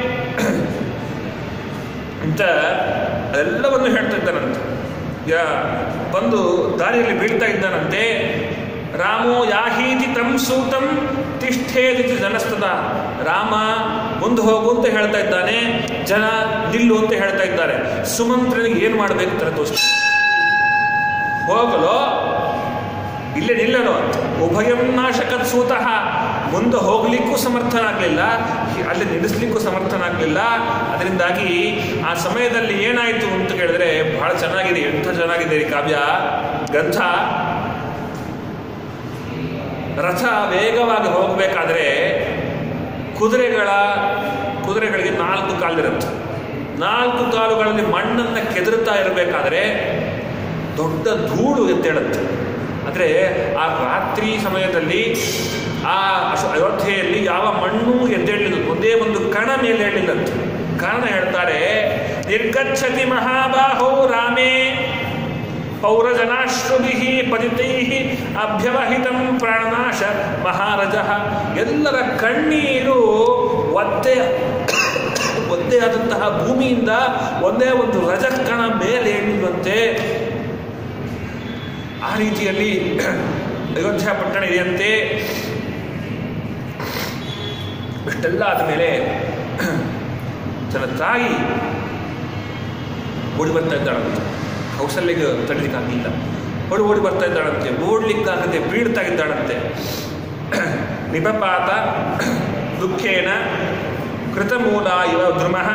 ಅಂತ ಎಲ್ಲವನ್ನು ಹೇಳ್ತಾ ಇದ್ದಾನಂತೆ ಯಾ ಬಂದು ದಾರಿಯಲ್ಲಿ ಬೀಳ್ತಾ ಇದ್ದಾನಂತೆ ರಾಮೋ ಯಾಹೀತಿ ತಂ ಸೂತಂ ತಿಷ್ಠೇದಿತಿ ಜನಸ್ತದ ರಾಮ ಮುಂದೆ ಹೋಗು ಅಂತ ಹೇಳ್ತಾ ಇದ್ದಾನೆ ಜನ ನಿಲ್ಲು ಅಂತ ಹೇಳ್ತಾ ಇದ್ದಾರೆ ಸುಮಂತ್ರನಿಗೆ ಏನು ಮಾಡಬೇಕು ತರ ತೋರಿಸ್ ಹೋಗಲು ಇಲ್ಲೇ ನಿಲ್ಲಲು ಉಭಯಂ ನಾಶಕತ್ ಸೂತಃ ಮುಂದೆ ಹೋಗ್ಲಿಕ್ಕೂ ಸಮರ್ಥನಾಗಲಿಲ್ಲ ಅಲ್ಲಿ ನಿಲ್ಲಿಸ್ಲಿಕ್ಕೂ ಸಮರ್ಥನಾಗಲಿಲ್ಲ ಅದರಿಂದಾಗಿ ಆ ಸಮಯದಲ್ಲಿ ಏನಾಯಿತು ಅಂತ ಕೇಳಿದ್ರೆ ಬಹಳ ಚೆನ್ನಾಗಿದೆ ಎಂಥ ಚೆನ್ನಾಗಿದೆ ಈ ಕಾವ್ಯ ಗ್ರಂಥ ರಥ ವೇಗವಾಗಿ ಹೋಗಬೇಕಾದ್ರೆ ಕುದುರೆಗಳ ಕುದುರೆಗಳಿಗೆ ನಾಲ್ಕು ಕಾಲಿರುತ್ತೆ ನಾಲ್ಕು ಕಾಲುಗಳಲ್ಲಿ ಮಣ್ಣನ್ನು ಕೆದರುತ್ತಾ ಇರಬೇಕಾದ್ರೆ ದೊಡ್ಡ ಧೂಳು ಎದ್ದೇಳುತ್ತೆ ಆದರೆ ಆ ರಾತ್ರಿ ಸಮಯದಲ್ಲಿ ಆ ಅಶೋ ಅಯೋಧ್ಯೆಯಲ್ಲಿ ಯಾವ ಮಣ್ಣು ಎದ್ದೇಳಲಿಲ್ಲ ಒಂದೇ ಒಂದು ಕಣ ಮೇಲೆ ಹೇಳಿಲ್ಲಂತೆ ಕಾರಣ ಹೇಳ್ತಾರೆ ನಿರ್ಗಚ್ಚತಿ ಮಹಾಬಾಹೋ ರಾಮೇ ಪೌರಜನಾಶ್ರುಭಿ ಪತಿತೈ ಅಭ್ಯವಹಿತಂ ಪ್ರಾಣನಾಶ ಮಹಾರಜ ಎಲ್ಲರ ಕಣ್ಣೀರು ಒದ್ದೆ ಒದ್ದೆ ಆದಂತಹ ಭೂಮಿಯಿಂದ ಒಂದೇ ಒಂದು ರಜಕಣ ಮೇಲೆ ಏಳಿರುವಂತೆ ಆ ರೀತಿಯಲ್ಲಿ ಅಯೋಧ್ಯ ಪಟ್ಟಣ ಇದೆಯಂತೆ ಇಷ್ಟೆಲ್ಲ ಆದಮೇಲೆ ತನ್ನ ತಾಯಿ ಓಡಿ ಬರ್ತಾ ಇದ್ದಾಳಂತೆ ಕೌಶಲ್ಯಗೆ ತಡಲಿಕ್ಕಾಗಲಿಲ್ಲ ಓಡಿ ಓಡಿ ಬರ್ತಾ ಇದ್ದಾಳಂತೆ ಓಡ್ಲಿಕ್ಕಾಗದೆ ಬೀಳ್ತಾ ಇದ್ದಾಳಂತೆ ನಿಪಪಾತ ದುಃಖೇನ ಕೃತಮೂಲ ಇವ ದ್ರುಮಃ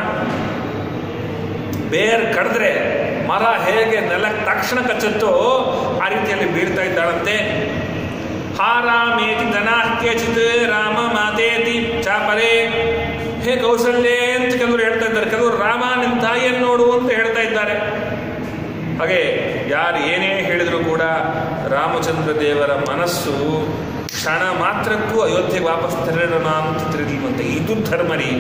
ಬೇರ್ ಕಡಿದ್ರೆ ಮರ ಹೇಗೆ ನೆಲಕ್ಕೆ ತಕ್ಷಣ ಕಚ್ಚುತ್ತೋ ಆ ರೀತಿಯಲ್ಲಿ ಬೀಳ್ತಾ ಇದ್ದಾಳಂತೆ ಹಾರಾಮೇತಿ ಧನಾಹ್ಯಚಿತ್ ರಾಮ ಮಾತೇತಿ ಚಾಪರೇ ಹೇ ಕೌಸಲ್ಯೇ ಅಂತ ಕೆಲವರು ಹೇಳ್ತಾ ಇದ್ದಾರೆ ಕೆಲವರು ರಾಮ ನಿನ್ನ ತಾಯಿಯನ್ನು ನೋಡು ಅಂತ ಹೇಳ್ತಾ ಇದ್ದಾರೆ ಹಾಗೆ ಯಾರು ಏನೇ ಹೇಳಿದರೂ ಕೂಡ ರಾಮಚಂದ್ರ ದೇವರ ಮನಸ್ಸು ಕ್ಷಣ ಮಾತ್ರಕ್ಕೂ ಅಯೋಧ್ಯೆಗೆ ವಾಪಸ್ ತೆರಳೋಣ ಅಂತ ತಿರುಗಿಲ್ವಂತೆ ಇದು ಧರ್ಮರಿ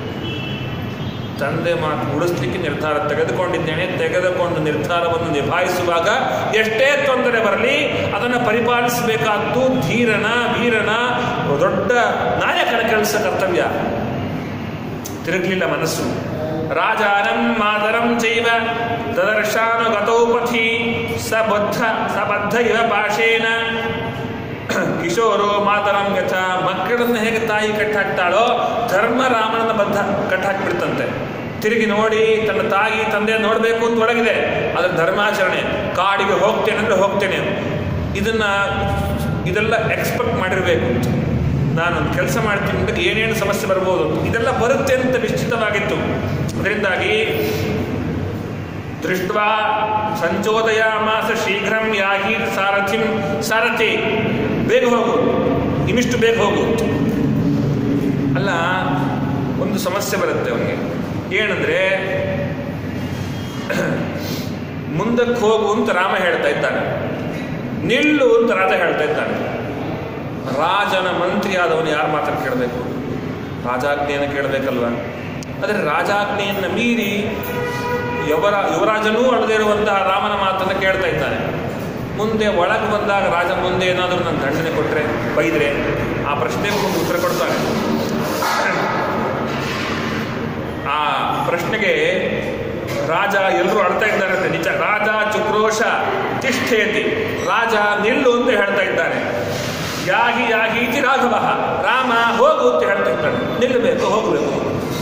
ತಂದೆ ಮಾತು ಉಳಿಸ್ಲಿಕ್ಕೆ ನಿರ್ಧಾರ ತೆಗೆದುಕೊಂಡಿದ್ದೇನೆ ತೆಗೆದುಕೊಂಡು ನಿರ್ಧಾರವನ್ನು ನಿಭಾಯಿಸುವಾಗ ಎಷ್ಟೇ ತೊಂದರೆ ಬರಲಿ ಅದನ್ನು ಪರಿಪಾಲಿಸಬೇಕಾದ್ದು ಧೀರನ ವೀರನ ದೊಡ್ಡ ನಾಯಕನ ಕೆಲಸ ಕರ್ತವ್ಯ ತಿರುಗಲಿಲ್ಲ ಮನಸ್ಸು ರಾಜಾನಂ ಮಾತರಂ ಚೈವ ತದರ್ಶಾನುಗತೌ ಪಥಿ ಸಬದ್ಧ ಸಬದ್ಧ ಇವ ಪಾಶೇನ ಕಿಶೋರೋ ಮಾತರಂ ಗತ ಮಕ್ಕಳನ್ನ ಹೇಗೆ ತಾಯಿ ಕಟ್ಟಾಕ್ತಾಳೋ ಧರ್ಮ ರಾಮನನ್ನ ಬದ್ಧ ಕಟ್ಟಾಕ್ಬಿಡ್ತಂತೆ ತಿರುಗಿ ನೋಡಿ ತನ್ನ ತಾಯಿ ತಂದೆ ನೋಡಬೇಕು ಅಂತ ಒಳಗಿದೆ ಅದ್ರ ಧರ್ಮಾಚರಣೆ ಕಾಡಿಗೆ ಹೋಗ್ತೇನೆ ಅಂದ್ರೆ ಹೋಗ್ತೇನೆ ಇದನ್ನ ಇದೆಲ್ಲ ಎಕ್ಸ್ಪೆಕ್ಟ್ ಮಾಡಿರಬೇಕು ಅಂತ ನಾನೊಂದು ಕೆಲಸ ಮಾಡ್ತೀನಿ ಅಂತ ಏನೇನು ಸಮಸ್ಯೆ ಬರ್ಬೋದು ಅಂತ. ಇದೆಲ್ಲ ಬರುತ್ತೆ ಅಂತ ನಿಶ್ಚಿತವಾಗಿತ್ತು ಅದರಿಂದಾಗಿ ದೃಷ್ಟ ಸಂಚೋದಯಾಮಾಸ ಶೀಘ್ರಂ ಯಾಹಿ ಸಾರಥಿಂ ಸಾರಥಿ ಬೇಗ ಹೋಗು ಇನ್ನಿಷ್ಟು ಬೇಗ ಹೋಗು ಅಲ್ಲ ಒಂದು ಸಮಸ್ಯೆ ಬರುತ್ತೆ ಅವನಿಗೆ ಏನಂದ್ರೆ ಮುಂದಕ್ಕೆ ಹೋಗು ಅಂತ ರಾಮ ಹೇಳ್ತಾ ಇದ್ದಾನೆ ನಿಲ್ಲು ಅಂತ ರಾಜ ಹೇಳ್ತಾ ಇದ್ದಾನೆ ರಾಜನ ಮಂತ್ರಿ ಆದವನು ಯಾರ ಮಾತನ್ನು ಕೇಳಬೇಕು ರಾಜಾಜ್ಞೆಯನ್ನು ಕೇಳಬೇಕಲ್ವ ಆದರೆ ರಾಜಾಜ್ಞೆಯನ್ನು ಮೀರಿ ಯವರ ಯುವರಾಜನೂ ಅಳದೇ ಇರುವಂತಹ ರಾಮನ ಮಾತನ್ನು ಕೇಳ್ತಾ ಇದ್ದಾನೆ ಮುಂದೆ ಒಳಗೆ ಬಂದಾಗ ರಾಜ ಮುಂದೆ ಏನಾದರೂ ನನ್ನ ದಂಡನೆ ಕೊಟ್ಟರೆ ಬೈದ್ರೆ ಆ ಪ್ರಶ್ನೆಗೆ ಒಂದು ಉತ್ತರ ಕೊಡ್ತಾನೆ ಆ ಪ್ರಶ್ನೆಗೆ ರಾಜ ಎಲ್ಲರೂ ಅಳ್ತಾ ಇದ್ದಾರೆ ನಿಜ ರಾಜ ಚುಕ್ರೋಶ ತಿಷ್ಠೇತಿ ರಾಜ ನಿಲ್ಲು ಅಂತ ಹೇಳ್ತಾ ಇದ್ದಾನೆ ಯಾಗಿ ಯಾಗೀತಿ ರಾಘವ ರಾಮ ಹೋಗು ಅಂತ ಹೇಳ್ತಾ ಇದ್ದಾನೆ ನಿಲ್ಲಬೇಕು ಹೋಗಬೇಕು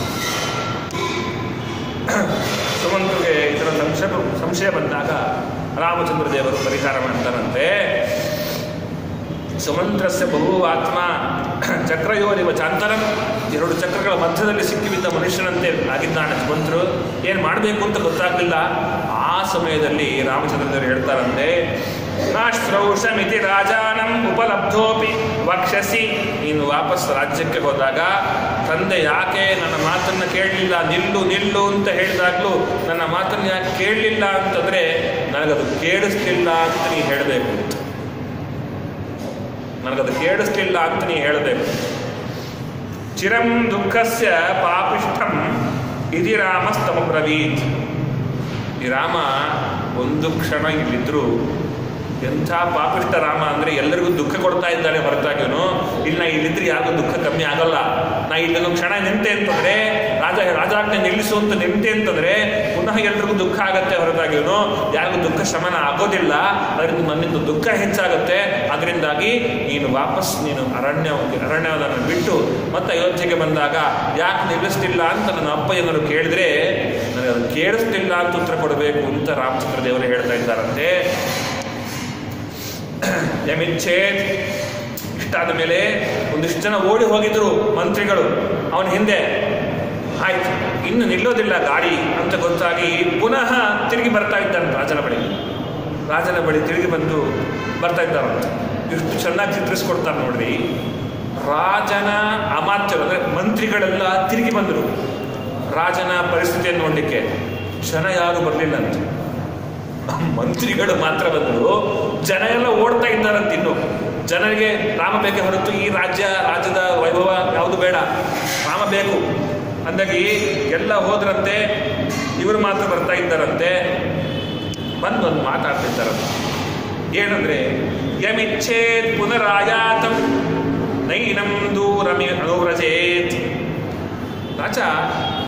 ಸುಮಂತ್ರಿಗೆ ಇದರ ಸಂಶಯ ಸಂಶಯ ಬಂದಾಗ ರಾಮಚಂದ್ರ ದೇವರು ಪರಿಹಾರ ಮಾಡ್ತಾರಂತೆ ಸುಮಂತ್ರಸ್ಯ ಬಹು ಆತ್ಮ ಚಕ್ರಯೋರಿವ ಚಾಂತರಂ ಎರಡು ಚಕ್ರಗಳ ಮಧ್ಯದಲ್ಲಿ ಸಿಕ್ಕಿಬಿದ್ದ ಮನುಷ್ಯನಂತೆ ಆಗಿದ್ದಾನೆ ಸುಮಂತ್ರು ಏನು ಮಾಡಬೇಕು ಅಂತ ಗೊತ್ತಾಗಲಿಲ್ಲ ಆ ಸಮಯದಲ್ಲಿ ರಾಮಚಂದ್ರದೇವರು ಹೇಳ್ತಾರಂತೆ ನಾಶ್ರೌಷಮಿತಿ ರಾಜಾನಂ ಉಪಲಬ್ಧೋಪಿ ವಕ್ಷಸಿ ನೀನು ವಾಪಸ್ ರಾಜ್ಯಕ್ಕೆ ಹೋದಾಗ ತಂದೆ ಯಾಕೆ ನನ್ನ ಮಾತನ್ನು ಕೇಳಲಿಲ್ಲ ನಿಲ್ಲು ನಿಲ್ಲು ಅಂತ ಹೇಳಿದಾಗಲೂ ನನ್ನ ಮಾತನ್ನು ಯಾಕೆ ಕೇಳಲಿಲ್ಲ ಅಂತಂದರೆ ನನಗದು ಕೇಳಿಸ್ಲಿಲ್ಲ ಅಂತ ನೀ ಹೇಳಬೇಕು ನನಗದು ಕೇಳಿಸ್ಲಿಲ್ಲ ಅಂತ ನೀ ಹೇಳಬೇಕು ಚಿರಂ ದುಃಖಸ್ಯ ಪಾಪಿಷ್ಠಂ ಇದಿ ರಾಮಸ್ತಮಬ್ರವೀತ್ ಈ ರಾಮ ಒಂದು ಕ್ಷಣ ಇಲ್ಲಿದ್ರು ಎಂಥ ಪಾಪಿಷ್ಟ ರಾಮ ಅಂದರೆ ಎಲ್ಲರಿಗೂ ದುಃಖ ಕೊಡ್ತಾ ಇದ್ದಾನೆ ಹೊರತಾಗಿನು ಇಲ್ಲಿ ನಾ ಇಲ್ಲಿದ್ರೆ ಯಾರಿಗೂ ದುಃಖ ಕಮ್ಮಿ ಆಗಲ್ಲ ನಾ ಇಲ್ಲೊಂದು ಕ್ಷಣ ನಿಂತೆ ಅಂತಂದ್ರೆ ರಾಜ ರಾಜಾಜ್ಞೆ ನಿಲ್ಲಿಸು ಅಂತ ನಿಂತೆ ಅಂತಂದ್ರೆ ಪುನಃ ಎಲ್ರಿಗೂ ದುಃಖ ಆಗತ್ತೆ ಹೊರತಾಗಿನು ಯಾರಿಗೂ ದುಃಖ ಶಮನ ಆಗೋದಿಲ್ಲ ಅದರಿಂದ ನನ್ನಿಂದ ದುಃಖ ಹೆಚ್ಚಾಗುತ್ತೆ ಅದರಿಂದಾಗಿ ನೀನು ವಾಪಸ್ ನೀನು ಅರಣ್ಯ ಅರಣ್ಯವನ್ನು ಬಿಟ್ಟು ಮತ್ತೆ ಅಯೋಧ್ಯೆಗೆ ಬಂದಾಗ ಯಾಕೆ ನಿಲ್ಲಿಸ್ತಿಲ್ಲ ಅಂತ ನನ್ನ ಅಪ್ಪ ಏನಾದ್ರು ಕೇಳಿದ್ರೆ ನನಗೆ ಅದು ಕೇಳಿಸ್ತಿಲ್ಲ ಅಂತ ಉತ್ತರ ಕೊಡಬೇಕು ಅಂತ ರಾಮಚಂದ್ರ ದೇವರು ಹೇಳ್ತಾ ಇದ್ದಾರಂತೆ ಯಮಿಚ್ಛೇದ್ ಇಷ್ಟಾದ ಮೇಲೆ ಒಂದಿಷ್ಟು ಜನ ಓಡಿ ಹೋಗಿದ್ರು ಮಂತ್ರಿಗಳು ಅವನ ಹಿಂದೆ ಆಯ್ತು ಇನ್ನು ನಿಲ್ಲೋದಿಲ್ಲ ಗಾಡಿ ಅಂತ ಗೊತ್ತಾಗಿ ಪುನಃ ತಿರುಗಿ ಬರ್ತಾ ಇದ್ದಾನೆ ರಾಜನ ಬಳಿ ರಾಜನ ಬಳಿ ತಿರುಗಿ ಬಂದು ಬರ್ತಾ ಇದ್ದಾರಂತೆ ಎಷ್ಟು ಚೆನ್ನಾಗಿ ಚಿತ್ರಿಸ್ಕೊಡ್ತಾರೆ ನೋಡ್ರಿ ರಾಜನ ಅಮಾತ್ಯರು ಅಂದರೆ ಮಂತ್ರಿಗಳೆಲ್ಲ ತಿರುಗಿ ಬಂದರು ರಾಜನ ಪರಿಸ್ಥಿತಿಯನ್ನು ನೋಡಲಿಕ್ಕೆ ಜನ ಯಾರು ಬರಲಿಲ್ಲ ಅಂತ ಮಂತ್ರಿಗಳು ಮಾತ್ರ ಬಂದರು ಜನ ಎಲ್ಲ ಓಡ್ತಾ ಇದ್ದಾರಂತ ಇನ್ನು ಜನರಿಗೆ ರಾಮ ಬೇಕೇ ಹೊರತು ಈ ರಾಜ್ಯ ರಾಜ್ಯದ ವೈಭವ ಯಾವುದು ಬೇಡ ರಾಮ ಬೇಕು ಅಂದಾಗಿ ಎಲ್ಲ ಹೋದ್ರಂತೆ ಇವರು ಮಾತ್ರ ಬರ್ತಾ ಇದ್ದಾರಂತೆ ಬಂದು ಒಂದು ಮಾತಾಡ್ತಿದ್ದಾರಂತೆ ಏನಂದ್ರೆ ಯಮಿಚ್ಛೇತ್ ಪುನರಾಯಾತಂ ನೈನಂ ದೂರಮಿ ಅನುವ್ರಜೇತ್ ರಾಜ